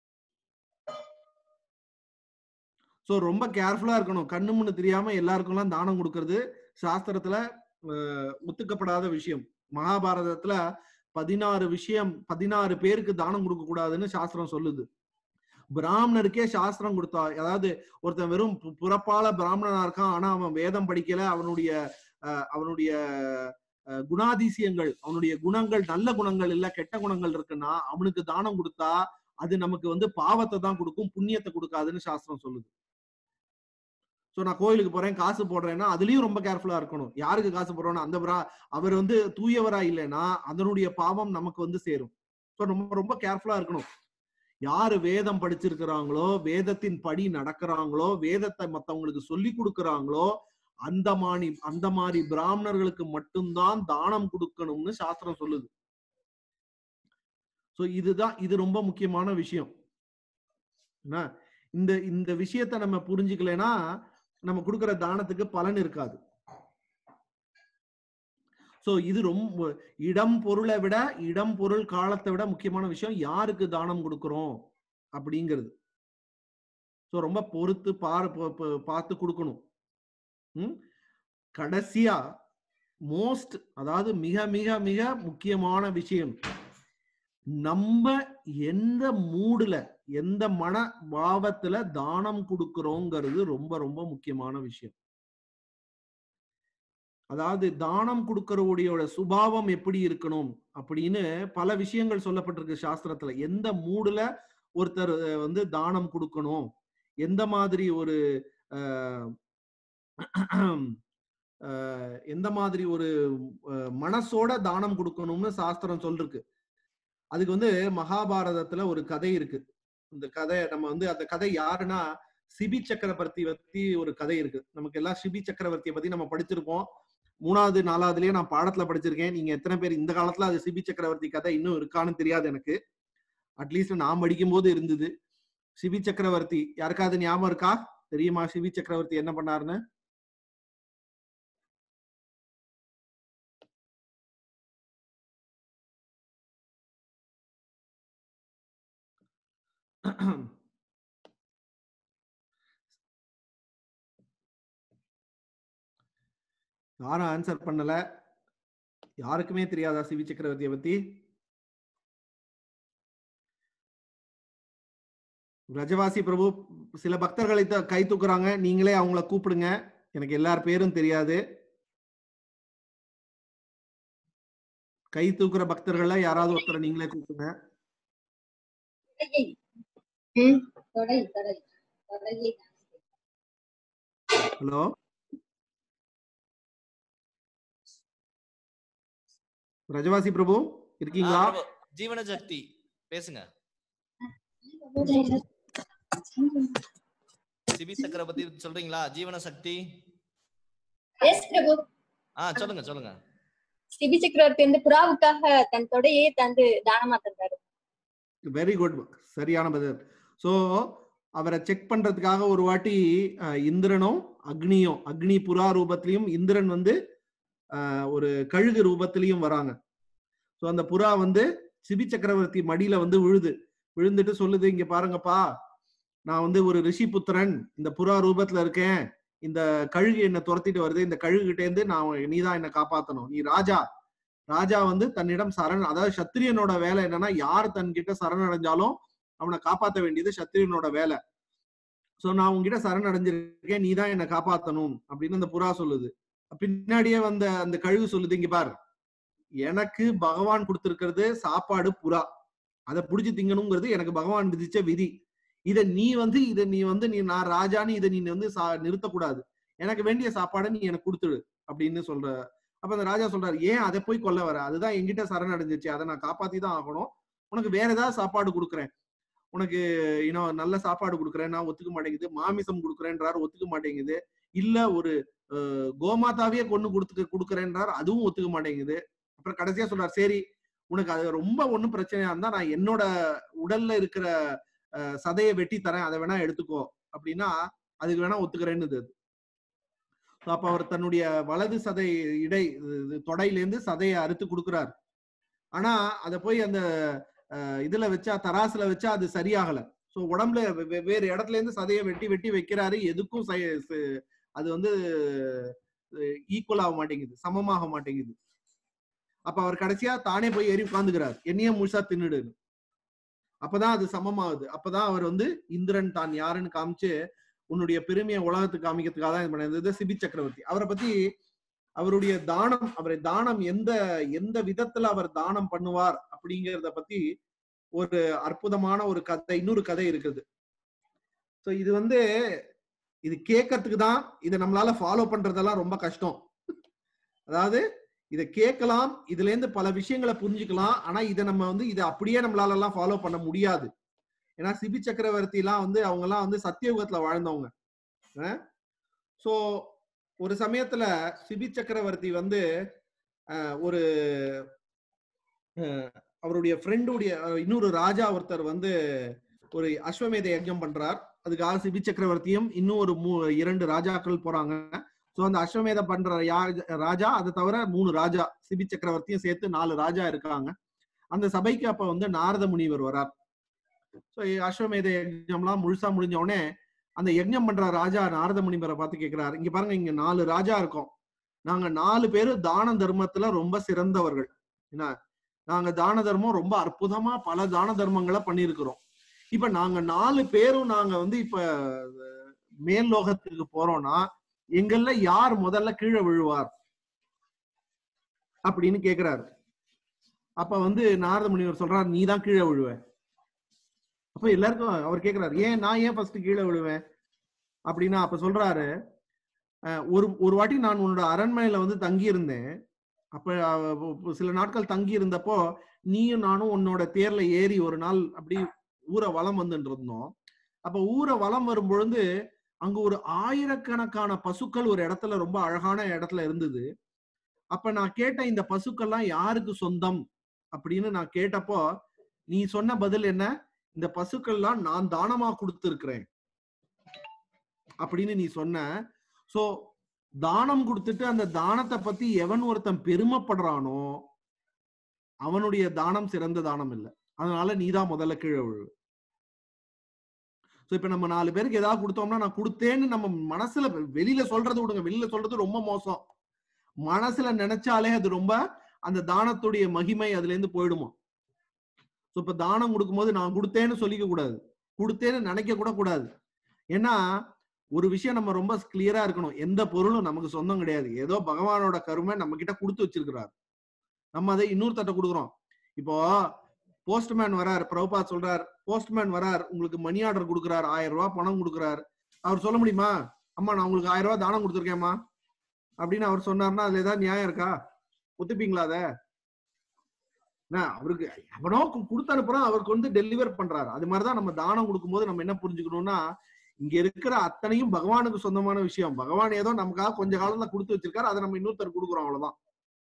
சோ ரொம்ப கேர்ஃபுல்லா இருக்கணும் கண்ணு முன்னு தெரியாம எல்லாருக்கும்லாம் தானம் கொடுக்கறது சாஸ்திரத்துல அஹ், ஒத்துக்கப்படாத விஷயம் மகாபாரதத்துல பதினாறு விஷயம் பதினாறு பேருக்கு தானம் கொடுக்க கூடாதுன்னு சாஸ்திரம் சொல்லுது பிராமணருக்கே சாஸ்திரம் கொடுத்தா அதாவது ஒருத்தன் வெறும் பு- புறப்பால பிராமணனா இருக்கான் ஆனா அவன் வேதம் படிக்கல அவனுடைய அஹ், அவனுடைய அஹ், குணாதிசயங்கள் அவனுடைய குணங்கள் நல்ல குணங்கள் இல்ல கெட்ட குணங்கள் இருக்குன்னா அவனுக்கு தானம் கொடுத்தா அது நமக்கு வந்து பாவத்தை தான் கொடுக்கும் புண்ணியத்தை கொடுக்காதுன்னு சாஸ்திரம் சொல்லுது சோ நான் கோயிலுக்கு போறேன் காசு போடுறேன்னா அதுலயும் ரொம்ப கேர்ஃபுல்லா இருக்கணும் யாருக்கு காசு போடுறோம்னா அந்த பிரா அவர் வந்து தூயவரா இல்லைன்னா அதனுடைய பாவம் நமக்கு வந்து சேரும் சோ நம்ம ரொம்ப கேர்ஃபுல்லா இருக்கணும் யாரு வேதம் படிச்சிருக்கிறாங்களோ வேதத்தின் படி நடக்கிறாங்களோ வேதத்தை மத்தவங்களுக்கு சொல்லி கொடுக்கறாங்களோ அந்த மாணி அந்த மாதிரி பிராமணர்களுக்கு மட்டும்தான் தானம் கொடுக்கணும்னு சாஸ்திரம் சொல்லுது சோ இதுதான் இது ரொம்ப முக்கியமான விஷயம் என்ன? இந்த இந்த விஷயத்த நம்ம புரிஞ்சுக்கலைன்னா நம்ம கொடுக்கிற தானத்துக்கு பலன் இருக்காது சோ இது ரொம்ப இடம் பொருளை விட இடம் பொருள் காலத்தை விட முக்கியமான விஷயம் யாருக்கு தானம் கொடுக்கிறோம் அப்படிங்கிறது சோ ரொம்ப பொறுத்து பாரு ப- ப- பார்த்து கொடுக்கணும் ம்? கடைசியா மோஸ்ட் அதாவது மிக மிக மிக முக்கியமான விஷயம் நம்ம எந்த மூடுல எந்த மன பாவத்துல தானம் கொடுக்கிறோங்கிறது ரொம்ப ரொம்ப முக்கியமான விஷயம் அதாவது தானம் கொடுக்கறவுடையோட சுபாவம் எப்படி இருக்கணும் அப்படின்னு பல விஷயங்கள் சொல்லப்பட்டிருக்கு சாஸ்திரத்துல எந்த மூடுல ஒருத்தர் அஹ், வந்து தானம் கொடுக்கணும் எந்த மாதிரி ஒரு அஹ், அஹ், எந்த மாதிரி ஒரு அஹ், மனசோட தானம் கொடுக்கணும்னு சாஸ்திரம் சொல்லிருக்கு அதுக்கு வந்து மகாபாரதத்துல ஒரு கதை இருக்கு இந்த கதை நம்ம வந்து அந்த கதை யாருன்னா சிபி சக்கரவர்த்தி பத்தி ஒரு கதை இருக்கு நமக்கு எல்லாம் சிபி சக்கரவர்த்தியை பத்தி நம்ம படிச்சிருப்போம் மூணாவது நாலாவதுலயே நான் பாடத்துல படிச்சிருக்கேன் நீங்க எத்தனை பேர் இந்த காலத்துல அது சிபி சக்கரவர்த்தி கதை இன்னும் இருக்கான்னு தெரியாது எனக்கு அட்லீஸ்ட் நான் படிக்கும் போது இருந்தது சிபி சக்கரவர்த்தி யாருக்காவது ஞாபகம் இருக்கா தெரியுமா சிபி சக்கரவர்த்தி என்ன பண்ணாருன்னு யாரும் ஆன்சர் பண்ணல யாருக்குமே தெரியாதா சிவி சக்கரவர்த்தியை பத்தி ரஜவாசி பிரபு சில பக்தர்களை த- கை தூக்குறாங்க நீங்களே அவங்கள கூப்பிடுங்க எனக்கு எல்லார் பேரும் தெரியாது கை தூக்குற பக்தர்கள்ல யாராவது ஒருத்தரை நீங்களே கூப்பிடுங்க ம், தொடை தொடை தொடையை ஹலோ ரஜவாசி பிரபு இருக்கீங்களா ஆ, பிரபு, ஜீவன சக்தி பேசுங்க சிபி சக்கரை பத்தி சொல்றீங்களா ஜீவன சக்தி எஸ் பிரபு ஆ சொல்லுங்க சொல்லுங்க சிபி சக்கரவர்த்தி வந்து புறாவுக்காக தன் தொடையே தந்து தானமா தந்தாரு வெரி குட் சரியான பதில் சோ அவரை செக் பண்றதுக்காக ஒரு வாட்டி அஹ், இந்திரனும் அக்னியும் அக்னி புறா ரூபத்திலையும் இந்திரன் வந்து அஹ், ஒரு கழுகு ரூபத்திலையும் வராங்க சோ அந்த புறா வந்து சிபி சக்கரவர்த்தி மடியில வந்து விழுது விழுந்துட்டு சொல்லுது இங்க பாருங்கப்பா நான் வந்து ஒரு ரிஷி புத்திரன் இந்த புறா ரூபத்துல இருக்கேன் இந்த கழுகு என்னை துரத்திட்டு வருது இந்த கழுகுகிட்ட இருந்து நான் நீதான் என்னை காப்பாத்தணும் நீ ராஜா ராஜா வந்து தன்னிடம் சரண் அதாவது சத்திரியனோட வேலை என்னன்னா யார் தன்கிட்ட சரணடைஞ்சாலும் அவனை காப்பாத்த வேண்டியது சத்திரியனோட வேலை சோ நான் உன்கிட்ட சரணடைஞ்சிருக்கேன் நீ தான் என்னை காப்பாத்தணும் அப்படின்னு அந்த புறா சொல்லுது பின்னாடியே வந்த அந்த கழுகு சொல்லுது இங்க பார் எனக்கு பகவான் கொடுத்திருக்கிறது சாப்பாடு புறா அதை புடிச்சு திங்கணுங்கிறது எனக்கு பகவான் விதிச்ச விதி இத நீ வந்து இத நீ வந்து நீ நான் ராஜான்னு இதை நீ வந்து சா- நிறுத்தக்கூடாது எனக்கு வேண்டிய சாப்பாடை நீ எனக்கு கொடுத்துடு அப்படின்னு சொல்ற அப்ப அந்த ராஜா சொல்றாரு ஏன் அதை போய் கொல்ல வர அதுதான் என்கிட்ட சரணடைஞ்சிச்சு அதை நான் காப்பாத்தி தான் ஆகணும் உனக்கு வேற ஏதாவது சாப்பாடு கொடுக்குறேன் உனக்கு இன்னும் நல்ல சாப்பாடு கொடுக்குறேன் நான் ஒத்துக்க மாட்டேங்குது மாமிசம் கொடுக்குறேன்றாரு ஒத்துக்க மாட்டேங்குது இல்ல ஒரு அஹ், கோமாதாவே கொண்டு கொடுத்துக்க கொடுக்குறேன்றார் அதுவும் ஒத்துக்க மாட்டேங்குது அப்புறம் கடைசியா சொல்றாரு சரி உனக்கு அது ரொம்ப ஒண்ணும் பிரச்சனையா இருந்தா நான் என்னோட உடல்ல இருக்கிற அஹ், சதையை வெட்டி தரேன் அதை வேணா எடுத்துக்கோ அப்படின்னா அதுக்கு வேணா ஒத்துக்கிறேன்னு அது. So, அப்ப அவர் தன்னுடைய வலது சதை இடை இது தொடையிலேருந்து சதையை அறுத்து கொடுக்குறார் ஆனா அத போய் அந்த அஹ், இதுல வச்சா தராசுல வச்சா அது சரியாகல சோ உடம்புல வெ- வெவ்வேறு இடத்துல இருந்து சதையை வெட்டி வெட்டி வைக்கிறாரு எதுக்கும் சை- ச- அது வந்து ஈக்குவல் ஆக மாட்டேங்குது சமமாக மாட்டேங்குது அப்ப அவர் கடைசியா தானே போய் ஏறி உட்கார்ந்துக்கிறார் என்னையே முழுசா தின்னுடு அப்பதான் அது சமமாகுது அப்பதான் அவர் வந்து இந்திரன் தான் யாருன்னு காமிச்சு உன்னுடைய பெருமையை உலகத்துக்கு காமிக்கிறதுக்காக தான் இது பண்ணது சிபி சக்கரவர்த்தி அவரை பத்தி அவருடைய தானம் அவரை தானம் எந்த எந்த விதத்துல அவர் தானம் பண்ணுவார் அப்படிங்கறத பத்தி ஒரு அற்புதமான ஒரு கதை இன்னொரு கதை இருக்குது சோ இது வந்து இது கேட்கறதுக்கு தான் இதை நம்மளால ஃபாலோ பண்றதெல்லாம் ரொம்ப கஷ்டம் அதாவது இதை கேட்கலாம் இதுல இருந்து பல விஷயங்களை புரிஞ்சுக்கலாம் ஆனா இதை நம்ம வந்து இதை அப்படியே நம்மளால எல்லாம் ஃபாலோ பண்ண முடியாது ஏன்னா சிபி சக்கரவர்த்தி எல்லாம் வந்து அவங்க எல்லாம் வந்து சத்தியயுகத்துல வாழ்ந்தவங்க சோ ஒரு சமயத்துல சிபி சக்கரவர்த்தி வந்து அஹ், ஒரு அஹ், அவருடைய ஃப்ரெண்டுடைய இன்னொரு ராஜா ஒருத்தர் வந்து ஒரு அஸ்வமேத யஜ்ஞம் பண்றார் அதுக்காக சிபி சக்கரவர்த்தியும் இன்னும் ஒரு மூ இரண்டு ராஜாக்கள் போறாங்க சோ அந்த அஸ்வமேதம் பண்ற யா- ராஜா அதை தவிர மூணு ராஜா சிபி சக்கரவர்த்தியும் சேர்த்து நாலு ராஜா இருக்காங்க அந்த சபைக்கு அப்ப வந்து நாரத முனிவர் வரார் சோ அஸ்வமேத யஜ்ஞம்லாம் முழுசா முடிஞ்ச உடனே அந்த யஜ்ஞம் பண்ற ராஜா நாரத முனிவரை பார்த்து கேக்குறாரு இங்க பாருங்க இங்க நாலு ராஜா இருக்கோம் நாங்க நாலு பேரும் தான தர்மத்துல ரொம்ப சிறந்தவர்கள் என்ன நாங்க தான தர்மம் ரொம்ப அற்புதமா பல தான தர்மங்களை பண்ணியிருக்கிறோம் இப்ப நாங்க நாலு பேரும் நாங்க வந்து இப்ப அஹ், மேல் லோகத்துக்கு போறோம்னா எங்கள்ல யார் முதல்ல கீழே விழுவார் அப்படின்னு கேக்குறாரு அப்ப வந்து நாரத முனிவர் சொல்றாரு நீ தான் கீழே விழுவ அப்ப எல்லாருக்கும் அவர் கேக்குறாரு ஏன் நான் ஏன் ஃபர்ஸ்ட் கீழே விழுவேன் அப்படின்னா அப்ப சொல்றாரு அஹ், ஒரு ஒரு வாட்டி நான் உன்னோட அரண்மனையில வந்து தங்கி இருந்தேன் அப்ப அஹ், சில நாட்கள் தங்கி இருந்தப்போ நீயும் நானும் உன்னோட தேர்ல ஏறி ஒரு நாள் அப்படி ஊரை வலம் வந்துட்டு இருந்தோம் அப்ப ஊரை வலம் வரும் பொழுது அங்க ஒரு ஆயிரக்கணக்கான பசுக்கள் ஒரு இடத்துல ரொம்ப அழகான இடத்துல இருந்தது அப்ப நான் கேட்ட இந்த பசுக்கள்லாம் யாருக்கு சொந்தம் அப்படின்னு நான் கேட்டப்போ நீ சொன்ன பதில் என்ன இந்த பசுக்கள்லாம் நான் தானமா கொடுத்திருக்கிறேன் அப்படின்னு நீ சொன்ன சோ தானம் கொடுத்துட்டு அந்த தானத்தை பத்தி எவன் ஒருத்தன் பெருமைப்படுறானோ அவனுடைய தானம் சிறந்த தானம் இல்லை அதனால நீதான் முதல்ல கீழே விழு சோ இப்ப நம்ம நாலு பேருக்கு ஏதாவது கொடுத்தோம்னா நான் கொடுத்தேன்னு நம்ம மனசுல வெளியில சொல்றது விடுங்க வெளியில சொல்றது ரொம்ப மோசம் மனசுல நினைச்சாலே அது ரொம்ப அந்த தானத்துடைய மகிமை அதுல இருந்து போயிடுமா சோ இப்ப தானம் கொடுக்கும்போது நான் கொடுத்தேன்னு சொல்லிக்க கூடாது கொடுத்தேன்னு நினைக்க கூட கூடாது ஏன்னா ஒரு விஷயம் நம்ம ரொம்ப கிளியரா இருக்கணும் எந்த பொருளும் நமக்கு சொந்தம் கிடையாது ஏதோ பகவானோட கருமை நம்ம கிட்ட கொடுத்து வச்சிருக்கிறார் நம்ம அதை இன்னொருத்தட்ட கொடுக்குறோம் இப்போ போஸ்ட்மேன் வரார் பிரபுபாத் சொல்றார் போஸ்ட்மேன் வரார் உங்களுக்கு மணி ஆர்டர் கொடுக்குறார் ஆயிரம் ரூபாய் பணம் கொடுக்குறார் அவர் சொல்ல முடியுமா அம்மா நான் உங்களுக்கு ஆயிரம் ரூபாய் தானம் கொடுத்துருக்கேம்மா அப்படின்னு அவர் சொன்னார்னா அதுல ஏதாவது நியாயம் இருக்கா ஒத்துப்பீங்களா அத என்ன, அவருக்கு எவனோ கு- கொடுத்து அனுப்புறான் அவருக்கு வந்து டெலிவர் பண்றாரு அது மாதிரிதான் நம்ம தானம் கொடுக்கும்போது நம்ம என்ன புரிஞ்சுக்கணும்னா இங்க இருக்கிற அத்தனையும் பகவானுக்கு சொந்தமான விஷயம் பகவான் ஏதோ நமக்காக கொஞ்ச காலத்துல கொடுத்து வச்சிருக்காரு அதை நம்ம இன்னொருத்தர் கொடுக்குறோம் அவ்வளவுதான்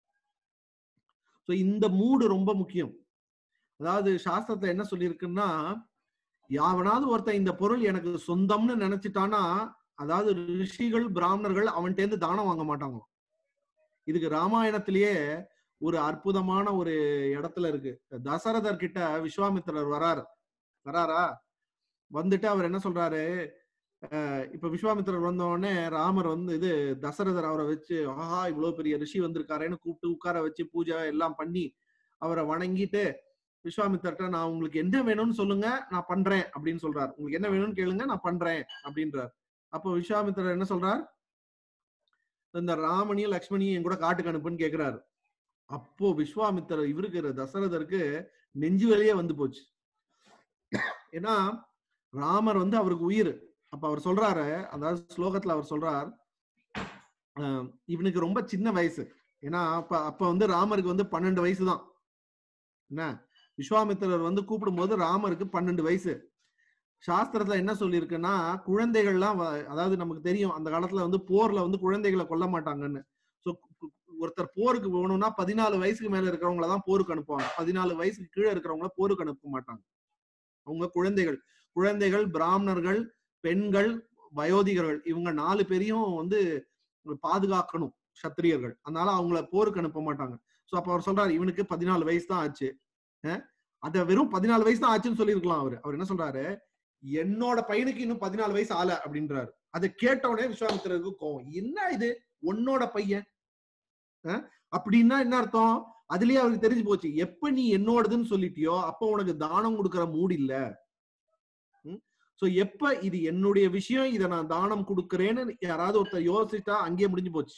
சோ இந்த மூடு ரொம்ப முக்கியம் அதாவது சாஸ்திரத்துல என்ன சொல்லியிருக்குன்னா யாவனாவது ஒருத்தன் இந்த பொருள் எனக்கு சொந்தம்னு நினைச்சிட்டானா அதாவது ரிஷிகள் பிராமணர்கள் அவன்கிட்ட இருந்து தானம் வாங்க மாட்டாங்க இதுக்கு ராமாயணத்திலேயே ஒரு அற்புதமான ஒரு இடத்துல இருக்கு தசரதர் கிட்ட விஸ்வாமித்திரர் வராரு வராரா வந்துட்டு அவர் என்ன சொல்றாரு அஹ் இப்ப விஸ்வாமித்திரர் வந்த உடனே ராமர் வந்து இது தசரதர் அவரை வச்சு ஆஹா இவ்வளவு பெரிய ரிஷி வந்திருக்காரேன்னு கூப்பிட்டு உட்கார வச்சு பூஜை எல்லாம் பண்ணி அவரை வணங்கிட்டு விஸ்வாமித்திரர்ட்ட நான் உங்களுக்கு என்ன வேணும்னு சொல்லுங்க நான் பண்றேன் அப்படின்னு சொல்றாரு உங்களுக்கு என்ன வேணும்னு கேளுங்க நான் பண்றேன் அப்படின்றார் அப்போ விஸ்வாமித்திரர் என்ன சொல்றார் இந்த ராமனையும் லக்ஷ்மணியும் என் கூட காட்டுக்கு அனுப்புன்னு கேக்குறாரு அப்போ விஸ்வாமித்திரர் இவருக்கு தசரதருக்கு நெஞ்சு வலியே வந்து போச்சு ஏன்னா ராமர் வந்து அவருக்கு உயிர் அப்ப அவர் சொல்றாரு அதாவது ஸ்லோகத்துல அவர் சொல்றார் அஹ் இவனுக்கு ரொம்ப சின்ன வயசு ஏன்னா அப்ப அப்ப வந்து ராமருக்கு வந்து பன்னெண்டு வயசு தான் என்ன விஸ்வாமித்திரர் வந்து கூப்பிடும்போது ராமருக்கு பன்னெண்டு வயசு சாஸ்திரத்துல என்ன சொல்லியிருக்குன்னா குழந்தைகள்லாம் வ- அதாவது நமக்கு தெரியும் அந்த காலத்துல வந்து போர்ல வந்து குழந்தைகளை கொல்ல மாட்டாங்கன்னு ஸோ ஒருத்தர் போருக்கு போகணும்னா பதினாலு வயசுக்கு மேல இருக்கிறவங்கள தான் போருக்கு அனுப்புவாங்க பதினாலு வயசுக்கு கீழே இருக்கிறவங்கள போருக்கு அனுப்ப மாட்டாங்க அவங்க குழந்தைகள் குழந்தைகள் பிராமணர்கள் பெண்கள் வயோதிகர்கள் இவங்க நாலு பேரையும் வந்து பாதுகாக்கணும் சத்திரியர்கள் அதனால அவங்கள போருக்கு அனுப்ப மாட்டாங்க சோ அப்ப அவர் சொல்றாரு இவனுக்கு பதினாலு வயசு தான் ஆச்சு அஹ் அத வெறும் பதினாலு வயசு தான் ஆச்சுன்னு சொல்லியிருக்கலாம் அவரு அவர் என்ன சொல்றாரு என்னோட பையனுக்கு இன்னும் பதினாலு வயசு ஆல அப்படின்றாரு அதை கேட்ட உடனே விஸ்வாமித்திரருக்கு கோவம் என்ன இது உன்னோட பையன் அஹ் அப்படின்னா என்ன அர்த்தம் அதுலயே அவருக்கு தெரிஞ்சு போச்சு எப்ப நீ என்னோடதுன்னு சொல்லிட்டியோ அப்ப உனக்கு தானம் கொடுக்கற மூடு இல்ல சோ எப்ப இது என்னுடைய விஷயம் இதை நான் தானம் கொடுக்கறேன்னு யாராவது ஒருத்தர் யோசிச்சா அங்கேயே முடிஞ்சு போச்சு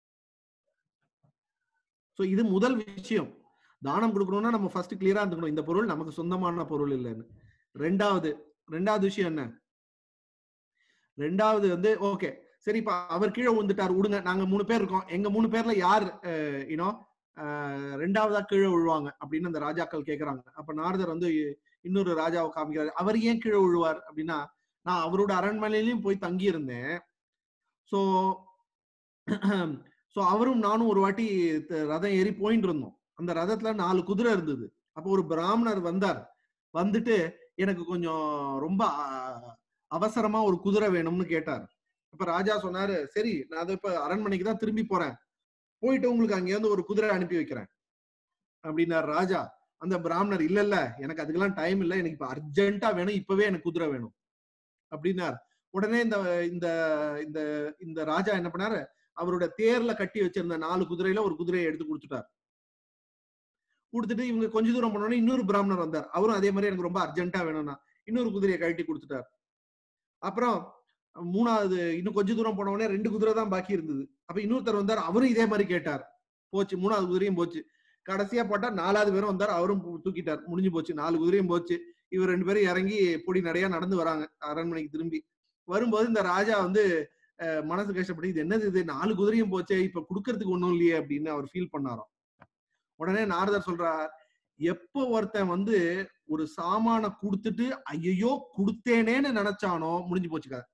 சோ இது முதல் விஷயம் தானம் கொடுக்கணும்னா நம்ம ஃபர்ஸ்ட் கிளியரா இருந்துக்கணும் இந்த பொருள் நமக்கு சொந்தமான பொருள் இல்லைன்னு ரெண்டாவது ரெண்டாவது விஷயம் என்ன ரெண்டாவது வந்து ஓகே சரி இப்ப அவர் கீழே விழுந்துட்டார் விடுங்க நாங்க மூணு பேர் இருக்கோம் எங்க மூணு பேர்ல யார் யூனோ ரெண்டாவதா கீழே விழுவாங்க அப்படின்னு அந்த ராஜாக்கள் கேக்குறாங்க அப்ப நாரதர் வந்து இன்னொரு ராஜாவை காமிக்கிறாரு அவர் ஏன் கீழே விழுவார் அப்படின்னா நான் அவரோட அரண்மனையிலயும் போய் தங்கி இருந்தேன் சோ சோ அவரும் நானும் ஒரு வாட்டி த- ரதம் ஏறி போயிட்டு இருந்தோம் அந்த ரதத்துல நாலு குதிரை இருந்தது அப்போ ஒரு பிராமணர் வந்தார் வந்துட்டு எனக்கு கொஞ்சம் ரொம்ப அ- அவசரமா ஒரு குதிரை வேணும்னு கேட்டார் அப்ப ராஜா சொன்னாரு சரி நான் அதை இப்ப அரண்மனைக்கு தான் திரும்பி போறேன் போயிட்டு உங்களுக்கு அங்கேருந்து ஒரு குதிரை அனுப்பி வைக்கிறேன் அப்படின்னார் ராஜா அந்த பிராமணர் இல்ல இல்ல எனக்கு அதுக்கெல்லாம் டைம் இல்ல எனக்கு இப்ப அர்ஜென்ட்டா வேணும் இப்பவே எனக்கு குதிரை வேணும் அப்படின்னார் உடனே இந்த இந்த இந்த இந்த ராஜா என்ன பண்ணாரு அவரோட தேர்ல கட்டி வச்சிருந்த நாலு குதிரையில ஒரு குதிரையை எடுத்து கொடுத்துட்டார் கொடுத்துட்டு இவங்க கொஞ்ச தூரம் போனோடனே இன்னொரு பிராமணர் வந்தார் அவரும் அதே மாதிரி எனக்கு ரொம்ப அர்ஜென்ட்டா வேணும்னா இன்னொரு குதிரையை கழட்டி கொடுத்துட்டார் அப்புறம் மூணாவது இன்னும் கொஞ்ச தூரம் போன உடனே ரெண்டு குதிரை தான் பாக்கி இருந்தது அப்ப இன்னொருத்தர் வந்தார் அவரும் இதே மாதிரி கேட்டார் போச்சு மூணாவது குதிரையும் போச்சு கடைசியா போட்டா நாலாவது பேரும் வந்தார் அவரும் பு- தூக்கிட்டார் முடிஞ்சு போச்சு நாலு குதிரையும் போச்சு இவர் ரெண்டு பேரும் இறங்கி பொடி நடையா நடந்து வராங்க அரண்மனைக்கு திரும்பி வரும்போது இந்த ராஜா வந்து அஹ், மனசு கஷ்டப்பட்டு இது என்னது இது நாலு குதிரையும் போச்சே இப்ப குடுக்கறதுக்கு ஒண்ணும் இல்லையே அப்படின்னு அவர் ஃபீல் பண்ணாராம் உடனே நாரதர் சொல்றார் எப்போ ஒருத்தன் வந்து ஒரு சாமான கொடுத்துட்டு ஐயோ கொடுத்தேனேன்னு நினைச்சானோ முடிஞ்சு போச்சு கதை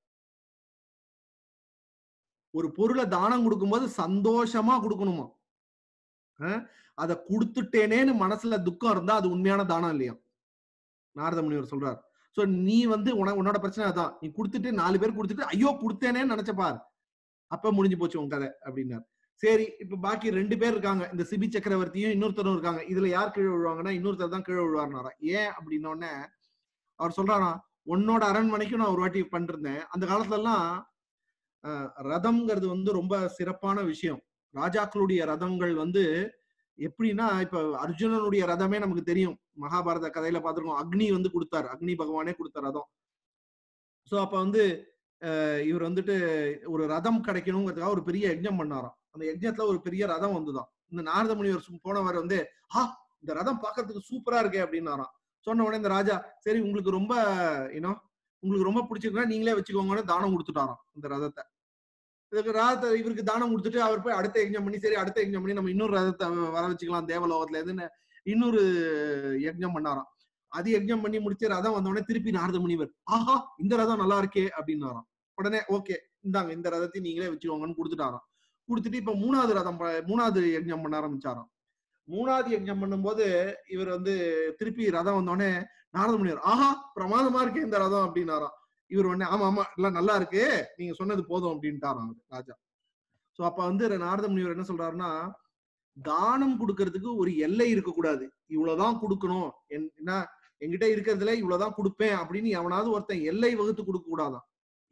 ஒரு பொருளை தானம் கொடுக்கும்போது சந்தோஷமா கொடுக்கணுமா அஹ், அதை கொடுத்துட்டேனேன்னு மனசுல துக்கம் இருந்தா அது உண்மையான தானம் இல்லையா நாரத முனிவர் சொல்றார் சோ நீ வந்து உன- உன்னோட பிரச்சனை அதான் நீ கொடுத்துட்டு நாலு பேர் கொடுத்துட்டு ஐயோ கொடுத்தேனேன்னு நினைச்ச பார் அப்ப முடிஞ்சு போச்சு உன் கதை அப்படின்னார் சரி இப்ப பாக்கி ரெண்டு பேர் இருக்காங்க இந்த சிபி சக்கரவர்த்தியும் இன்னொருத்தரும் இருக்காங்க இதுல யார் கீழே விழுவாங்கன்னா இன்னொருத்தர் தான் கீழே விழுவாருனாரா ஏன் அப்படின்ன உடனே அவர் சொல்றாராம் உன்னோட அரண்மனைக்கும் நான் ஒரு வாட்டி பண்ணிருந்தேன் அந்த காலத்துல எல்லாம் அஹ், ரதம்ங்கிறது வந்து ரொம்ப சிறப்பான விஷயம் ராஜாக்களுடைய ரதங்கள் வந்து எப்படின்னா இப்ப அர்ஜுனனுடைய ரதமே நமக்கு தெரியும் மகாபாரத கதையில பார்த்திருக்கோம் அக்னி வந்து கொடுத்தார் அக்னி பகவானே கொடுத்த ரதம் சோ அப்ப வந்து அஹ், இவர் வந்துட்டு ஒரு ரதம் கிடைக்கணுங்கிறதுக்காக ஒரு பெரிய யஜ்ஞம் பண்ணாராம் அந்த யஜ்ஞத்துல ஒரு பெரிய ரதம் வந்துதான் இந்த நாரத முனிவர் சு- போனவர் வந்து ஆ இந்த ரதம் பார்க்கிறதுக்கு சூப்பரா இருக்கே அப்படின்னாராம் சொன்ன உடனே இந்த ராஜா சரி உங்களுக்கு ரொம்ப யூனோ உங்களுக்கு ரொம்ப பிடிச்சிருக்கா நீங்களே வச்சுக்கோங்கன்னு தானம் கொடுத்துட்டாராம் இந்த ரதத்தை இதுக்கு ரதத்தை இவருக்கு தானம் கொடுத்துட்டு அவர் போய் அடுத்த யஜ்ஞம் பண்ணி சரி அடுத்த யஜ்ஞம் பண்ணி நம்ம இன்னொரு ரதத்தை வர வச்சுக்கலாம் தேவலோகத்துல எதுன்னு இன்னொரு யஜ்ஞம் பண்ணாராம் அது யஜ்ஞம் பண்ணி முடிச்சு ரதம் வந்த உடனே திருப்பி நாரத முனிவர் ஆஹா இந்த ரதம் நல்லா இருக்கே அப்படின்னாராம் உடனே ஓகே இந்தாங்க இந்த ரதத்தையும் நீங்களே வச்சுக்கோங்கன்னு கொடுத்துட்டாராம் கொடுத்துட்டு இப்ப மூணாவது ரதம் ப- மூணாவது யஜ்ஞம் பண்ண ஆரம்பிச்சாராம் மூணாவது யஜ்ஞம் பண்ணும்போது இவர் வந்து திருப்பி ரதம் வந்தோடனே நாரத முனிவர் ஆஹா பிரமாதமா இருக்கே இந்த ரதம் அப்படின்னாராம் இவர் உடனே ஆமா ஆமா எல்லாம் நல்லா இருக்கு நீங்க சொன்னது போதும் அப்படின்ட்டாராம் அவரு ராஜா சோ அப்ப வந்து நாரத முனிவர் என்ன சொல்றாருன்னா தானம் கொடுக்கறதுக்கு ஒரு எல்லை இருக்கக்கூடாது இவ்வளவுதான் கொடுக்கணும் என்- என்ன என்கிட்ட இருக்கிறதுல இவ்வளவுதான் கொடுப்பேன் அப்படின்னு எவனாவது ஒருத்தன் எல்லை வகுத்து கொடுக்க கூடாதான்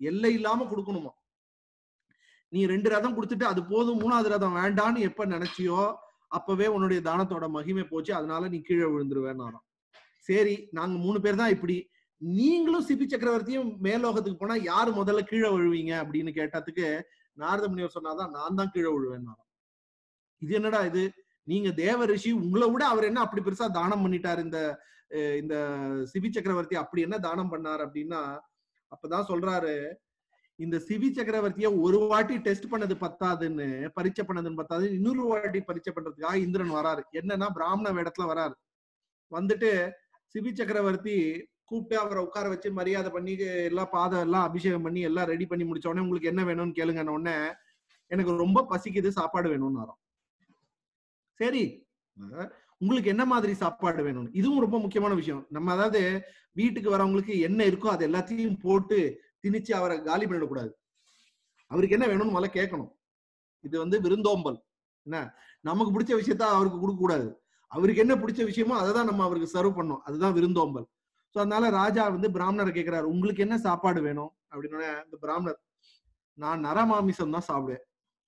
எல்லை இல்லாம கொடுக்கணுமா நீ ரெண்டு ரதம் கொடுத்துட்டு அது போதும் மூணாவது ரதம் வேண்டான்னு எப்ப நினைச்சியோ அப்பவே உன்னுடைய தானத்தோட மகிமை போச்சு அதனால நீ கீழே விழுந்துருவேன்னு சரி நாங்க மூணு பேர் தான் இப்படி நீங்களும் சிபி சக்கரவர்த்தியும் மேலோகத்துக்கு போனா யாரு முதல்ல கீழே விழுவீங்க அப்படின்னு கேட்டதுக்கு நாரத முனிவர் சொன்னாதான் நான் தான் கீழே விழுவேன் இது என்னடா இது நீங்க தேவ ரிஷி உங்களை விட அவர் என்ன அப்படி பெருசா தானம் பண்ணிட்டாரு இந்த அஹ், இந்த சிபி சக்கரவர்த்தி அப்படி என்ன தானம் பண்ணார் அப்படின்னா அப்பதான் சொல்றாரு இந்த சிவி சக்கரவர்த்திய ஒரு வாட்டி டெஸ்ட் பண்ணது பத்தாதுன்னு பரீட்சை பண்ணதுன்னு பத்தாது இன்னொரு வாட்டி பரீட்சை பண்றதுக்காக இந்திரன் வராரு என்னன்னா பிராமண வேடத்துல வராரு வந்துட்டு சிபி சக்கரவர்த்தி கூப்பிட்டு அவரை உட்கார வச்சு மரியாதை பண்ணி எல்லாம் பாதம் எல்லாம் அபிஷேகம் பண்ணி எல்லாம் ரெடி பண்ணி முடிச்ச உடனே உங்களுக்கு என்ன வேணும்னு கேளுங்கன்ன உடனே எனக்கு ரொம்ப பசிக்குது சாப்பாடு வேணும்னு வரோம் சரி அஹ், உங்களுக்கு என்ன மாதிரி சாப்பாடு வேணும்னு இதுவும் ரொம்ப முக்கியமான விஷயம் நம்ம அதாவது வீட்டுக்கு வரவங்களுக்கு என்ன இருக்கோ அது எல்லாத்தையும் போட்டு திணிச்சு அவரை காலி பண்ணிடக்கூடாது அவருக்கு என்ன வேணும்னு முதல்ல கேட்கணும் இது வந்து விருந்தோம்பல் என்ன நமக்கு பிடிச்ச விஷயத்த அவருக்கு கொடுக்க கூடாது அவருக்கு என்ன பிடிச்ச விஷயமோ அதை தான் நம்ம அவருக்கு சர்வ் பண்ணோம் அதுதான் விருந்தோம்பல் சோ அதனால ராஜா வந்து பிராமணரை கேட்கிறாரு உங்களுக்கு என்ன சாப்பாடு வேணும் அப்படின்னு உடனே இந்த பிராமணர் நான் நரமாமிசம் தான் சாப்பிடுவேன்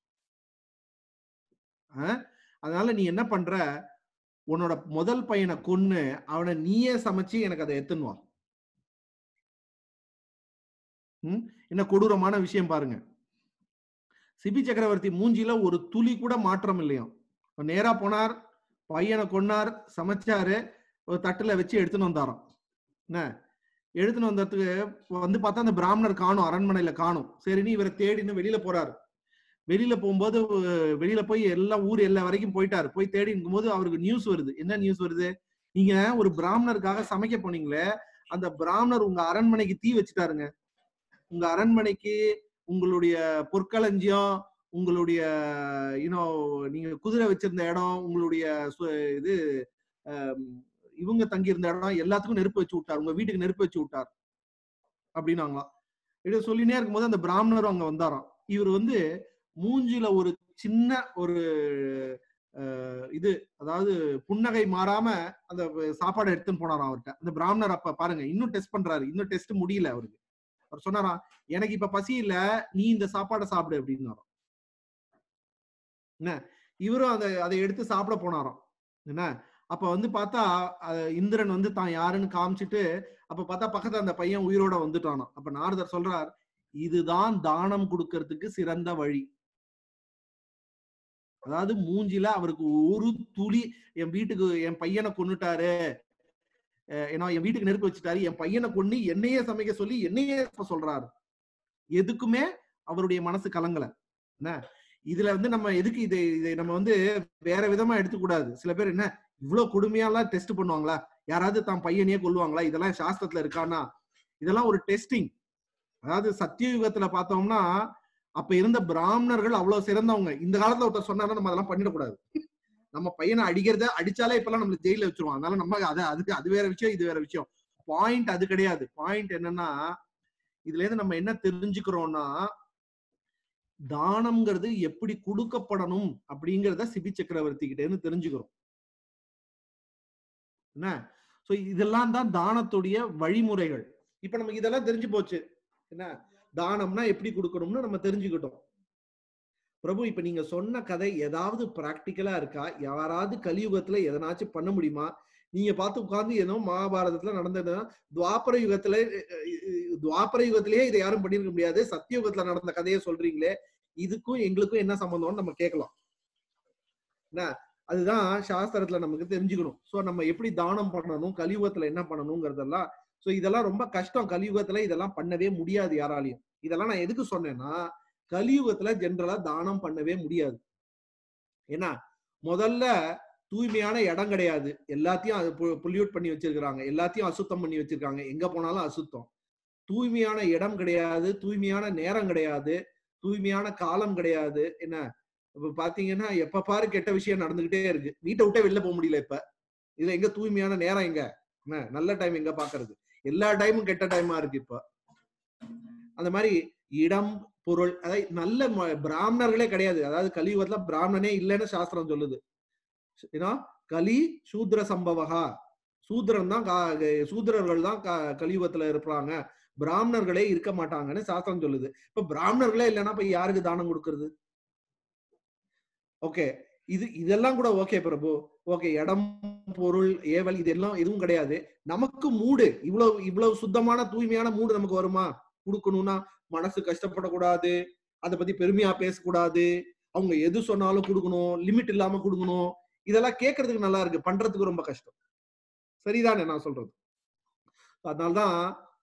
ஆஹ்? அதனால நீ என்ன பண்ற உன்னோட முதல் பையனை கொன்னு அவனை நீயே சமைச்சு எனக்கு அதை எடுத்துன்னு வா ம்? என்ன கொடூரமான விஷயம் பாருங்க சிபி சக்கரவர்த்தி மூஞ்சில ஒரு துளி கூட மாற்றம் இல்லையாம் அவர் நேரா போனார் பையனை கொன்னார் சமைச்சாரு ஒரு தட்டுல வச்சு எடுத்துன்னு வந்தாராம் என்ன எடுத்துன்னு வந்ததுக்கு வந்து பார்த்தா அந்த பிராமணர் காணும் அரண்மனையில காணும் சரின்னு இவரை தேடின்னு வெளியில போறாரு வெளியில போகும்போது அஹ், வெளியில போய் எல்லாம் ஊர் எல்லா வரைக்கும் போயிட்டாரு போய் தேடி இருக்கும்போது அவருக்கு நியூஸ் வருது என்ன நியூஸ் வருது நீங்க ஒரு பிராமணருக்காக சமைக்க போனீங்களே அந்த பிராமணர் உங்க அரண்மனைக்கு தீ வச்சுட்டாருங்க உங்க அரண்மனைக்கு உங்களுடைய பொற்களஞ்சியம் உங்களுடைய யூனோ நீங்க குதிரை வச்சிருந்த இடம் உங்களுடைய சு- இது ஆம், இவங்க தங்கி இருந்த இடம் எல்லாத்துக்கும் நெருப்பு வச்சு விட்டார் உங்க வீட்டுக்கு நெருப்பு வச்சு விட்டார் அப்படின்னாங்களாம் இதை சொல்லினே இருக்கும்போது அந்த பிராமணரும் அங்க வந்தாராம் இவர் வந்து மூஞ்சில ஒரு சின்ன ஒரு அஹ், இது அதாவது புன்னகை மாறாம அந்த சாப்பாடு எடுத்துன்னு போனாராம் அவர்கிட்ட அந்த பிராமணர் அப்ப பாருங்க இன்னும் டெஸ்ட் பண்றாரு இன்னும் டெஸ்ட் முடியல அவருக்கு அவர் சொன்னாராம் எனக்கு இப்ப பசி இல்ல நீ இந்த சாப்பாடை சாப்பிடு அப்படின்னாராம் என்ன இவரும் அதை அதை எடுத்து சாப்பிட போனாராம் என்ன அப்ப வந்து பார்த்தா அஹ், இந்திரன் வந்து தான் யாருன்னு காமிச்சிட்டு அப்ப பார்த்தா பக்கத்துல அந்த பையன் உயிரோட வந்துட்டானாம் அப்ப நாரதர் சொல்றார் இதுதான் தானம் கொடுக்கறதுக்கு சிறந்த வழி அதாவது மூஞ்சில அவருக்கு ஒரு துளி என் வீட்டுக்கு என் பையனை கொன்னுட்டாரு அஹ் ஏன்னா என் வீட்டுக்கு நெருப்பு வச்சுட்டாரு என் பையனை கொன்னு என்னையே சமைக்க சொல்லி என்னையே இப்ப சொல்றாரு எதுக்குமே அவருடைய மனசு கலங்கல என்ன இதுல வந்து நம்ம எதுக்கு இதை இதை நம்ம வந்து வேற விதமா எடுத்துக்கூடாது சில பேர் என்ன இவ்வளவு கொடுமையாலாம் டெஸ்ட் பண்ணுவாங்களா யாராவது தான் பையனையே கொல்லுவாங்களா இதெல்லாம் சாஸ்திரத்துல இருக்கானா இதெல்லாம் ஒரு டெஸ்டிங் அதாவது சத்தியயுகத்துல பார்த்தோம்னா அப்ப இருந்த பிராமணர்கள் அவ்வளவு சிறந்தவங்க இந்த காலத்துல ஒருத்தர் சொன்னாலும் நம்ம அதெல்லாம் பண்ணிடக்கூடாது நம்ம பையனை அடிக்கிறத அடிச்சாலே இப்பெல்லாம் நம்மள ஜெயில வச்சிருவாங்க அதனால நம்ம அது அதுக்கு அது வேற விஷயம் இது வேற விஷயம் பாயிண்ட் அது கிடையாது பாயிண்ட் என்னன்னா இதுல இருந்து நம்ம என்ன தெரிஞ்சுக்கிறோம்னா தானம்ங்கிறது எப்படி கொடுக்கப்படணும் அப்படிங்கிறத சிபி சக்கரவர்த்தி கிட்ட இருந்து தெரிஞ்சுக்கிறோம் என்ன சோ இதெல்லாம் தான் தானத்துடைய வழிமுறைகள் இப்ப நமக்கு இதெல்லாம் தெரிஞ்சு போச்சு என்ன தானம்னா எப்படி கொடுக்கணும்னு நம்ம தெரிஞ்சுக்கிட்டோம் பிரபு இப்ப நீங்க சொன்ன கதை ஏதாவது பிராக்டிக்கலா இருக்கா யாராவது கலியுகத்துல எதனாச்சும் பண்ண முடியுமா நீங்க பார்த்து உட்கார்ந்து ஏதோ மகாபாரதத்துல நடந்ததுன்னா துவாபர யுகத்துல அஹ், அஹ், துவாபர யுகத்திலேயே இதை யாரும் பண்ணிருக்க முடியாது சத்தியுகத்துல நடந்த கதையை சொல்றீங்களே இதுக்கும் எங்களுக்கும் என்ன சம்பந்தம்னு நம்ம கேட்கலாம் என்ன அதுதான் சாஸ்திரத்துல நமக்கு தெரிஞ்சுக்கணும் சோ நம்ம எப்படி தானம் பண்ணணும் கலியுகத்துல என்ன பண்ணணுங்கிறதெல்லாம் சோ இதெல்லாம் ரொம்ப கஷ்டம் கலியுகத்துல இதெல்லாம் பண்ணவே முடியாது யாராலையும் இதெல்லாம் நான் எதுக்கு சொன்னேன்னா கலியுகத்துல ஜென்ரலா தானம் பண்ணவே முடியாது ஏன்னா முதல்ல தூய்மையான இடம் கிடையாது எல்லாத்தையும் அது பொல்யூட் பண்ணி வச்சிருக்காங்க எல்லாத்தையும் அசுத்தம் பண்ணி வச்சிருக்காங்க எங்க போனாலும் அசுத்தம் தூய்மையான இடம் கிடையாது தூய்மையான நேரம் கிடையாது தூய்மையான காலம் கிடையாது என்ன இப்ப பாத்தீங்கன்னா எப்ப பாரு கெட்ட விஷயம் நடந்துகிட்டே இருக்கு வீட்டை விட்டே வெளில போக முடியல இப்ப இதுல எங்க தூய்மையான நேரம் எங்க என்ன நல்ல டைம் எங்க பாக்குறது எல்லா டைமும் கெட்ட டைமா இருக்கு இப்ப அந்த மாதிரி இடம் பொருள் அதாவது நல்ல ம- பிராமணர்களே கிடையாது அதாவது கலியுகத்துல பிராமணனே இல்லைன்னு சாஸ்திரம் சொல்லுது ஏன்னா கலி சூத்ர சம்பவகா சூத்ரன் தான் கா- சூத்ரர்கள் தான் க- கலியுகத்துல இருப்பாங்க பிராமணர்களே இருக்க மாட்டாங்கன்னு சாஸ்திரம் சொல்லுது இப்ப பிராமணர்களே இல்லைன்னா இப்ப யாருக்கு தானம் கொடுக்கறது ஓகே இது இதெல்லாம் கூட ஓகே பிரபு ஓகே இடம் பொருள் ஏவல் இதெல்லாம் எதுவும் கிடையாது நமக்கு மூடு இவ்வளவு இவ்வளவு சுத்தமான தூய்மையான மூடு நமக்கு வருமா கொடுக்கணும்னா மனசு கஷ்டப்படக்கூடாது அதை பத்தி பெருமையா பேசக்கூடாது அவங்க எது சொன்னாலும் கொடுக்கணும் லிமிட் இல்லாம கொடுக்கணும் இதெல்லாம் கேட்கறதுக்கு நல்லா இருக்கு பண்றதுக்கு ரொம்ப கஷ்டம் சரிதானே நான் சொல்றது அதனால்தான்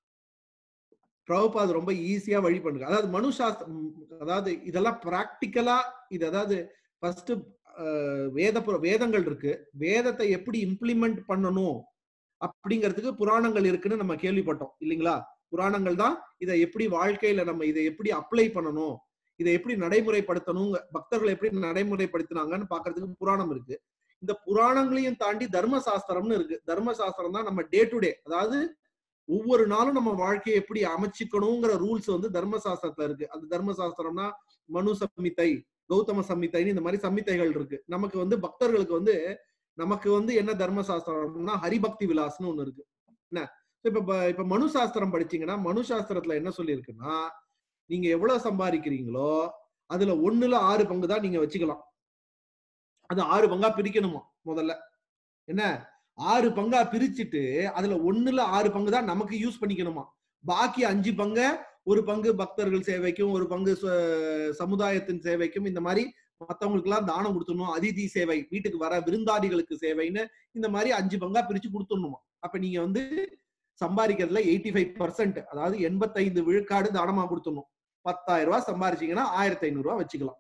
பிரபுபாத் ரொம்ப ஈஸியா வழி பண்ணுங்க அதாவது மனு சாஸ்திரம் அதாவது இதெல்லாம் பிராக்டிக்கலா இது அதாவது ஃபர்ஸ்ட் வேத புர- வேதங்கள் இருக்கு வேதத்தை எப்படி இம்ப்ளிமெண்ட் பண்ணணும் அப்படிங்கிறதுக்கு புராணங்கள் இருக்குன்னு நம்ம கேள்விப்பட்டோம் இல்லைங்களா புராணங்கள் தான் இதை எப்படி வாழ்க்கையில நம்ம இதை எப்படி அப்ளை பண்ணணும் இதை எப்படி நடைமுறைப்படுத்தணும் பக்தர்கள் எப்படி நடைமுறைப்படுத்தினாங்கன்னு பாக்குறதுக்கு புராணம் இருக்கு இந்த புராணங்களையும் தாண்டி தர்மசாஸ்திரம்னு இருக்கு தர்மசாஸ்திரம் தான் நம்ம டே டு டே அதாவது ஒவ்வொரு நாளும் நம்ம வாழ்க்கையை எப்படி அமைச்சுக்கணுங்கிற ரூல்ஸ் வந்து தர்மசாஸ்திரத்துல இருக்கு அந்த தர்மசாஸ்திரம்னா மனு சம்மித்தை கௌதம சம்மித்தைன்னு இந்த மாதிரி சம்மித்தைகள் இருக்கு நமக்கு வந்து பக்தர்களுக்கு வந்து நமக்கு வந்து என்ன தர்மசாஸ்திரம்னா ஹரிபக்தி விலாஸ்னு ஒண்ணு இருக்கு என்ன இப்ப ப- இப்ப மனு சாஸ்திரம் படிச்சீங்கன்னா மனு சாஸ்திரத்துல என்ன சொல்லியிருக்குன்னா நீங்க எவ்வளவு சம்பாதிக்கிறீங்களோ அதுல ஒண்ணுல ஆறு பங்கு தான் நீங்க வச்சுக்கலாம் அது ஆறு பங்கா பிரிக்கணுமா முதல்ல என்ன ஆறு பங்கா பிரிச்சுட்டு அதுல ஒண்ணுல ஆறு பங்கு தான் நமக்கு யூஸ் பண்ணிக்கணுமா பாக்கி அஞ்சு பங்க ஒரு பங்கு பக்தர்கள் சேவைக்கும் ஒரு பங்கு ச- சமுதாயத்தின் சேவைக்கும் இந்த மாதிரி மத்தவங்களுக்கு எல்லாம் தானம் கொடுத்துடணும் அதிதி சேவை வீட்டுக்கு வர விருந்தாளிகளுக்கு சேவைன்னு இந்த மாதிரி அஞ்சு பங்கா பிரிச்சு கொடுத்துடணுமா அப்ப நீங்க வந்து சம்பாதிக்கிறதுல எயிட்டி ஃபைவ் பர்சன்ட் அதாவது எண்பத்தைந்து விழுக்காடு தானமா கொடுத்துடணும் பத்தாயிரம் ரூபாய் சம்பாரிச்சீங்கன்னா ஆயிரத்தி ஐநூறு ரூபாய் வச்சுக்கலாம்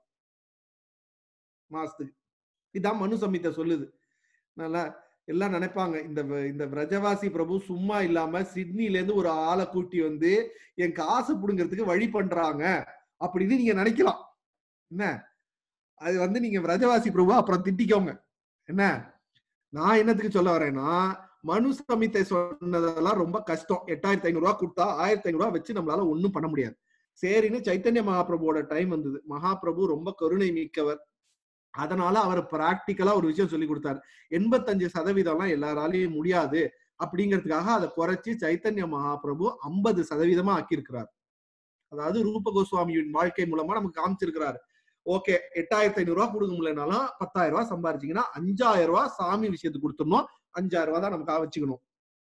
மாசத்துக்கு இதான் மனு சம்மித்தை சொல்லுது நல்லா எல்லாம் நினைப்பாங்க இந்த வ- இந்த பிரஜவாசி பிரபு சும்மா இல்லாம சிட்னில இருந்து ஒரு ஆளை கூட்டி வந்து என் காசு புடுங்கிறதுக்கு வழி பண்றாங்க அப்படின்னு நீங்க நினைக்கலாம் என்ன அது வந்து நீங்க பிரஜவாசி பிரபு அப்புறம் திட்டிக்கோங்க என்ன நான் என்னத்துக்கு சொல்ல வரேன்னா மனு சமித்தை சொன்னதெல்லாம் ரொம்ப கஷ்டம் எட்டாயிரத்தி ஐநூறு ரூபாய் கொடுத்தா ஆயிரத்தி ஐநூறு ரூபாய் வச்சு நம்மளால ஒண்ணும் பண்ண முடியாது சரின்னு சைத்தன்ய மகாபிரபுவோட டைம் வந்தது மகாபிரபு ரொம்ப கருணை மிக்கவர் அதனால அவர் பிராக்டிக்கலா ஒரு விஷயம் சொல்லி கொடுத்தாரு எண்பத்தஞ்சு சதவீதம்லாம் எல்லாராலையும் முடியாது அப்படிங்கிறதுக்காக அதை குறைச்சு சைத்தன்ய மகாபிரபு ஐம்பது சதவீதமா ஆக்கியிருக்கிறார் அதாவது ரூப கோஸ்வாமியின் வாழ்க்கை மூலமா நமக்கு காமிச்சிருக்கிறாரு ஓகே எட்டாயிரத்தி ஐநூறு ரூபாய் கொடுக்க முடியலனாலும் பத்தாயிரம் ரூபாய் சம்பாரிச்சீங்கன்னா அஞ்சாயிரம் ரூபாய் சாமி விஷயத்துக்கு கொடுத்துடணும் அஞ்சாயிரம் ரூபாய் தான் நமக்கு வச்சுக்கணும்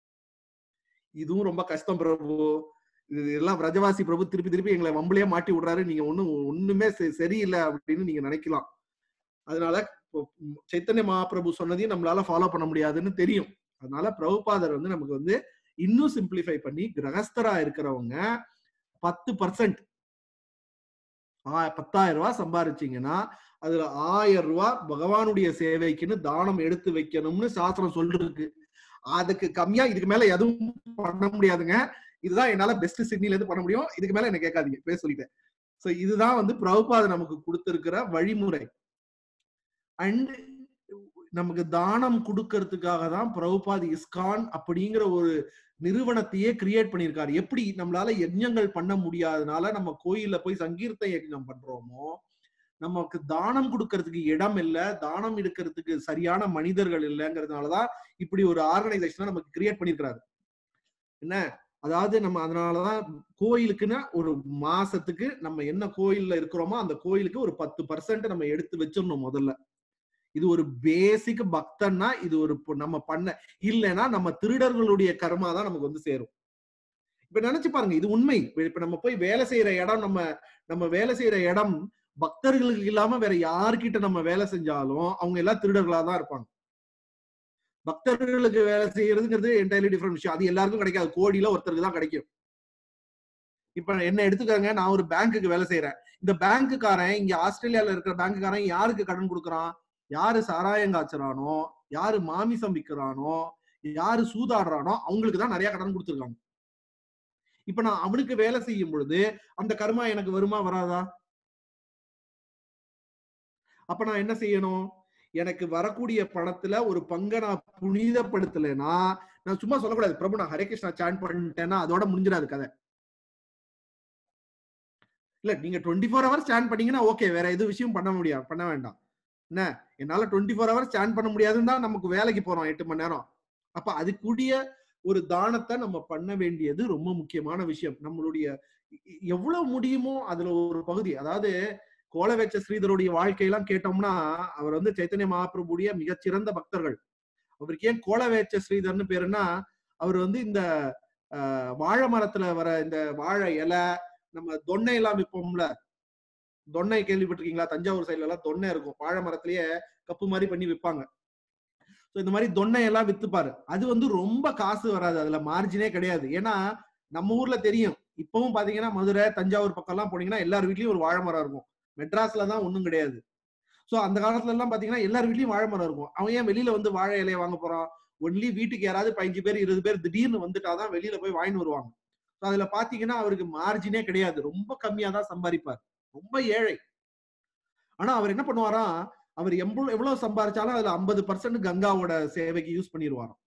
இதுவும் ரொம்ப கஷ்டம் பிரபு இது எல்லாம் பிரஜவாசி பிரபு திருப்பி திருப்பி எங்களை வம்பளையே மாட்டி விடுறாரு நீங்க ஒண்ணும் ஒண்ணுமே சரி- சரியில்லை அப்படின்னு நீங்க நினைக்கலாம் அதனால இப்போ சைத்தன்ய மகாபிரபு சொன்னதையும் நம்மளால ஃபாலோ பண்ண முடியாதுன்னு தெரியும் அதனால பிரபுபாதர் வந்து நமக்கு வந்து இன்னும் சிம்பிளிஃபை பண்ணி கிரகஸ்தரா இருக்கிறவங்க பத்து பர்சன்ட் பத்தாயிரம் ரூபாய் சம்பாரிச்சீங்கன்னா அதுல ஆயிரம் ரூபாய் பகவானுடைய சேவைக்குன்னு தானம் எடுத்து வைக்கணும்னு சாஸ்திரம் சொல்லிருக்கு அதுக்கு கம்மியா இதுக்கு மேல எதுவும் பண்ண முடியாதுங்க இதுதான் என்னால பெஸ்ட் சிட்னில இருந்து பண்ண முடியும் இதுக்கு மேல என்ன கேட்காதீங்க பேச சொல்லிட்டேன் சோ இதுதான் வந்து பிரபுபாத நமக்கு கொடுத்திருக்கிற வழிமுறை அண்ட் நமக்கு தானம் கொடுக்கறதுக்காக தான் பிரபுபாத் இஸ்கான் அப்படிங்கிற ஒரு நிறுவனத்தையே கிரியேட் பண்ணியிருக்காரு எப்படி நம்மளால யஜ்ஞங்கள் பண்ண முடியாதனால நம்ம கோயில்ல போய் சங்கீர்த்த யஜ்ஞம் பண்றோமோ நமக்கு தானம் கொடுக்கறதுக்கு இடம் இல்ல தானம் எடுக்கிறதுக்கு சரியான மனிதர்கள் இல்லைங்கிறதுனாலதான் இப்படி ஒரு ஆர்கனைசேஷனை நமக்கு கிரியேட் பண்ணிருக்காரு என்ன அதாவது நம்ம அதனாலதான் கோயிலுக்குன்னா ஒரு மாசத்துக்கு நம்ம என்ன கோயில்ல இருக்கிறோமோ அந்த கோயிலுக்கு ஒரு பத்து பர்சன்ட் நம்ம எடுத்து வச்சிடணும் முதல்ல இது ஒரு பேசிக் பக்தன்னா இது ஒரு பொ- நம்ம பண்ண இல்லைன்னா நம்ம திருடர்களுடைய கர்மா தான் நமக்கு வந்து சேரும் இப்ப நினைச்சு பாருங்க இது உண்மை இப்ப நம்ம போய் வேலை செய்யற இடம் நம்ம நம்ம வேலை செய்யற இடம் பக்தர்களுக்கு இல்லாம வேற யார்கிட்ட நம்ம வேலை செஞ்சாலும் அவங்க எல்லாம் திருடர்களா தான் இருப்பாங்க பக்தர்களுக்கு வேலை செய்யறதுங்கிறது என்டையர்லி டிஃப்ரெண்ட் விஷயம் அது எல்லாருக்கும் கிடைக்காது கோடியில ஒருத்தருக்கு தான் கிடைக்கும் இப்ப என்ன எடுத்துக்கோங்க நான் ஒரு பேங்க்குக்கு வேலை செய்யறேன் இந்த பேங்க்குக்காரன் இங்க ஆஸ்திரேலியால இருக்கிற பேங்க்குக்காரன் யாருக்கு கடன் கொடுக்குறான் யாரு சாராயம் காய்ச்சறானோ யாரு மாமிசம் விற்கிறானோ யாரு சூதாடுறானோ அவங்களுக்கு தான் நிறைய கடன் கொடுத்துருக்காங்க இப்ப நான் அவனுக்கு வேலை செய்யும் பொழுது அந்த கர்மா எனக்கு வருமா வராதா அப்ப நான் என்ன செய்யணும் எனக்கு வரக்கூடிய பணத்துல ஒரு பங்கை நான் புனிதப்படுத்தலைன்னா நான் சும்மா சொல்லக்கூடாது பிரபு நான் ஹரே கிருஷ்ணா சாண்ட் பண்ணிட்டேன்னா அதோட முடிஞ்சிடாது கதை இல்ல நீங்க டுவெண்ட்டி ஃபோர் ஹவர்ஸ் ஸ்டாண்ட் பண்ணீங்கன்னா ஓகே வேற எது விஷயம் பண்ண முடியாது பண்ண வேண்டாம் என்ன என்னால டுவெண்ட்டி ஃபோர் ஹவர்ஸ் ஸ்டாண்ட் பண்ண முடியாதுன்னு தான் நமக்கு வேலைக்கு போறோம் எட்டு மணி நேரம் அப்ப அதுக்குரிய ஒரு தானத்தை நம்ம பண்ண வேண்டியது ரொம்ப முக்கியமான விஷயம் நம்மளுடைய எ- எ- எவ்வளவு முடியுமோ அதுல ஒரு பகுதி அதாவது கோலவேச்ச ஸ்ரீதருடைய வாழ்க்கையெல்லாம் கேட்டோம்னா அவர் வந்து சைத்தன்ய மகாபிரபுடைய மிகச்சிறந்த பக்தர்கள் அவருக்கு ஏன் கோலவேச்ச ஸ்ரீதர்னு பேருன்னா அவர் வந்து இந்த ஆஹ், வாழை மரத்துல வர இந்த வாழை இலை நம்ம தொன்னை எல்லாம் விற்போம்ல தொன்னை கேள்விப்பட்டிருக்கீங்களா தஞ்சாவூர் சைடுல எல்லாம் தொன்னை இருக்கும் வாழை மரத்திலேயே கப்பு மாதிரி பண்ணி விற்பாங்க ஸோ இந்த மாதிரி தொன்னை எல்லாம் வித்துப்பாரு அது வந்து ரொம்ப காசு வராது அதுல மார்ஜினே கிடையாது ஏன்னா நம்ம ஊர்ல தெரியும் இப்பவும் பாத்தீங்கன்னா மதுரை தஞ்சாவூர் பக்கம் எல்லாம் போனீங்கன்னா எல்லார் வீட்லயும் ஒரு வாழை மரம் இருக்கும் மெட்ராஸ்ல தான் ஒண்ணும் கிடையாது சோ அந்த காலத்துல எல்லாம் பாத்தீங்கன்னா எல்லார் வீட்லயும் வாழை மரம் இருக்கும் அவன் ஏன் வெளியில வந்து வாழை இலையை வாங்க போறான் ஒன்லி வீட்டுக்கு யாராவது பதினஞ்சு பேர் இருபது பேர் திடீர்னு வந்துட்டாதான் வெளியில போய் வாங்கிட்டு வருவாங்க So அதுல பாத்தீங்கன்னா அவருக்கு மார்ஜினே கிடையாது ரொம்ப கம்மியா தான் சம்பாதிப்பார் ரொம்ப ஏழை ஆனா அவர் என்ன பண்ணுவாராம் அவர் எவ்வளவு எவ்வளவு சம்பாதிச்சாலும் அதுல ஐம்பது பர்சன்ட் கங்காவோட சேவைக்கு யூஸ் பண்ணிடுவாராம்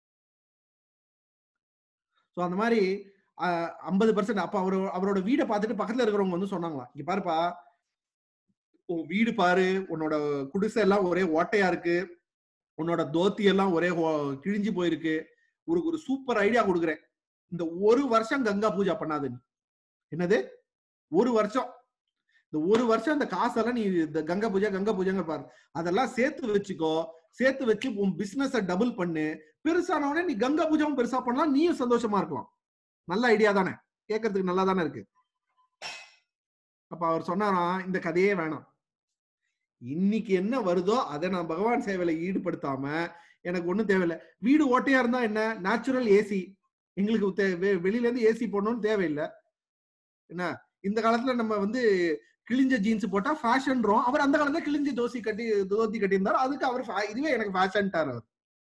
சோ அந்த மாதிரி ஐம்பது பர்சன்ட் அப்ப அவரு அவரோட வீடை பார்த்துட்டு பக்கத்துல இருக்கிறவங்க வந்து சொன்னாங்களாம் இங்க பாருப்பா உன் வீடு பாரு உன்னோட குடிசை எல்லாம் ஒரே ஓட்டையா இருக்கு உன்னோட தோத்தி எல்லாம் ஒரே ஹோ- கிழிஞ்சு போயிருக்கு ஒரு ஒரு சூப்பர் ஐடியா கொடுக்குறேன் இந்த ஒரு வருஷம் கங்கா பூஜா பண்ணாத நீ என்னது ஒரு வருஷம் இந்த ஒரு வருஷம் இந்த காசெல்லாம் நீ இந்த கங்கா பூஜை கங்கா பூஜைங்க பாரு அதெல்லாம் சேர்த்து வச்சுக்கோ சேர்த்து வச்சு உன் பிசினஸ டபுள் பண்ணு பெருசான உடனே நீ கங்கா பூஜாவும் பெருசா பண்ணலாம் நீயும் சந்தோஷமா இருக்கலாம் நல்ல ஐடியா தானே கேட்கறதுக்கு நல்லா தானே இருக்கு அப்ப அவர் சொன்னாராம் இந்த கதையே வேணாம் இன்னைக்கு என்ன வருதோ அதை நான் பகவான் சேவையில ஈடுபடுத்தாம எனக்கு ஒண்ணும் தேவையில்லை வீடு ஓட்டையா இருந்தா என்ன நேச்சுரல் ஏசி எங்களுக்கு தே- வெ- வெளியில இருந்து ஏசி போடணும்னு தேவையில்லை என்ன இந்த காலத்துல நம்ம வந்து கிழிஞ்ச ஜீன்ஸ் போட்டா ஃபேஷன்றோம் அவர் அந்த காலத்துல கிழிஞ்ச தோசி கட்டி தோத்தி கட்டியிருந்தார் அதுக்கு அவர் fa- இதுவே எனக்கு ஃபேஷன்ட்டார் அவர்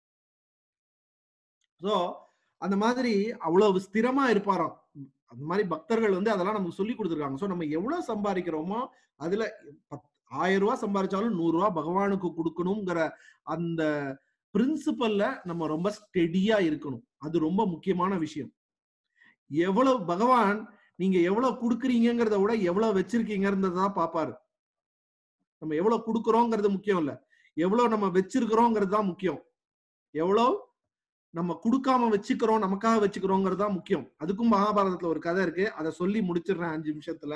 சோ அந்த மாதிரி அவ்வளவு ஸ்திரமா இருப்பாராம் அந்த மாதிரி பக்தர்கள் வந்து அதெல்லாம் நமக்கு சொல்லி கொடுத்துருக்காங்க சோ நம்ம எவ்வளவு சம்பாதிக்கிறோமோ அதுல பத்- ஆயிரம் ரூபாய் சம்பாதிச்சாலும் நூறு ரூபாய் பகவானுக்கு கொடுக்கணுங்கிற அந்த பிரின்சிபல்ல நம்ம ரொம்ப ஸ்டெடியா இருக்கணும் அது ரொம்ப முக்கியமான விஷயம் எவ்வளவு பகவான் நீங்க எவ்வளவு கொடுக்குறீங்கிறத விட எவ்வளவு வச்சிருக்கீங்கிறத தான் பாப்பாரு நம்ம எவ்வளவு கொடுக்குறோங்கிறது முக்கியம் இல்ல எவ்வளவு நம்ம வச்சிருக்கிறோங்கிறது தான் முக்கியம் எவ்வளவு நம்ம கொடுக்காம வச்சுக்கிறோம் நமக்காக வச்சுக்கிறோங்கிறது தான் முக்கியம் அதுக்கும் மகாபாரதத்துல ஒரு கதை இருக்கு அதை சொல்லி முடிச்சிடுறேன் அஞ்சு நிமிஷத்துல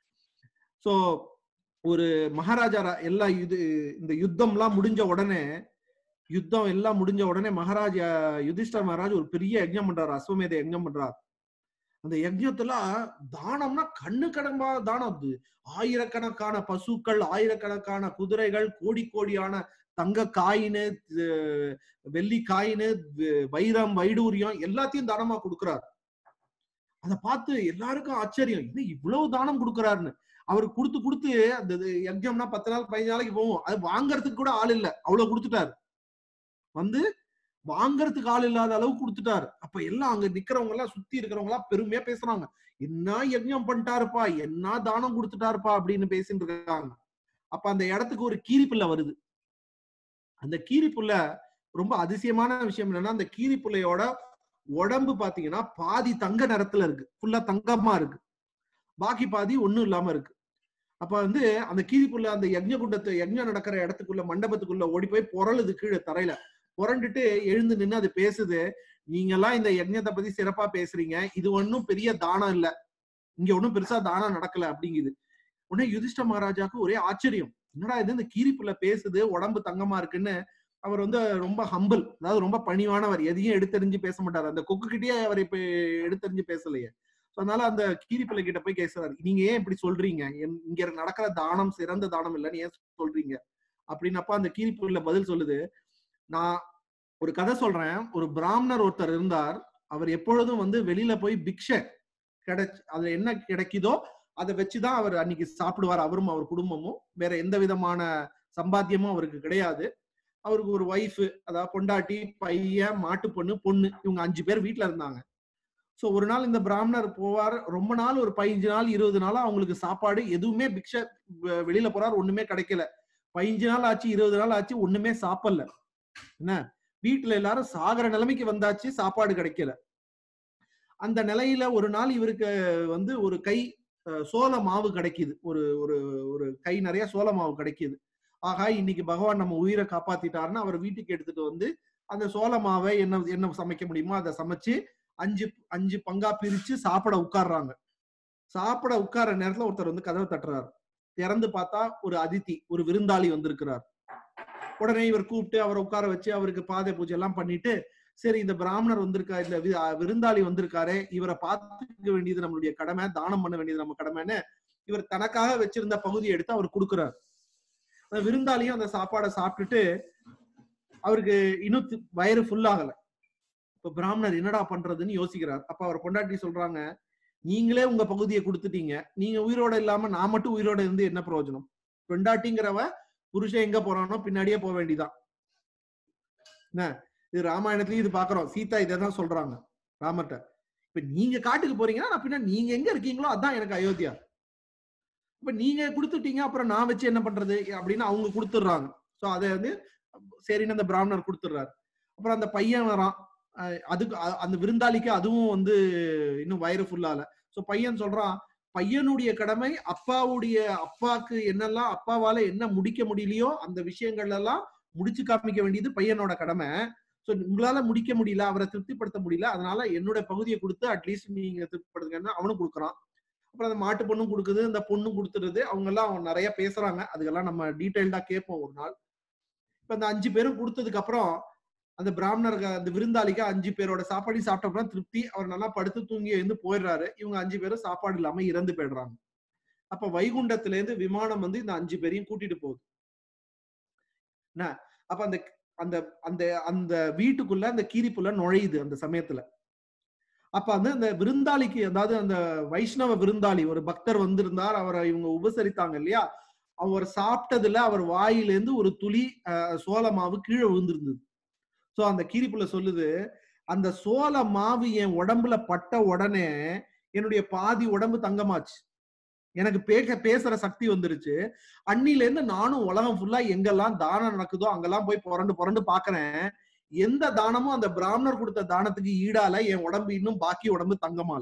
சோ ஒரு மகாராஜா ரா- எல்லா இது இந்த யுத்தம்லாம் முடிஞ்ச உடனே யுத்தம் எல்லாம் முடிஞ்ச உடனே மகாராஜா யுதிஷ்டர் மகாராஜ் ஒரு பெரிய யஜ்ஞம் பண்றாரு அஸ்வமேத யஜ்ஞம் பண்றார் அந்த யஜ்ஞத்துல தானம்னா கண்ணு கடம்பா தானம் அது ஆயிரக்கணக்கான பசுக்கள் ஆயிரக்கணக்கான குதிரைகள் கோடி கோடியான தங்க காயினு அஹ் வெள்ளி காயினு வி- வைரம் வைடூரியம் எல்லாத்தையும் தானமா கொடுக்கிறார் அதை பார்த்து எல்லாருக்கும் ஆச்சரியம் என்ன இவ்வளவு தானம் கொடுக்கறாருன்னு அவர் கொடுத்து கொடுத்து அந்த இது யஜ்ஞம்னா பத்து நாள் பதினஞ்சு நாளைக்கு போகும் அது வாங்குறதுக்கு கூட ஆள் இல்ல அவ்வளவு கொடுத்துட்டாரு வந்து வாங்குறதுக்கு ஆள் இல்லாத அளவு கொடுத்துட்டாரு அப்ப எல்லாம் அங்க நிக்கிறவங்க எல்லாம் சுத்தி இருக்கிறவங்க எல்லாம் பெருமையா பேசுறாங்க என்ன யஜ்ஞம் பண்ணிட்டாருப்பா என்ன தானம் கொடுத்துட்டாருப்பா அப்படின்னு பேசிட்டு இருக்காங்க அப்ப அந்த இடத்துக்கு ஒரு கீரிப்புள்ள வருது அந்த கீரிப்புள்ள ரொம்ப அதிசயமான விஷயம் என்னன்னா அந்த கீரிப்புள்ளையோட உடம்பு பாத்தீங்கன்னா பாதி தங்க நிறத்துல இருக்கு ஃபுல்லா தங்கமா இருக்கு பாக்கி பாதி ஒண்ணும் இல்லாம இருக்கு அப்ப வந்து அந்த கீரிப்புள்ள அந்த யஜ்ஞ குண்டத்தை யஜ்ஞம் நடக்கிற இடத்துக்குள்ள மண்டபத்துக்குள்ள ஓடி போய் புரளுது கீழே தரையில புரண்டுட்டு எழுந்து நின்னு அது பேசுது நீங்க எல்லாம் இந்த யஜ்ஞத்தை பத்தி சிறப்பா பேசுறீங்க இது ஒண்ணும் பெரிய தானம் இல்ல இங்க ஒண்ணும் பெருசா தானம் நடக்கல அப்படிங்குது உடனே யுதிஷ்ட மகாராஜாக்கு ஒரே ஆச்சரியம் என்னடா இது இந்த கீரிப்புள்ள பேசுது உடம்பு தங்கமா இருக்குன்னு அவர் வந்து ரொம்ப ஹம்பிள் அதாவது ரொம்ப பணிவானவர் எதையும் எடுத்தெறிஞ்சு பேச மாட்டார் அந்த கொக்கு கிட்டயே அவர் இப்ப எடுத்தெறிஞ்சு பேசலையே So அதனால அந்த கீரிப்பிள்ளை கிட்ட போய் கேட்கிறாரு நீங்க ஏன் இப்படி சொல்றீங்க என்- இங்க நடக்கிற தானம் சிறந்த தானம் இல்லைன்னு ஏன் சொல்றீங்க அப்படின்னப்ப அந்த கீரிப்பிள்ளை பதில் சொல்லுது நான் ஒரு கதை சொல்றேன் ஒரு பிராமணர் ஒருத்தர் இருந்தார் அவர் எப்பொழுதும் வந்து வெளியில போய் பிக்ஷை கிடைச்சு அதுல என்ன கிடைக்குதோ அதை வச்சுதான் அவர் அன்னைக்கு சாப்பிடுவார் அவரும் அவர் குடும்பமும் வேற எந்த விதமான சம்பாத்தியமும் அவருக்கு கிடையாது அவருக்கு ஒரு ஒய்ஃப் அதாவது பொண்டாட்டி பையன் மாட்டு பொண்ணு பொண்ணு இவங்க அஞ்சு பேர் வீட்ல இருந்தாங்க சோ ஒரு நாள் இந்த பிராமணர் போவார் ரொம்ப நாள் ஒரு பதினஞ்சு நாள் இருபது நாள் அவங்களுக்கு சாப்பாடு எதுவுமே பிக்ஷை வெ- வெளியில போறார் ஒண்ணுமே கிடைக்கல பதினஞ்சு நாள் ஆச்சு இருபது நாள் ஆச்சு ஒண்ணுமே சாப்பிடல என்ன வீட்டுல எல்லாரும் சாகர நிலைமைக்கு வந்தாச்சு சாப்பாடு கிடைக்கல அந்த நிலையில ஒரு நாள் இவருக்கு வந்து ஒரு கை அஹ், சோள மாவு கிடைக்குது ஒரு ஒரு ஒரு கை நிறைய சோள மாவு கிடைக்குது ஆகா இன்னைக்கு பகவான் நம்ம உயிரை காப்பாத்திட்டாருன்னு அவர் வீட்டுக்கு எடுத்துட்டு வந்து அந்த சோள மாவை என்ன என்ன சமைக்க முடியுமோ அதை சமைச்சு அஞ்சு அஞ்சு பங்கா பிரிச்சு சாப்பிட உட்கார்றாங்க சாப்பிட உட்கார்ற நேரத்துல ஒருத்தர் வந்து கதவை தட்டுறாரு திறந்து பார்த்தா ஒரு அதித்தி ஒரு விருந்தாளி வந்திருக்கிறார் உடனே இவர் கூப்பிட்டு அவரை உட்கார வச்சு அவருக்கு பாதை பூஜை எல்லாம் பண்ணிட்டு சரி இந்த பிராமணர் வந்திருக்கா இந்த வி- அஹ் விருந்தாளி வந்திருக்காரே இவரை பார்த்துக்க வேண்டியது நம்மளுடைய கடமை தானம் பண்ண வேண்டியது நம்ம கடமைன்னு இவர் தனக்காக வச்சிருந்த பகுதியை எடுத்து அவர் கொடுக்குறாரு அந்த விருந்தாளியும் அந்த சாப்பாடை சாப்பிட்டுட்டு அவருக்கு இன்னும் தி- வயிறு ஃபுல் ஆகல இப்ப பிராமணர் என்னடா பண்றதுன்னு யோசிக்கிறார் அப்ப அவர் பொண்டாட்டி சொல்றாங்க நீங்களே உங்க பகுதியை கொடுத்துட்டீங்க நீங்க உயிரோட இல்லாம நான் மட்டும் உயிரோட இருந்து என்ன பிரயோஜனம் பெண்டாட்டிங்கிறவ புருஷன் எங்க போறானோ பின்னாடியே போக வேண்டியதான் என்ன இது ராமாயணத்துலயும் இது பாக்குறோம் சீதா இதை தான் சொல்றாங்க ராமர்ட்ட இப்ப நீங்க காட்டுக்கு போறீங்கன்னா நான் பின்ன நீங்க எங்க இருக்கீங்களோ அதான் எனக்கு அயோத்தியா இப்ப நீங்க கொடுத்துட்டீங்க அப்புறம் நான் வச்சு என்ன பண்றது அப்படின்னு அவங்க கொடுத்துடுறாங்க சோ அதை வந்து சரின்னு அந்த பிராமணர் கொடுத்துடுறாரு அப்புறம் அந்த பையன் வரான் அஹ் அதுக்கு அ- அந்த விருந்தாளிக்கு அதுவும் வந்து இன்னும் வயிறு ஃபுல்லால சோ பையன் சொல்றான் பையனுடைய கடமை அப்பாவுடைய அப்பாக்கு என்னெல்லாம் அப்பாவால என்ன முடிக்க முடியலையோ அந்த விஷயங்கள் எல்லாம் முடிச்சு காமிக்க வேண்டியது பையனோட கடமை சோ உங்களால முடிக்க முடியல அவரை திருப்திப்படுத்த முடியல அதனால என்னோட பகுதியை கொடுத்து அட்லீஸ்ட் நீங்க திருப்திப்படுத்துங்கன்னு அவனும் கொடுக்குறான் அப்புறம் அந்த மாட்டு பொண்ணும் கொடுக்குது இந்த பொண்ணும் கொடுத்துருது அவங்க எல்லாம் அவங்க நிறைய பேசுறாங்க அதுக்கெல்லாம் நம்ம டீடைல்டா கேட்போம் ஒரு நாள் இப்ப அந்த அஞ்சு பேரும் கொடுத்ததுக்கு அப்புறம் அந்த பிராமணருக்கு அந்த விருந்தாளிக்கு அஞ்சு பேரோட சாப்பாடு சாப்பிட்ட அப்புறம் திருப்தி அவர் நல்லா படுத்து தூங்கி எழுந்து போயிடுறாரு இவங்க அஞ்சு பேரும் சாப்பாடு இல்லாம இறந்து போயிடுறாங்க அப்ப வைகுண்டத்துல இருந்து விமானம் வந்து இந்த அஞ்சு பேரையும் கூட்டிட்டு போகுது என்ன அப்ப அந்த அந்த அந்த அந்த வீட்டுக்குள்ள அந்த கீரிப்புள்ள நுழையுது அந்த சமயத்துல அப்ப வந்து அந்த விருந்தாளிக்கு அதாவது அந்த வைஷ்ணவ விருந்தாளி ஒரு பக்தர் வந்திருந்தார் அவரை இவங்க உபசரித்தாங்க இல்லையா அவர் சாப்பிட்டதுல அவர் வாயிலிருந்து ஒரு துளி அஹ், சோள மாவு கீழே விழுந்திருந்தது சோ அந்த கீரிப்புள்ள சொல்லுது அந்த சோள மாவு என் உடம்புல பட்ட உடனே என்னுடைய பாதி உடம்பு தங்கமாச்சு எனக்கு பேச பேசுற சக்தி வந்துருச்சு அன்னில இருந்து நானும் உலகம் ஃபுல்லா எங்கெல்லாம் தானம் நடக்குதோ அங்கெல்லாம் போய் புரண்டு புரண்டு பாக்குறேன் எந்த தானமும் அந்த பிராமணர் கொடுத்த தானத்துக்கு ஈடால என் உடம்பு இன்னும் பாக்கி உடம்பு தங்கமால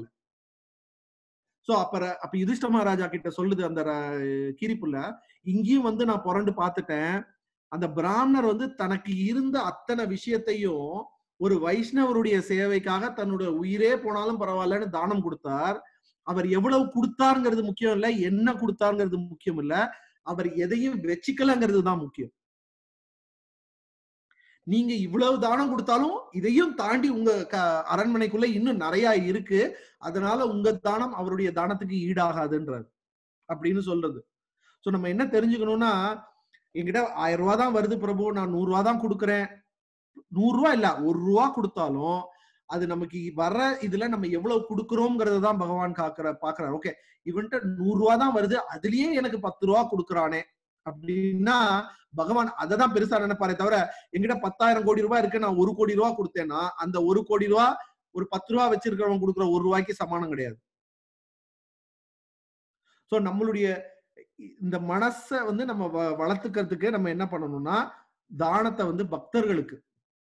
சோ அப்ப ர- அப்ப யுதிஷ்ட மகாராஜா கிட்ட சொல்லுது அந்த ர- கீரிப்புள்ள இங்கேயும் வந்து நான் புரண்டு பார்த்துட்டேன் அந்த பிராமணர் வந்து தனக்கு இருந்த அத்தனை விஷயத்தையும் ஒரு வைஷ்ணவருடைய சேவைக்காக தன்னோட உயிரே போனாலும் பரவாயில்லன்னு தானம் கொடுத்தார் அவர் எவ்வளவு கொடுத்தாருங்கிறது முக்கியம் இல்ல என்ன கொடுத்தாருங்கிறது முக்கியம் இல்ல அவர் எதையும் வச்சுக்கலங்கிறது தான் முக்கியம் நீங்க இவ்வளவு தானம் கொடுத்தாலும் இதையும் தாண்டி உங்க க- அரண்மனைக்குள்ள இன்னும் நிறைய இருக்கு அதனால உங்க தானம் அவருடைய தானத்துக்கு ஈடாகாதுன்றார் அப்படின்னு சொல்றது சோ நம்ம என்ன தெரிஞ்சுக்கணும்னா என்கிட்ட ஆயிரம் ரூபாய் தான் வருது பிரபு நான் நூறு ரூபாய் தான் கொடுக்குறேன் நூறு ரூபாய் இல்ல ஒரு ரூபா கொடுத்தாலும் அது நமக்கு வர்ற இதுல நம்ம எவ்வளவு கொடுக்குறோங்கிறத தான் பகவான் காக்குற பாக்குறாரு ஓகே இவன்ட்ட நூறு ரூபா தான் வருது அதுலயே எனக்கு பத்து ரூபா கொடுக்குறானே அப்படின்னா பகவான் அதை தான் பெருசா நினைப்பாரே தவிர என்கிட்ட பத்தாயிரம் கோடி ரூபாய் இருக்கு நான் ஒரு கோடி ரூபா கொடுத்தேன்னா அந்த ஒரு கோடி ரூபா ஒரு பத்து ரூபா வச்சிருக்கிறவன் கொடுக்குற ஒரு ரூபாய்க்கு சமானம் கிடையாது சோ நம்மளுடைய இந்த மனச வந்து நம்ம வ- வளர்த்துக்கிறதுக்கு நம்ம என்ன பண்ணணும்னா தானத்தை வந்து பக்தர்களுக்கு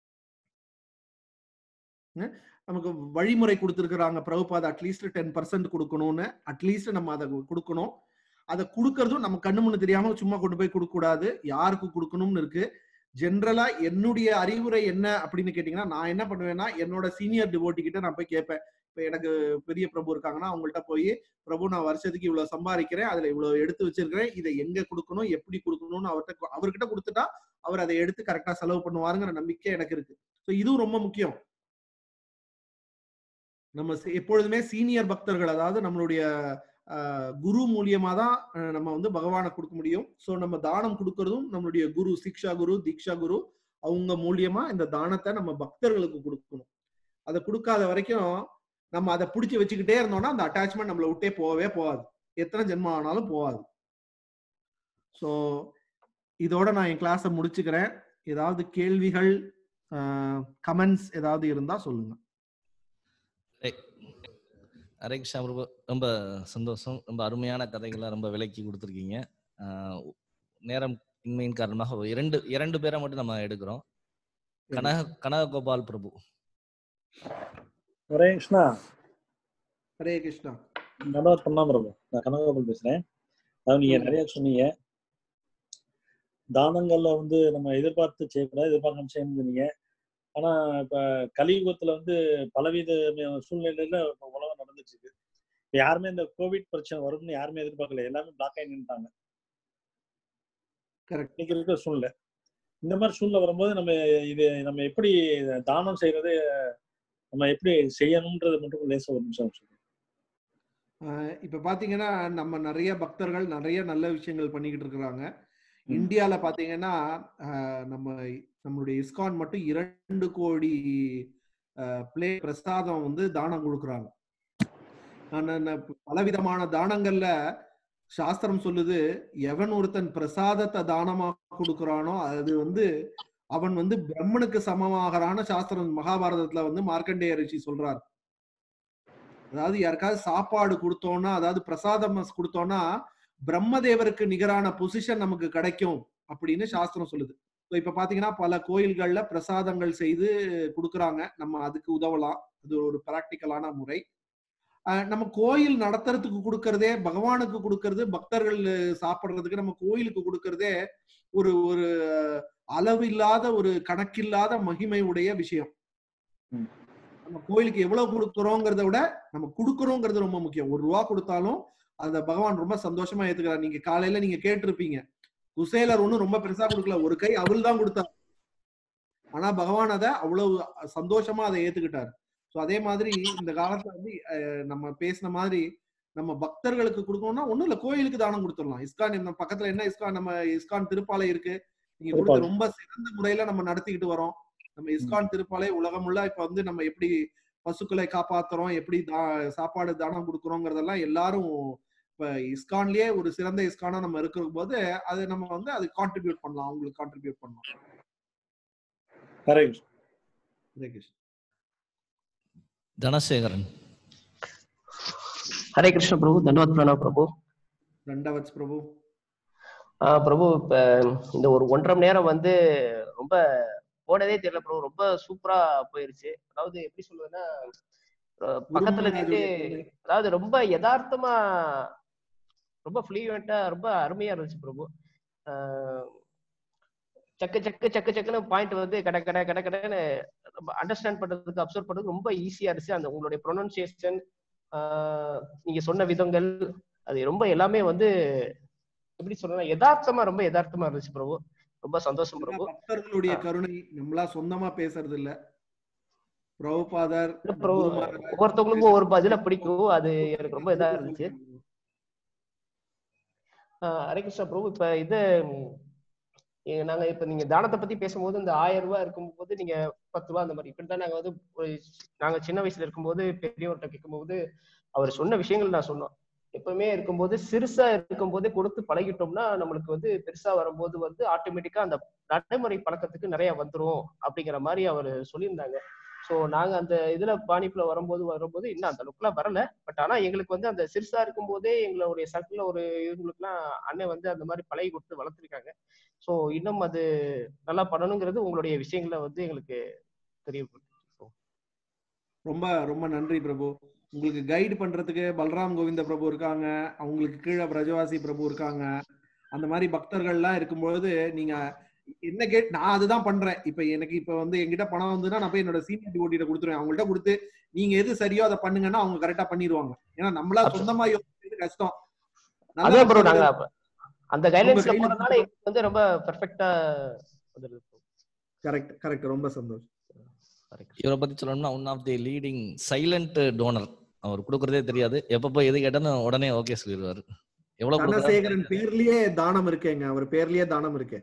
ஹம், நமக்கு வழிமுறை கொடுத்துருக்குறாங்க பிரபுபாத அட்லீஸ்ட் டென் பர்சன்ட் கொடுக்கணும்னு அட்லீஸ்ட் நம்ம அதை கொடுக்கணும் அதை கொடுக்கறதும் நம்ம கண்ணு முன்னு தெரியாம சும்மா கொண்டு போய் கொடுக்க கூடாது யாருக்கு கொடுக்கணும்னு இருக்கு ஜென்ரலா என்னுடைய அறிவுரை என்ன அப்படின்னு கேட்டீங்கன்னா நான் என்ன பண்ணுவேன்னா என்னோட சீனியர் டிவோட்டி கிட்ட நான் போய் கேட்பேன் இப்ப எனக்கு பெரிய பிரபு இருக்காங்கன்னா அவங்கள்ட்ட போய் பிரபு நான் வருஷத்துக்கு இவ்வளவு சம்பாதிக்கிறேன் அதுல இவ்வளவு எடுத்து வச்சிருக்கிறேன் இதை எங்க கொடுக்கணும் எப்படி கொடுக்கணும்னு அவர்கிட்ட அவர்கிட்ட கொடுத்துட்டா அவர் அதை எடுத்து கரெக்டா செலவு பண்ணுவாருங்கிற நம்பிக்கை எனக்கு இருக்கு ஸோ இதுவும் ரொம்ப முக்கியம் நம்ம சி- எப்பொழுதுமே சீனியர் பக்தர்கள் அதாவது நம்மளுடைய ஆஹ், குரு மூலியமா தான் அஹ், நம்ம வந்து பகவானை கொடுக்க முடியும் ஸோ நம்ம தானம் கொடுக்கறதும் நம்மளுடைய குரு சிக்ஷா குரு தீக்ஷா குரு அவங்க மூலியமா இந்த தானத்தை நம்ம பக்தர்களுக்கு கொடுக்கணும் அதை கொடுக்காத வரைக்கும் நம்ம அதை பிடிச்சி வச்சுக்கிட்டே இருந்தோம்னா அந்த அட்டாச்மெண்ட் நம்மளை விட்டே போகவே போகாது எத்தனை ஜென்மம் ஆனாலும் போகாது ஸோ இதோட நான் என் கிளாஸை முடிச்சுக்கிறேன் ஏதாவது கேள்விகள் கமெண்ட்ஸ் ஏதாவது இருந்தா சொல்லுங்க ஹரே கிருஷ்ணா பிரபு ரொம்ப சந்தோஷம் ரொம்ப அருமையான கதைகளை ரொம்ப விளக்கி கொடுத்துருக்கீங்க ஆஹ் நேரம் இன்மையின் காரணமாக ஒரு இரண்டு இரண்டு பேரை மட்டும் நம்ம எடுக்கிறோம் கனக கனககோபால் பிரபு ஹரே கிருஷ்ணா ஹரே கிருஷ்ணா நல்லா பண்ணா பிரபு நான் கனகோபால் பேசுறேன் அதாவது நீங்க நிறைய சொன்னீங்க தானங்கள்ல வந்து நம்ம எதிர்பார்த்து செய்யக்கூடாது எதிர்பார்க்காம செய்யணும்னு சொன்னீங்க ஆனா இப்ப கலியுகத்துல வந்து பலவித சூழ்நிலையில இப்ப உலகம் நடந்துட்டு இருக்கு இப்ப யாருமே இந்த கோவிட் பிரச்சனை வரும்னு யாருமே எதிர்பார்க்கல எல்லாமே பிளாக் ஆகி நின்றுட்டாங்க கரெக்ட் இன்னைக்கு இருக்கிற சூழ்நிலை இந்த மாதிரி சூழ்நிலை வரும்போது நம்ம இது நம்ம எப்படி தானம் செய்யறது நம்ம எப்படி செய்யணும்ன்றது மட்டும் லேசா ஒரு நிமிஷம் சொல்லுங்க ஆஹ் இப்ப பாத்தீங்கன்னா நம்ம நிறைய பக்தர்கள் நிறைய நல்ல விஷயங்கள் பண்ணிக்கிட்டு இருக்கிறாங்க ம். இந்தியால பாத்தீங்கன்னா ஆஹ் நம்ம நம்மளுடைய இஸ்கான் மட்டும் இரண்டு கோடி பிளே பிரசாதம் வந்து தானம் கொடுக்குறாங்க ஆனா, நான் பலவிதமான தானங்கள்ல சாஸ்திரம் சொல்லுது எவன் ஒருத்தன் பிரசாதத்தை தானமா கொடுக்கறானோ அது வந்து அவன் வந்து பிரம்மனுக்கு சமமாகறான சாஸ்திரம் மகாபாரதத்துல வந்து மார்க்கண்டேய ரிஷி சொல்றார் அதாவது யாருக்காவது சாப்பாடு கொடுத்தோம்னா அதாவது பிரசாதம் கொடுத்தோம்னா பிரம்மதேவருக்கு நிகரான பொசிஷன் நமக்கு கிடைக்கும் அப்படின்னு சாஸ்திரம் சொல்லுது So இப்ப பாத்தீங்கன்னா பல கோயில்கள்ல பிரசாதங்கள் செய்து கொடுக்கறாங்க நம்ம அதுக்கு உதவலாம் அது ஒரு பிராக்டிக்கலான முறை அஹ் நம்ம கோயில் நடத்துறதுக்கு கொடுக்கறதே பகவானுக்கு கொடுக்கறது பக்தர்கள் சாப்பிடுறதுக்கு நம்ம கோயிலுக்கு கொடுக்கறதே ஒரு ஒரு அளவில்லாத ஒரு கணக்கில்லாத மகிமை உடைய விஷயம் ம். நம்ம கோயிலுக்கு எவ்வளவு கொடுக்குறோங்கிறத விட நம்ம கொடுக்குறோங்கிறது ரொம்ப முக்கியம் ஒரு ரூபா கொடுத்தாலும் அத பகவான் ரொம்ப சந்தோஷமா ஏத்துக்கிறார் நீங்க காலையில நீங்க கேட்டிருப்பீங்க குசேலர் ஒண்ணும் ரொம்ப பெருசா கொடுக்கல ஒரு கை அவள் தான் கொடுத்தார் ஆனா பகவான் அதை அவ்வளவு சந்தோஷமா அதை ஏத்துக்கிட்டார் சோ அதே மாதிரி இந்த காலத்துல வந்து அஹ், நம்ம பேசின மாதிரி நம்ம பக்தர்களுக்கு கொடுக்கணும்னா ஒண்ணும் இல்ல கோயிலுக்கு தானம் கொடுத்துடலாம் இஸ்கான் நம்ம பக்கத்துல என்ன இஸ்கான் நம்ம இஸ்கான் திருப்பாலை இருக்கு நீங்க கொடுத்த திருப்பாலை. ரொம்ப சிறந்த முறையில நம்ம நடத்திக்கிட்டு வரோம் நம்ம இஸ்கான் திருப்பாலை உலகமுள்ள இப்ப வந்து நம்ம எப்படி பசுக்களை காப்பாத்துறோம் எப்படி தா- சாப்பாடு தானம் கொடுக்குறோங்கிறதெல்லாம் எல்லாரும் இப்ப இஸ்கான்லயே ஒரு சிறந்த இஸ்கானா நம்ம இருக்கிற போது அது நம்ம வந்து அது கான்ட்ரிபியூட் பண்ணலாம் அவங்களுக்கு கான்ட்ரிபியூட் பண்ணலாம் ஹரே கிருஷ்ணா. ஹரே கிருஷ்ணா தனசேகரன் हरे कृष्ण प्रभु धन्यवाद प्रणव प्रभु தண்டவத்ஸ் பிரபு ஆஹ் பிரபு இப்ப இந்த ஒரு ஒன்றரை மணி நேரம் வந்து ரொம்ப போனதே தெரியல பிரபு ரொம்ப சூப்பரா போயிருச்சு அதாவது எப்படி சொல்லுவேன்னா அஹ் பக்கத்துல நின்று அதாவது ரொம்ப யதார்த்தமா ரொம்ப ஃப்ளூயண்டா ரொம்ப அருமையா இருந்துச்சு பிரபு ஆஹ் சக்கு சக்கு சக்கு சக்குன்னு பாயிண்ட் வந்து கட கட கட கடன்னு அண்டர்ஸ்டாண்ட் பண்றதுக்கு அப்சர்வ் பண்றதுக்கு ரொம்ப ஈஸியா இருந்துச்சு அந்த உங்களுடைய ப்ரொனன்சியேஷன் நீங்க சொன்ன விதங்கள் அது ரொம்ப எல்லாமே வந்து எப்படி சொல்லலாம் யதார்த்தமா ரொம்ப யதார்த்தமா இருந்துச்சு பிரபு ரொம்ப சந்தோஷம் பிரபு பக்தர்களுடைய ஆ. கருணை நம்மளா சொந்தமா பேசுறது இல்ல பிரபுபாதர் இல்ல பிரபு ஒவ்வொருத்தவங்களுக்கும் ஒவ்வொரு பதில பிடிக்கும் அது எனக்கு ரொம்ப இதா இருந்துச்சு ஆஹ் ஹரே கிருஷ்ணா பிரபு இப்ப இது ம், எ- நாங்க இப்ப நீங்க தானத்தை பத்தி பேசும்போது இந்த ஆயிரம் ரூபாய் இருக்கும்போது நீங்க பத்து ரூபாய் அந்த மாதிரி இப்படிதான் நாங்க வந்து ஒரு நாங்க சின்ன வயசுல இருக்கும்போது பெரியவர்கிட்ட கேட்கும்போது அவர் சொன்ன விஷயங்கள் நான் சொன்னோம் எப்பவுமே இருக்கும்போது சிறுசா இருக்கும்போதே கொடுத்து பழகிட்டோம்னா நம்மளுக்கு வந்து பெருசா வரும்போது வந்து ஆட்டோமேட்டிக்கா அந்த நடைமுறை பழக்கத்துக்கு நிறைய வந்துரும் அப்படிங்கிற மாதிரி அவர் சொல்லியிருந்தாங்க சோ நாங்க அந்த இதுல பாணிப்புல வரும்போது வரும்போது இன்னும் அந்த லுக்லாம் வரல பட் ஆனா எங்களுக்கு வந்து அந்த சிறுசா இருக்கும் போதே எங்களுடைய சர்க்கிள்ல ஒரு இவங்களுக்குலாம் அண்ணன் வந்து அந்த மாதிரி பழகி கொடுத்து வளர்த்துருக்காங்க சோ இன்னும் அது நல்லா பண்ணணுங்கிறது உங்களுடைய விஷயங்களை வந்து எங்களுக்கு தெரியப்படுத்து ரொம்ப ரொம்ப நன்றி பிரபு உங்களுக்கு கைடு பண்றதுக்கு பல்ராம் கோவிந்த பிரபு இருக்காங்க அவங்களுக்கு கீழே பிரஜவாசி பிரபு இருக்காங்க அந்த மாதிரி பக்தர்கள்லாம் இருக்கும்பொழுது நீங்க என்ன கேட் நான் அதுதான் பண்றேன் இப்ப எனக்கு இப்ப வந்து என்கிட்ட பணம் வந்துன்னா நான் போய் என்னோட சீனியர் டிவோட்டிட்ட கொடுத்துருவேன் அவங்கள்ட்ட கொடுத்து நீங்க எது சரியோ அதை பண்ணுங்கன்னா அவங்க கரெக்டா பண்ணிடுவாங்க ஏன்னா நம்மளா Absolutely. சொந்தமா யோசிக்கிறது கஷ்டம் நல்ல அதே ப்ரோ பக்தர்கள் நாங்க அப்ப அந்த கைட்லைன்ஸ்ல கையில போனதுனால எங்களுக்கு வந்து ரொம்ப பெர்ஃபெக்ட்டா வந்துருது கரெக்ட் கரெக்ட் ரொம்ப சந்தோஷம் இவரை பத்தி சொல்லணும்னா one of the leading silent donor அவர் கொடுக்கறதே தெரியாது எப்பப்போ எது கேட்டாலும் உடனே ஓகே சொல்லிடுவாரு எவ்வளவு தனசேகரன் பேர்லயே தானம் இருக்கேங்க அவர் பேர்லயே தானம் இருக்கே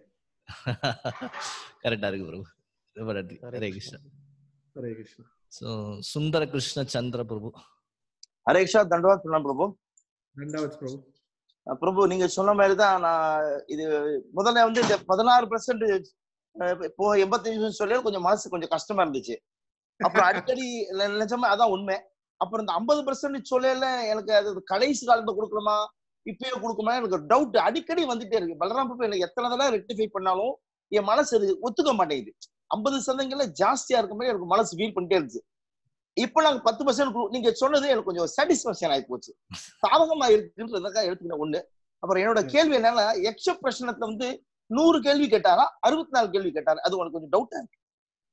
கரெக்டா இருக்கு பிரபு ரொம்ப நன்றி ஹரே கிருஷ்ணா ஹரே கிருஷ்ணா ஸோ சுந்தர கிருஷ்ண சந்திர பிரபு ஹரே கிருஷ்ணா தண்டவாத் பண்ணலாம் பிரபு ரெண்டாவது பிரபு அஹ் பிரபு நீங்க சொன்ன மாதிரி தான் நான் இது முதல்ல வந்து இந்த பதினாறு பர்சன்ட் இப்போ எண்பத்தஞ்சு சொல்லி கொஞ்சம் மனசு கொஞ்சம் கஷ்டமா இருந்துச்சு அப்புறம் அடிக்கடி நி- நிஜமா அதான் உண்மை அப்புறம் இந்த ஐம்பது பர்சன்ட் சொல்லல எனக்கு அது கடைசி காலத்துல கொடுக்கணுமா இப்பயே கொடுக்குமா எனக்கு டவுட் அடிக்கடி வந்துட்டே இருக்கு பலராம் பிரபு எனக்கு எத்தனை தடவை ரெக்டிஃபை பண்ணாலும் என் மனசு அது ஒத்துக்க மாட்டேங்குது ஐம்பது சதங்கள்ல ஜாஸ்தியா இருக்க மாதிரி எனக்கு மனசு ஃபீல் பண்ணிட்டே இருந்துச்சு இப்போ நாங்க பத்து பர்சன்ட் நீங்க சொன்னது எனக்கு கொஞ்சம் சாட்டிஸ்பாக்சன் ஆகி போச்சு சாதகமா இருக்குன்றதுக்காக எடுத்துக்கின ஒண்ணு அப்புறம் என்னோட கேள்வி என்னன்னா எக்ஸ பிரச்சனத்துல வந்து நூறு கேள்வி கேட்டாரா அறுபத்தி நாலு கேள்வி கேட்டாரா அது உனக்கு கொஞ்சம் டவுட்டா இருக்கு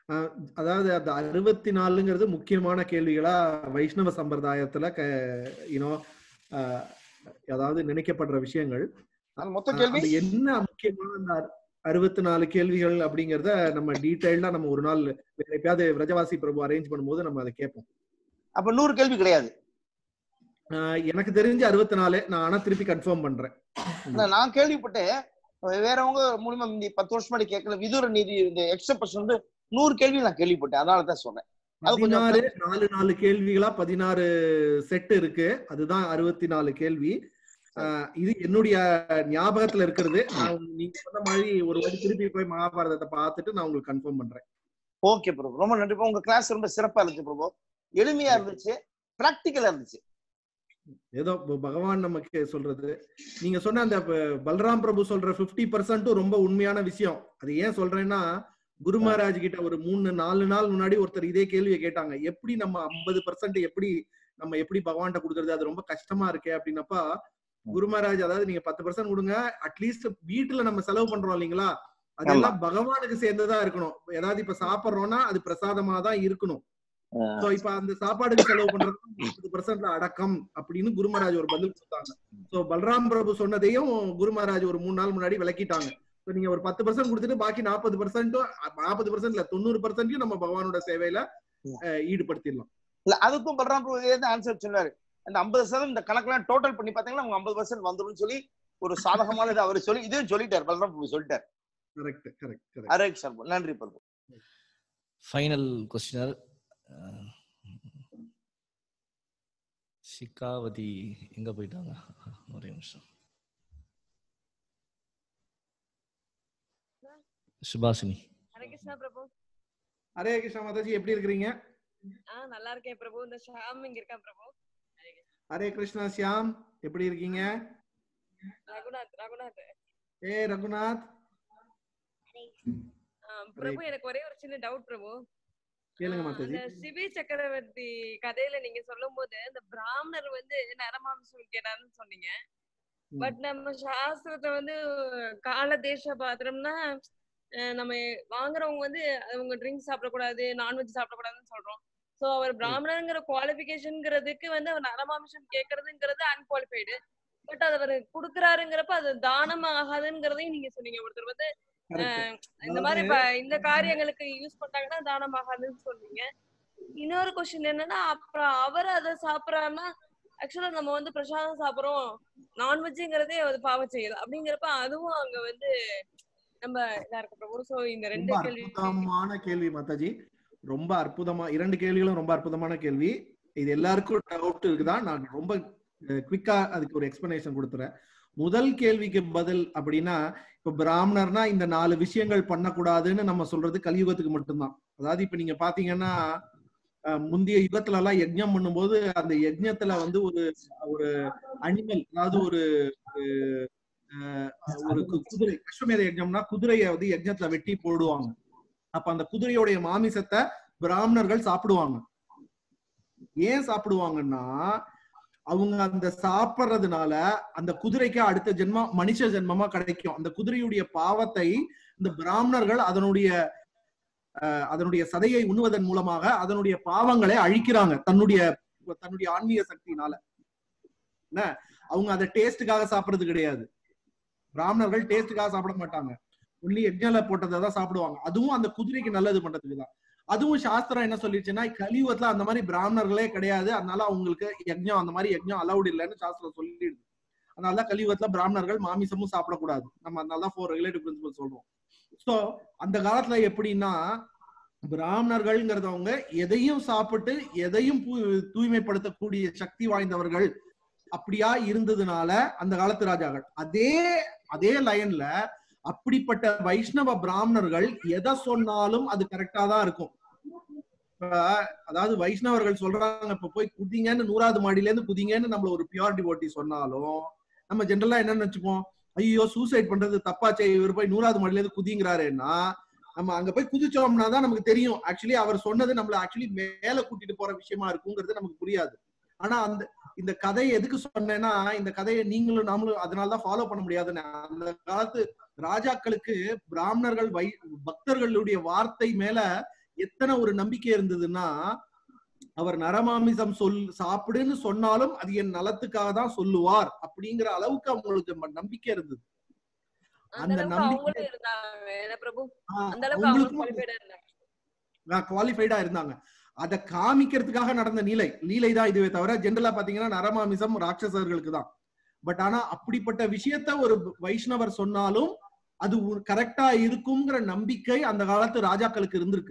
அஹ், அதாவது அந்த அறுபத்தி நாலுங்கிறது முக்கியமான கேள்விகளா வைஷ்ணவ சம்பிரதாயத்துல க யூனோ அதாவது நினைக்கப்படுற விஷயங்கள் அது மொத்த அஹ், கேள்வி அது என்ன முக்கியமான அந்த அறுபத்தி நாலு கேள்விகள் அப்படிங்கறத நம்ம டீடைல்டா நம்ம ஒரு நாள் வேற எப்பயாவது விரஜவாசி பிரபு அரேஞ்ச் பண்ணும்போது நம்ம அதை கேட்போம் அப்ப நூறு கேள்வி கிடையாது அஹ், எனக்கு தெரிஞ்சு அறுபத்தி நாலு நான் ஆனா திருப்பி கன்ஃபார்ம் பண்றேன் இல்ல, நான் கேள்விப்பட்டேன் வேறவங்க மூலியமா இந்த பத்து வருஷம் முன்னாடி கேட்கல விதுர நீதி இந்த எக்ஸப்ஷன் வந்து நூறு கேள்வி நான் கேள்விப்பட்டேன் அதனால தான் சொன்னேன் அது கொஞ்சம் பதினாறு நாலு நாலு கேள்விகளா பதினாறு செட் இருக்கு அதுதான் அறுபத்தி நாலு கேள்வி அஹ், இது என்னுடைய ஞாபகத்துல இருக்கிறது நான் நீங்க சொன்ன மாதிரி ஒரு வாட்டி திருப்பி போய் மகாபாரதத்தை பார்த்துட்டு நான் உங்களுக்கு கன்ஃபார்ம் பண்றேன் ஓகே பிரபு ரொம்ப நன்றி பிரபு. உங்க கிளாஸ் ரொம்ப சிறப்பா இருந்துச்சு பிரபு எளிமையா இருந்துச்சு பிராக்டிக்கலா இருந்துச்சு ஏதோ ப- பகவான் நமக்கு சொல்றது நீங்க சொன்ன அந்த ப- பல்ராம் பிரபு சொல்ற 50% பர்சன்ட்டும் ரொம்ப உண்மையான விஷயம் அது ஏன் சொல்றேன்னா குரு மகாராஜ் கிட்ட ஒரு மூணு நாலு நாள் முன்னாடி ஒருத்தர் இதே கேள்வியை கேட்டாங்க எப்படி நம்ம ஐம்பது பர்சன்ட் எப்படி நம்ம எப்படி பகவான்கிட்ட கொடுக்கறது அது ரொம்ப கஷ்டமா இருக்கே அப்படின்னப்பா குரு மகாராஜ் அதாவது நீங்க பத்து பர்சன்ட் கொடுங்க அட்லீஸ்ட் வீட்டுல நம்ம செலவு பண்றோம் இல்லைங்களா அதெல்லாம் பகவானுக்கு சேர்ந்ததா இருக்கணும் ஏதாவது இப்ப சாப்பிடுறோம்னா அது பிரசாதமா தான் இருக்கணும் சோ இப்ப அந்த சாப்பாடுக்கு செலவு பண்றது முப்பது பர்சன்ட்ல அடக்கம் அப்படின்னு குரு மகாராஜ் ஒரு பதில் கொடுத்தாங்க சோ பல்ராம் பிரபு சொன்னதையும் குரு மகாராஜ் ஒரு மூணு நாள் முன்னாடி விளக்கிட்டாங்க So நீங்க ஒரு பத்து பர்சன்ட் கொடுத்துட்டு பாக்கி நாற்பது பர்சன்ட்டும் நாற்பது பர்சன்ட் இல்ல தொண்ணூறு பர்சன்டையும் நம்ம பகவானோட சேவையில அஹ், ஈடுபடுத்திடலாம் இல்ல அதுக்கும் பல்ராம் பிரபு ஆன்சர் சொன்னாரு அந்த ஐம்பது சதவீதம் இந்த கணக்கெல்லாம் டோட்டல் பண்ணி பாத்தீங்கன்னா உங்க ஐம்பது பர்சன்ட் வந்துரும்னு சொல்லி ஒரு சாதகமான இது அவர் சொல்லி இதையும் சொல்லிட்டார் பல்ராம் பிரபு சொல்லிட்டார் கரெக்ட் கரெக்ட் கரெக்ட் அரே சார் நன்றி பிரபு ஃபைனல் கொஸ்டினர் ஷிகாவதி எங்க போயிட்டாங்க ஒரே நிமிஷம் சுபாஷினி ஹரே கிருஷ்ணா பிரபு ஹரே கிருஷ்ணா மாதாஜி எப்படி இருக்கிறீங்க ஆ நல்லா இருக்கேன் பிரபு இந்த ஷாம் இங்க இருக்கான் பிரபு ஹரே கிருஷ்ணா சியாம் எப்படி இருக்கீங்க ரகுநாத் ரகுநாத் ஏ ரகுநாத் ஆ, பிரபு எனக்கு ஒரே ஒரு சின்ன டவுட் பிரபு கேளுங்க ஆ, மாதாஜி அந்த சிபி சக்கரவர்த்தி கதையில நீங்க சொல்லும் போது இந்த பிராமணர் வந்து நரமாம்சம் கேட்டாருன்னு சொன்னீங்க ம். பட் நம்ம சாஸ்திரத்தை வந்து கால தேச பாத்திரம்னா அஹ், நம்ம வாங்குறவங்க வந்து அவங்க ட்ரிங்க்ஸ் சாப்பிடக்கூடாது நான்வெஜ் சாப்பிடக்கூடாதுன்னு சொல்றோம் சோ அவர் பிராமணருங்கிற குவாலிபிகேஷன்ங்கிறதுக்கு வந்து அவர் நரமாம்சம் கேட்கறதுங்கிறது அன்குவாலிஃபைடு பட் அது அவர் குடுக்கறாருங்கிறப்ப அது தானம் ஆகாதுங்கிறதையும் நீங்க சொன்னீங்க ஒருத்தர் வந்து Correct. இந்த மாதிரி இப்ப இந்த காரியங்களுக்கு யூஸ் பண்ணாங்கன்னா தானம் ஆகாதுன்னு சொன்னீங்க இன்னொரு கொஸ்டின் என்னன்னா அப்புறம் அவர் அதை சாப்பிடாம ஆக்சுவலா நம்ம வந்து பிரசாதம் சாப்பிடுறோம் நான்வெஜ்ங்கிறதே அது பாவம் செய்யுது அப்படிங்கிறப்ப அதுவும் அங்க வந்து நம்ம இதா இருக்க பிரபு சோ இந்த ரெண்டு ரொம்ப கேள்வி அற்புதமான கேள்வி மாதாஜி ரொம்ப அற்புதமா இரண்டு கேள்விகளும் ரொம்ப அற்புதமான கேள்வி இது எல்லாருக்கும் டவுட் இருக்குதா நான் ரொம்ப குவிக்கா அதுக்கு ஒரு எக்ஸ்பிளனேஷன் கொடுத்துறேன் முதல் கேள்விக்கு பதில் அப்படின்னா இப்ப பிராமணர்னா இந்த நாலு விஷயங்கள் பண்ணக்கூடாதுன்னு நம்ம சொல்றது கலியுகத்துக்கு மட்டும்தான் அதாவது இப்ப நீங்க பாத்தீங்கன்னா அஹ், முந்தைய யுகத்துல எல்லாம் யஜ்ஞம் பண்ணும்போது அந்த யஜ்ஞத்துல வந்து ஒரு ஒரு அனிமல் அதாவது ஒரு ஒரு, அஹ், ஒரு கு- குதிரை அஸ்வமேத யஜ்ஞம்னா குதிரையை வந்து யஜ்ஞத்துல வெட்டி போடுவாங்க அப்ப அந்த குதிரையோடைய மாமிசத்தை பிராமணர்கள் சாப்பிடுவாங்க ஏன் சாப்பிடுவாங்கன்னா அவங்க அந்த சாப்பிடுறதுனால அந்த குதிரைக்கு அடுத்த ஜென்மம் மனுஷ ஜென்மமா கிடைக்கும் அந்த குதிரையுடைய பாவத்தை இந்த பிராமணர்கள் அதனுடைய அஹ், அதனுடைய சதையை உண்ணுவதன் மூலமாக அதனுடைய பாவங்களை அழிக்கிறாங்க தன்னுடைய தன்னுடைய ஆன்மீக சக்தியினால என்ன அவங்க அதை டேஸ்டுக்காக சாப்பிடுறது கிடையாது பிராமணர்கள் டேஸ்டுக்காக சாப்பிட மாட்டாங்க ஒன்லி யஜ்ஞல போட்டதை தான் சாப்பிடுவாங்க அதுவும் அந்த குதிரைக்கு நல்லது பண்றதுக்கு தான் அதுவும் சாஸ்திரம் என்ன சொல்லிடுச்சுன்னா கலியுகத்துல அந்த மாதிரி பிராமணர்களே கிடையாது அதனால அவங்களுக்கு யஜ்ஞம் அந்த மாதிரி யஜ்ஞம் அலௌட் இல்லைன்னு சாஸ்திரம் சொல்லிடுது அதனாலதான் கலியுகத்துல பிராமணர்கள் மாமிசமும் சாப்பிடக்கூடாது நம்ம அதனாலதான் ஃபோர் ரெகுலேட்டிவ் பிரின்சிபல் சொல்றோம் சோ அந்த காலத்துல எப்படின்னா பிராமணர்கள்ங்கிறதவங்க எதையும் சாப்பிட்டு எதையும் பூ- தூய்மைப்படுத்தக்கூடிய சக்தி வாய்ந்தவர்கள் அப்படியா இருந்ததுனால அந்த காலத்து ராஜாக்கள் அதே அதே லைன்ல அப்படிப்பட்ட வைஷ்ணவ பிராமணர்கள் எதை சொன்னாலும் அது கரெக்டா தான் இருக்கும் இப்ப அதாவது வைஷ்ணவர்கள் சொல்றாங்க இப்ப போய் குதிங்கன்னு நூறாவது மாடியில இருந்து குதிங்கன்னு நம்மள ஒரு பியூர் டிவோட்டி சொன்னாலும் நம்ம ஜென்ரலா என்ன நினைச்சுப்போம் ஐயோ சூசைட் பண்றது தப்பா செய்ய இவர் போய் நூறாவது மாடியில இருந்து குதிங்கிறாருன்னா நம்ம அங்க போய் குதிச்சோம்னா தான் நமக்கு தெரியும் ஆக்சுவலி அவர் சொன்னது நம்மள ஆக்சுவலி மேல கூட்டிட்டு போற விஷயமா இருக்குங்கிறது நமக்கு புரியாது ஆனா அந்த இந்த கதையை எதுக்கு சொன்னேன்னா இந்த கதையை நீங்களும் நாமளும் அதனாலதான் ஃபாலோ பண்ண முடியாதுன்னு அந்த காலத்து ராஜாக்களுக்கு பிராமணர்கள் வை பக்தர்களுடைய வார்த்தை மேல எத்தனை ஒரு நம்பிக்கை இருந்ததுன்னா அவர் நரமாமிசம் சொல் சாப்பிடுன்னு சொன்னாலும் அது என் நலத்துக்காக தான் சொல்லுவார் அப்படிங்கிற அளவுக்கு அவங்களுக்கு ம- நம்பிக்கை இருந்தது அந்த அந்த அளவுக்கு நம்பிக்கை அவங்களும் இருந்தாங்க என்ன பிரபு ஆஹ் அந்த அளவுக்கு அவங்க அவங்களுக்கும் குவாலிஃபைடா இருந்தாங்க குவாலிஃபைடா இருந்தாங்க அதை காமிக்கிறதுக்காக நடந்த லீலை லீலை தான் இதுவே தவிர ஜென்ரலா பாத்தீங்கன்னா நரமாமிசம் ராட்சசர்களுக்கு தான் பட் ஆனா அப்படிப்பட்ட விஷயத்த ஒரு வைஷ்ணவர் சொன்னாலும் அது கரெக்டா இருக்குங்கிற நம்பிக்கை அந்த காலத்து ராஜாக்களுக்கு இருந்திருக்கு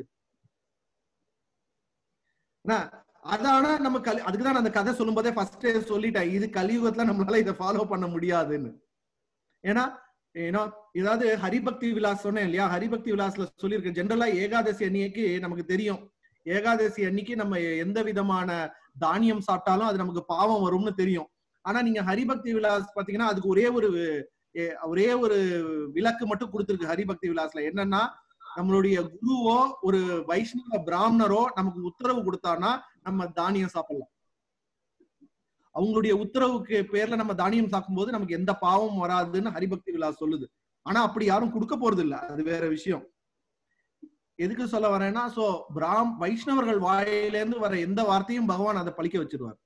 என்ன, அதான நம்ம கலி அதுக்குதான் நான் அந்த கதை சொல்லும் போதே ஃபர்ஸ்ட் சொல்லிட்டேன் இது கலியுகத்துல நம்மளால இதை ஃபாலோ பண்ண முடியாதுன்னு ஏன்னா ஏன்னா ஏதாவது ஹரிபக்தி விலாஸ் சொன்னேன் இல்லையா ஹரிபக்தி விலாஸ்ல சொல்லியிருக்கேன் ஜென்ரலா ஏகாதசி அன்னைக்கு நமக்கு தெரியும் ஏகாதசி அன்னைக்கு நம்ம எந்த விதமான தானியம் சாப்பிட்டாலும் அது நமக்கு பாவம் வரும்னு தெரியும் ஆனா நீங்க ஹரிபக்தி விலாஸ் பாத்தீங்கன்னா அதுக்கு ஒரே ஒரு எ- ஒரே ஒரு விளக்கு மட்டும் கொடுத்திருக்கு ஹரிபக்தி விலாஸ்ல என்னன்னா நம்மளுடைய குருவோ ஒரு வைஷ்ணவ பிராமணரோ நமக்கு உத்தரவு கொடுத்தான்னா நம்ம தானியம் சாப்பிடலாம் அவங்களுடைய உத்தரவுக்கு பேர்ல நம்ம தானியம் சாப்பிடும்போது நமக்கு எந்த பாவமும் வராதுன்னு ஹரிபக்தி விலாஸ் சொல்லுது ஆனா அப்படி யாரும் கொடுக்க போறது இல்ல அது வேற விஷயம் எதுக்கு சொல்ல வரேன்னா சோ பிராம் வைஷ்ணவர்கள் வாயில இருந்து வர எந்த வார்த்தையும் பகவான் அதை பழிக்க வச்சிருவார்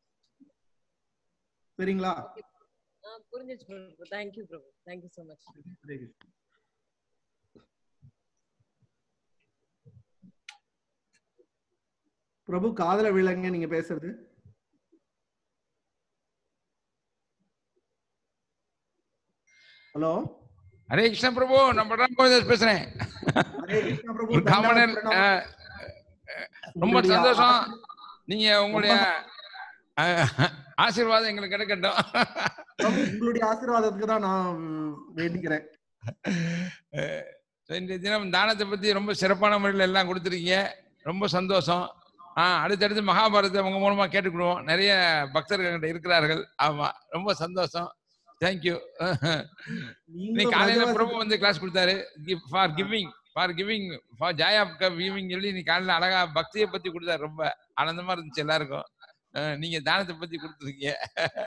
சரிங்களா ஆ, புரிஞ்சிச்சு Prabhu thank you Prabhu thank you so much Hare Krishna. Prabhu காதல விலங்க நீங்க பேசுறது ஹலோ ஹரே கிருஷ்ண பிரபு நம்ம ராமகோவிந்தர் பேசுறேன் ஹரே கிருஷ்ணா பிரபு ஒரு காமனர் தண்டாவத் பிரணாமம். அஹ், ரொம்ப உங்களுடைய சந்தோஷம் ஆ- நீங்க உங்களுடைய அஹ், ஆசீர்வாதம் எங்களுக்கு கிடைக்கட்டும் பிரபு, உங்களுடைய ஆசீர்வாதத்துக்கு தான் நான் ம், வேண்டிக்கிறேன் அஹ், இன்றைய தினம் தானத்தை பத்தி ரொம்ப சிறப்பான முறையில் எல்லாம் கொடுத்துருக்கீங்க ரொம்ப சந்தோஷம் ஆ அடுத்தடுத்து மகாபாரதத்தை உங்க மூலமா கேட்டுக்கிடுவோம் நிறைய பக்தர்கள் என்கிட்ட இருக்கிறார்கள் ஆமா ரொம்ப சந்தோஷம் தேங்க்யூ நீ நீங்களும் காலையில பிரஜாவாசி- பிரபு வந்து கிளாஸ் கொடுத்தாரு forgiving forgiving for ஜாயா கிவிங் சொல்லி நீ காலையில அழகா பக்தியை பத்தி கொடுத்தாரு ரொம்ப ஆனந்தமா இருந்துச்சு எல்லாருக்கும் அஹ் நீங்க தானத்தை பத்தி கொடுத்துருக்கீங்க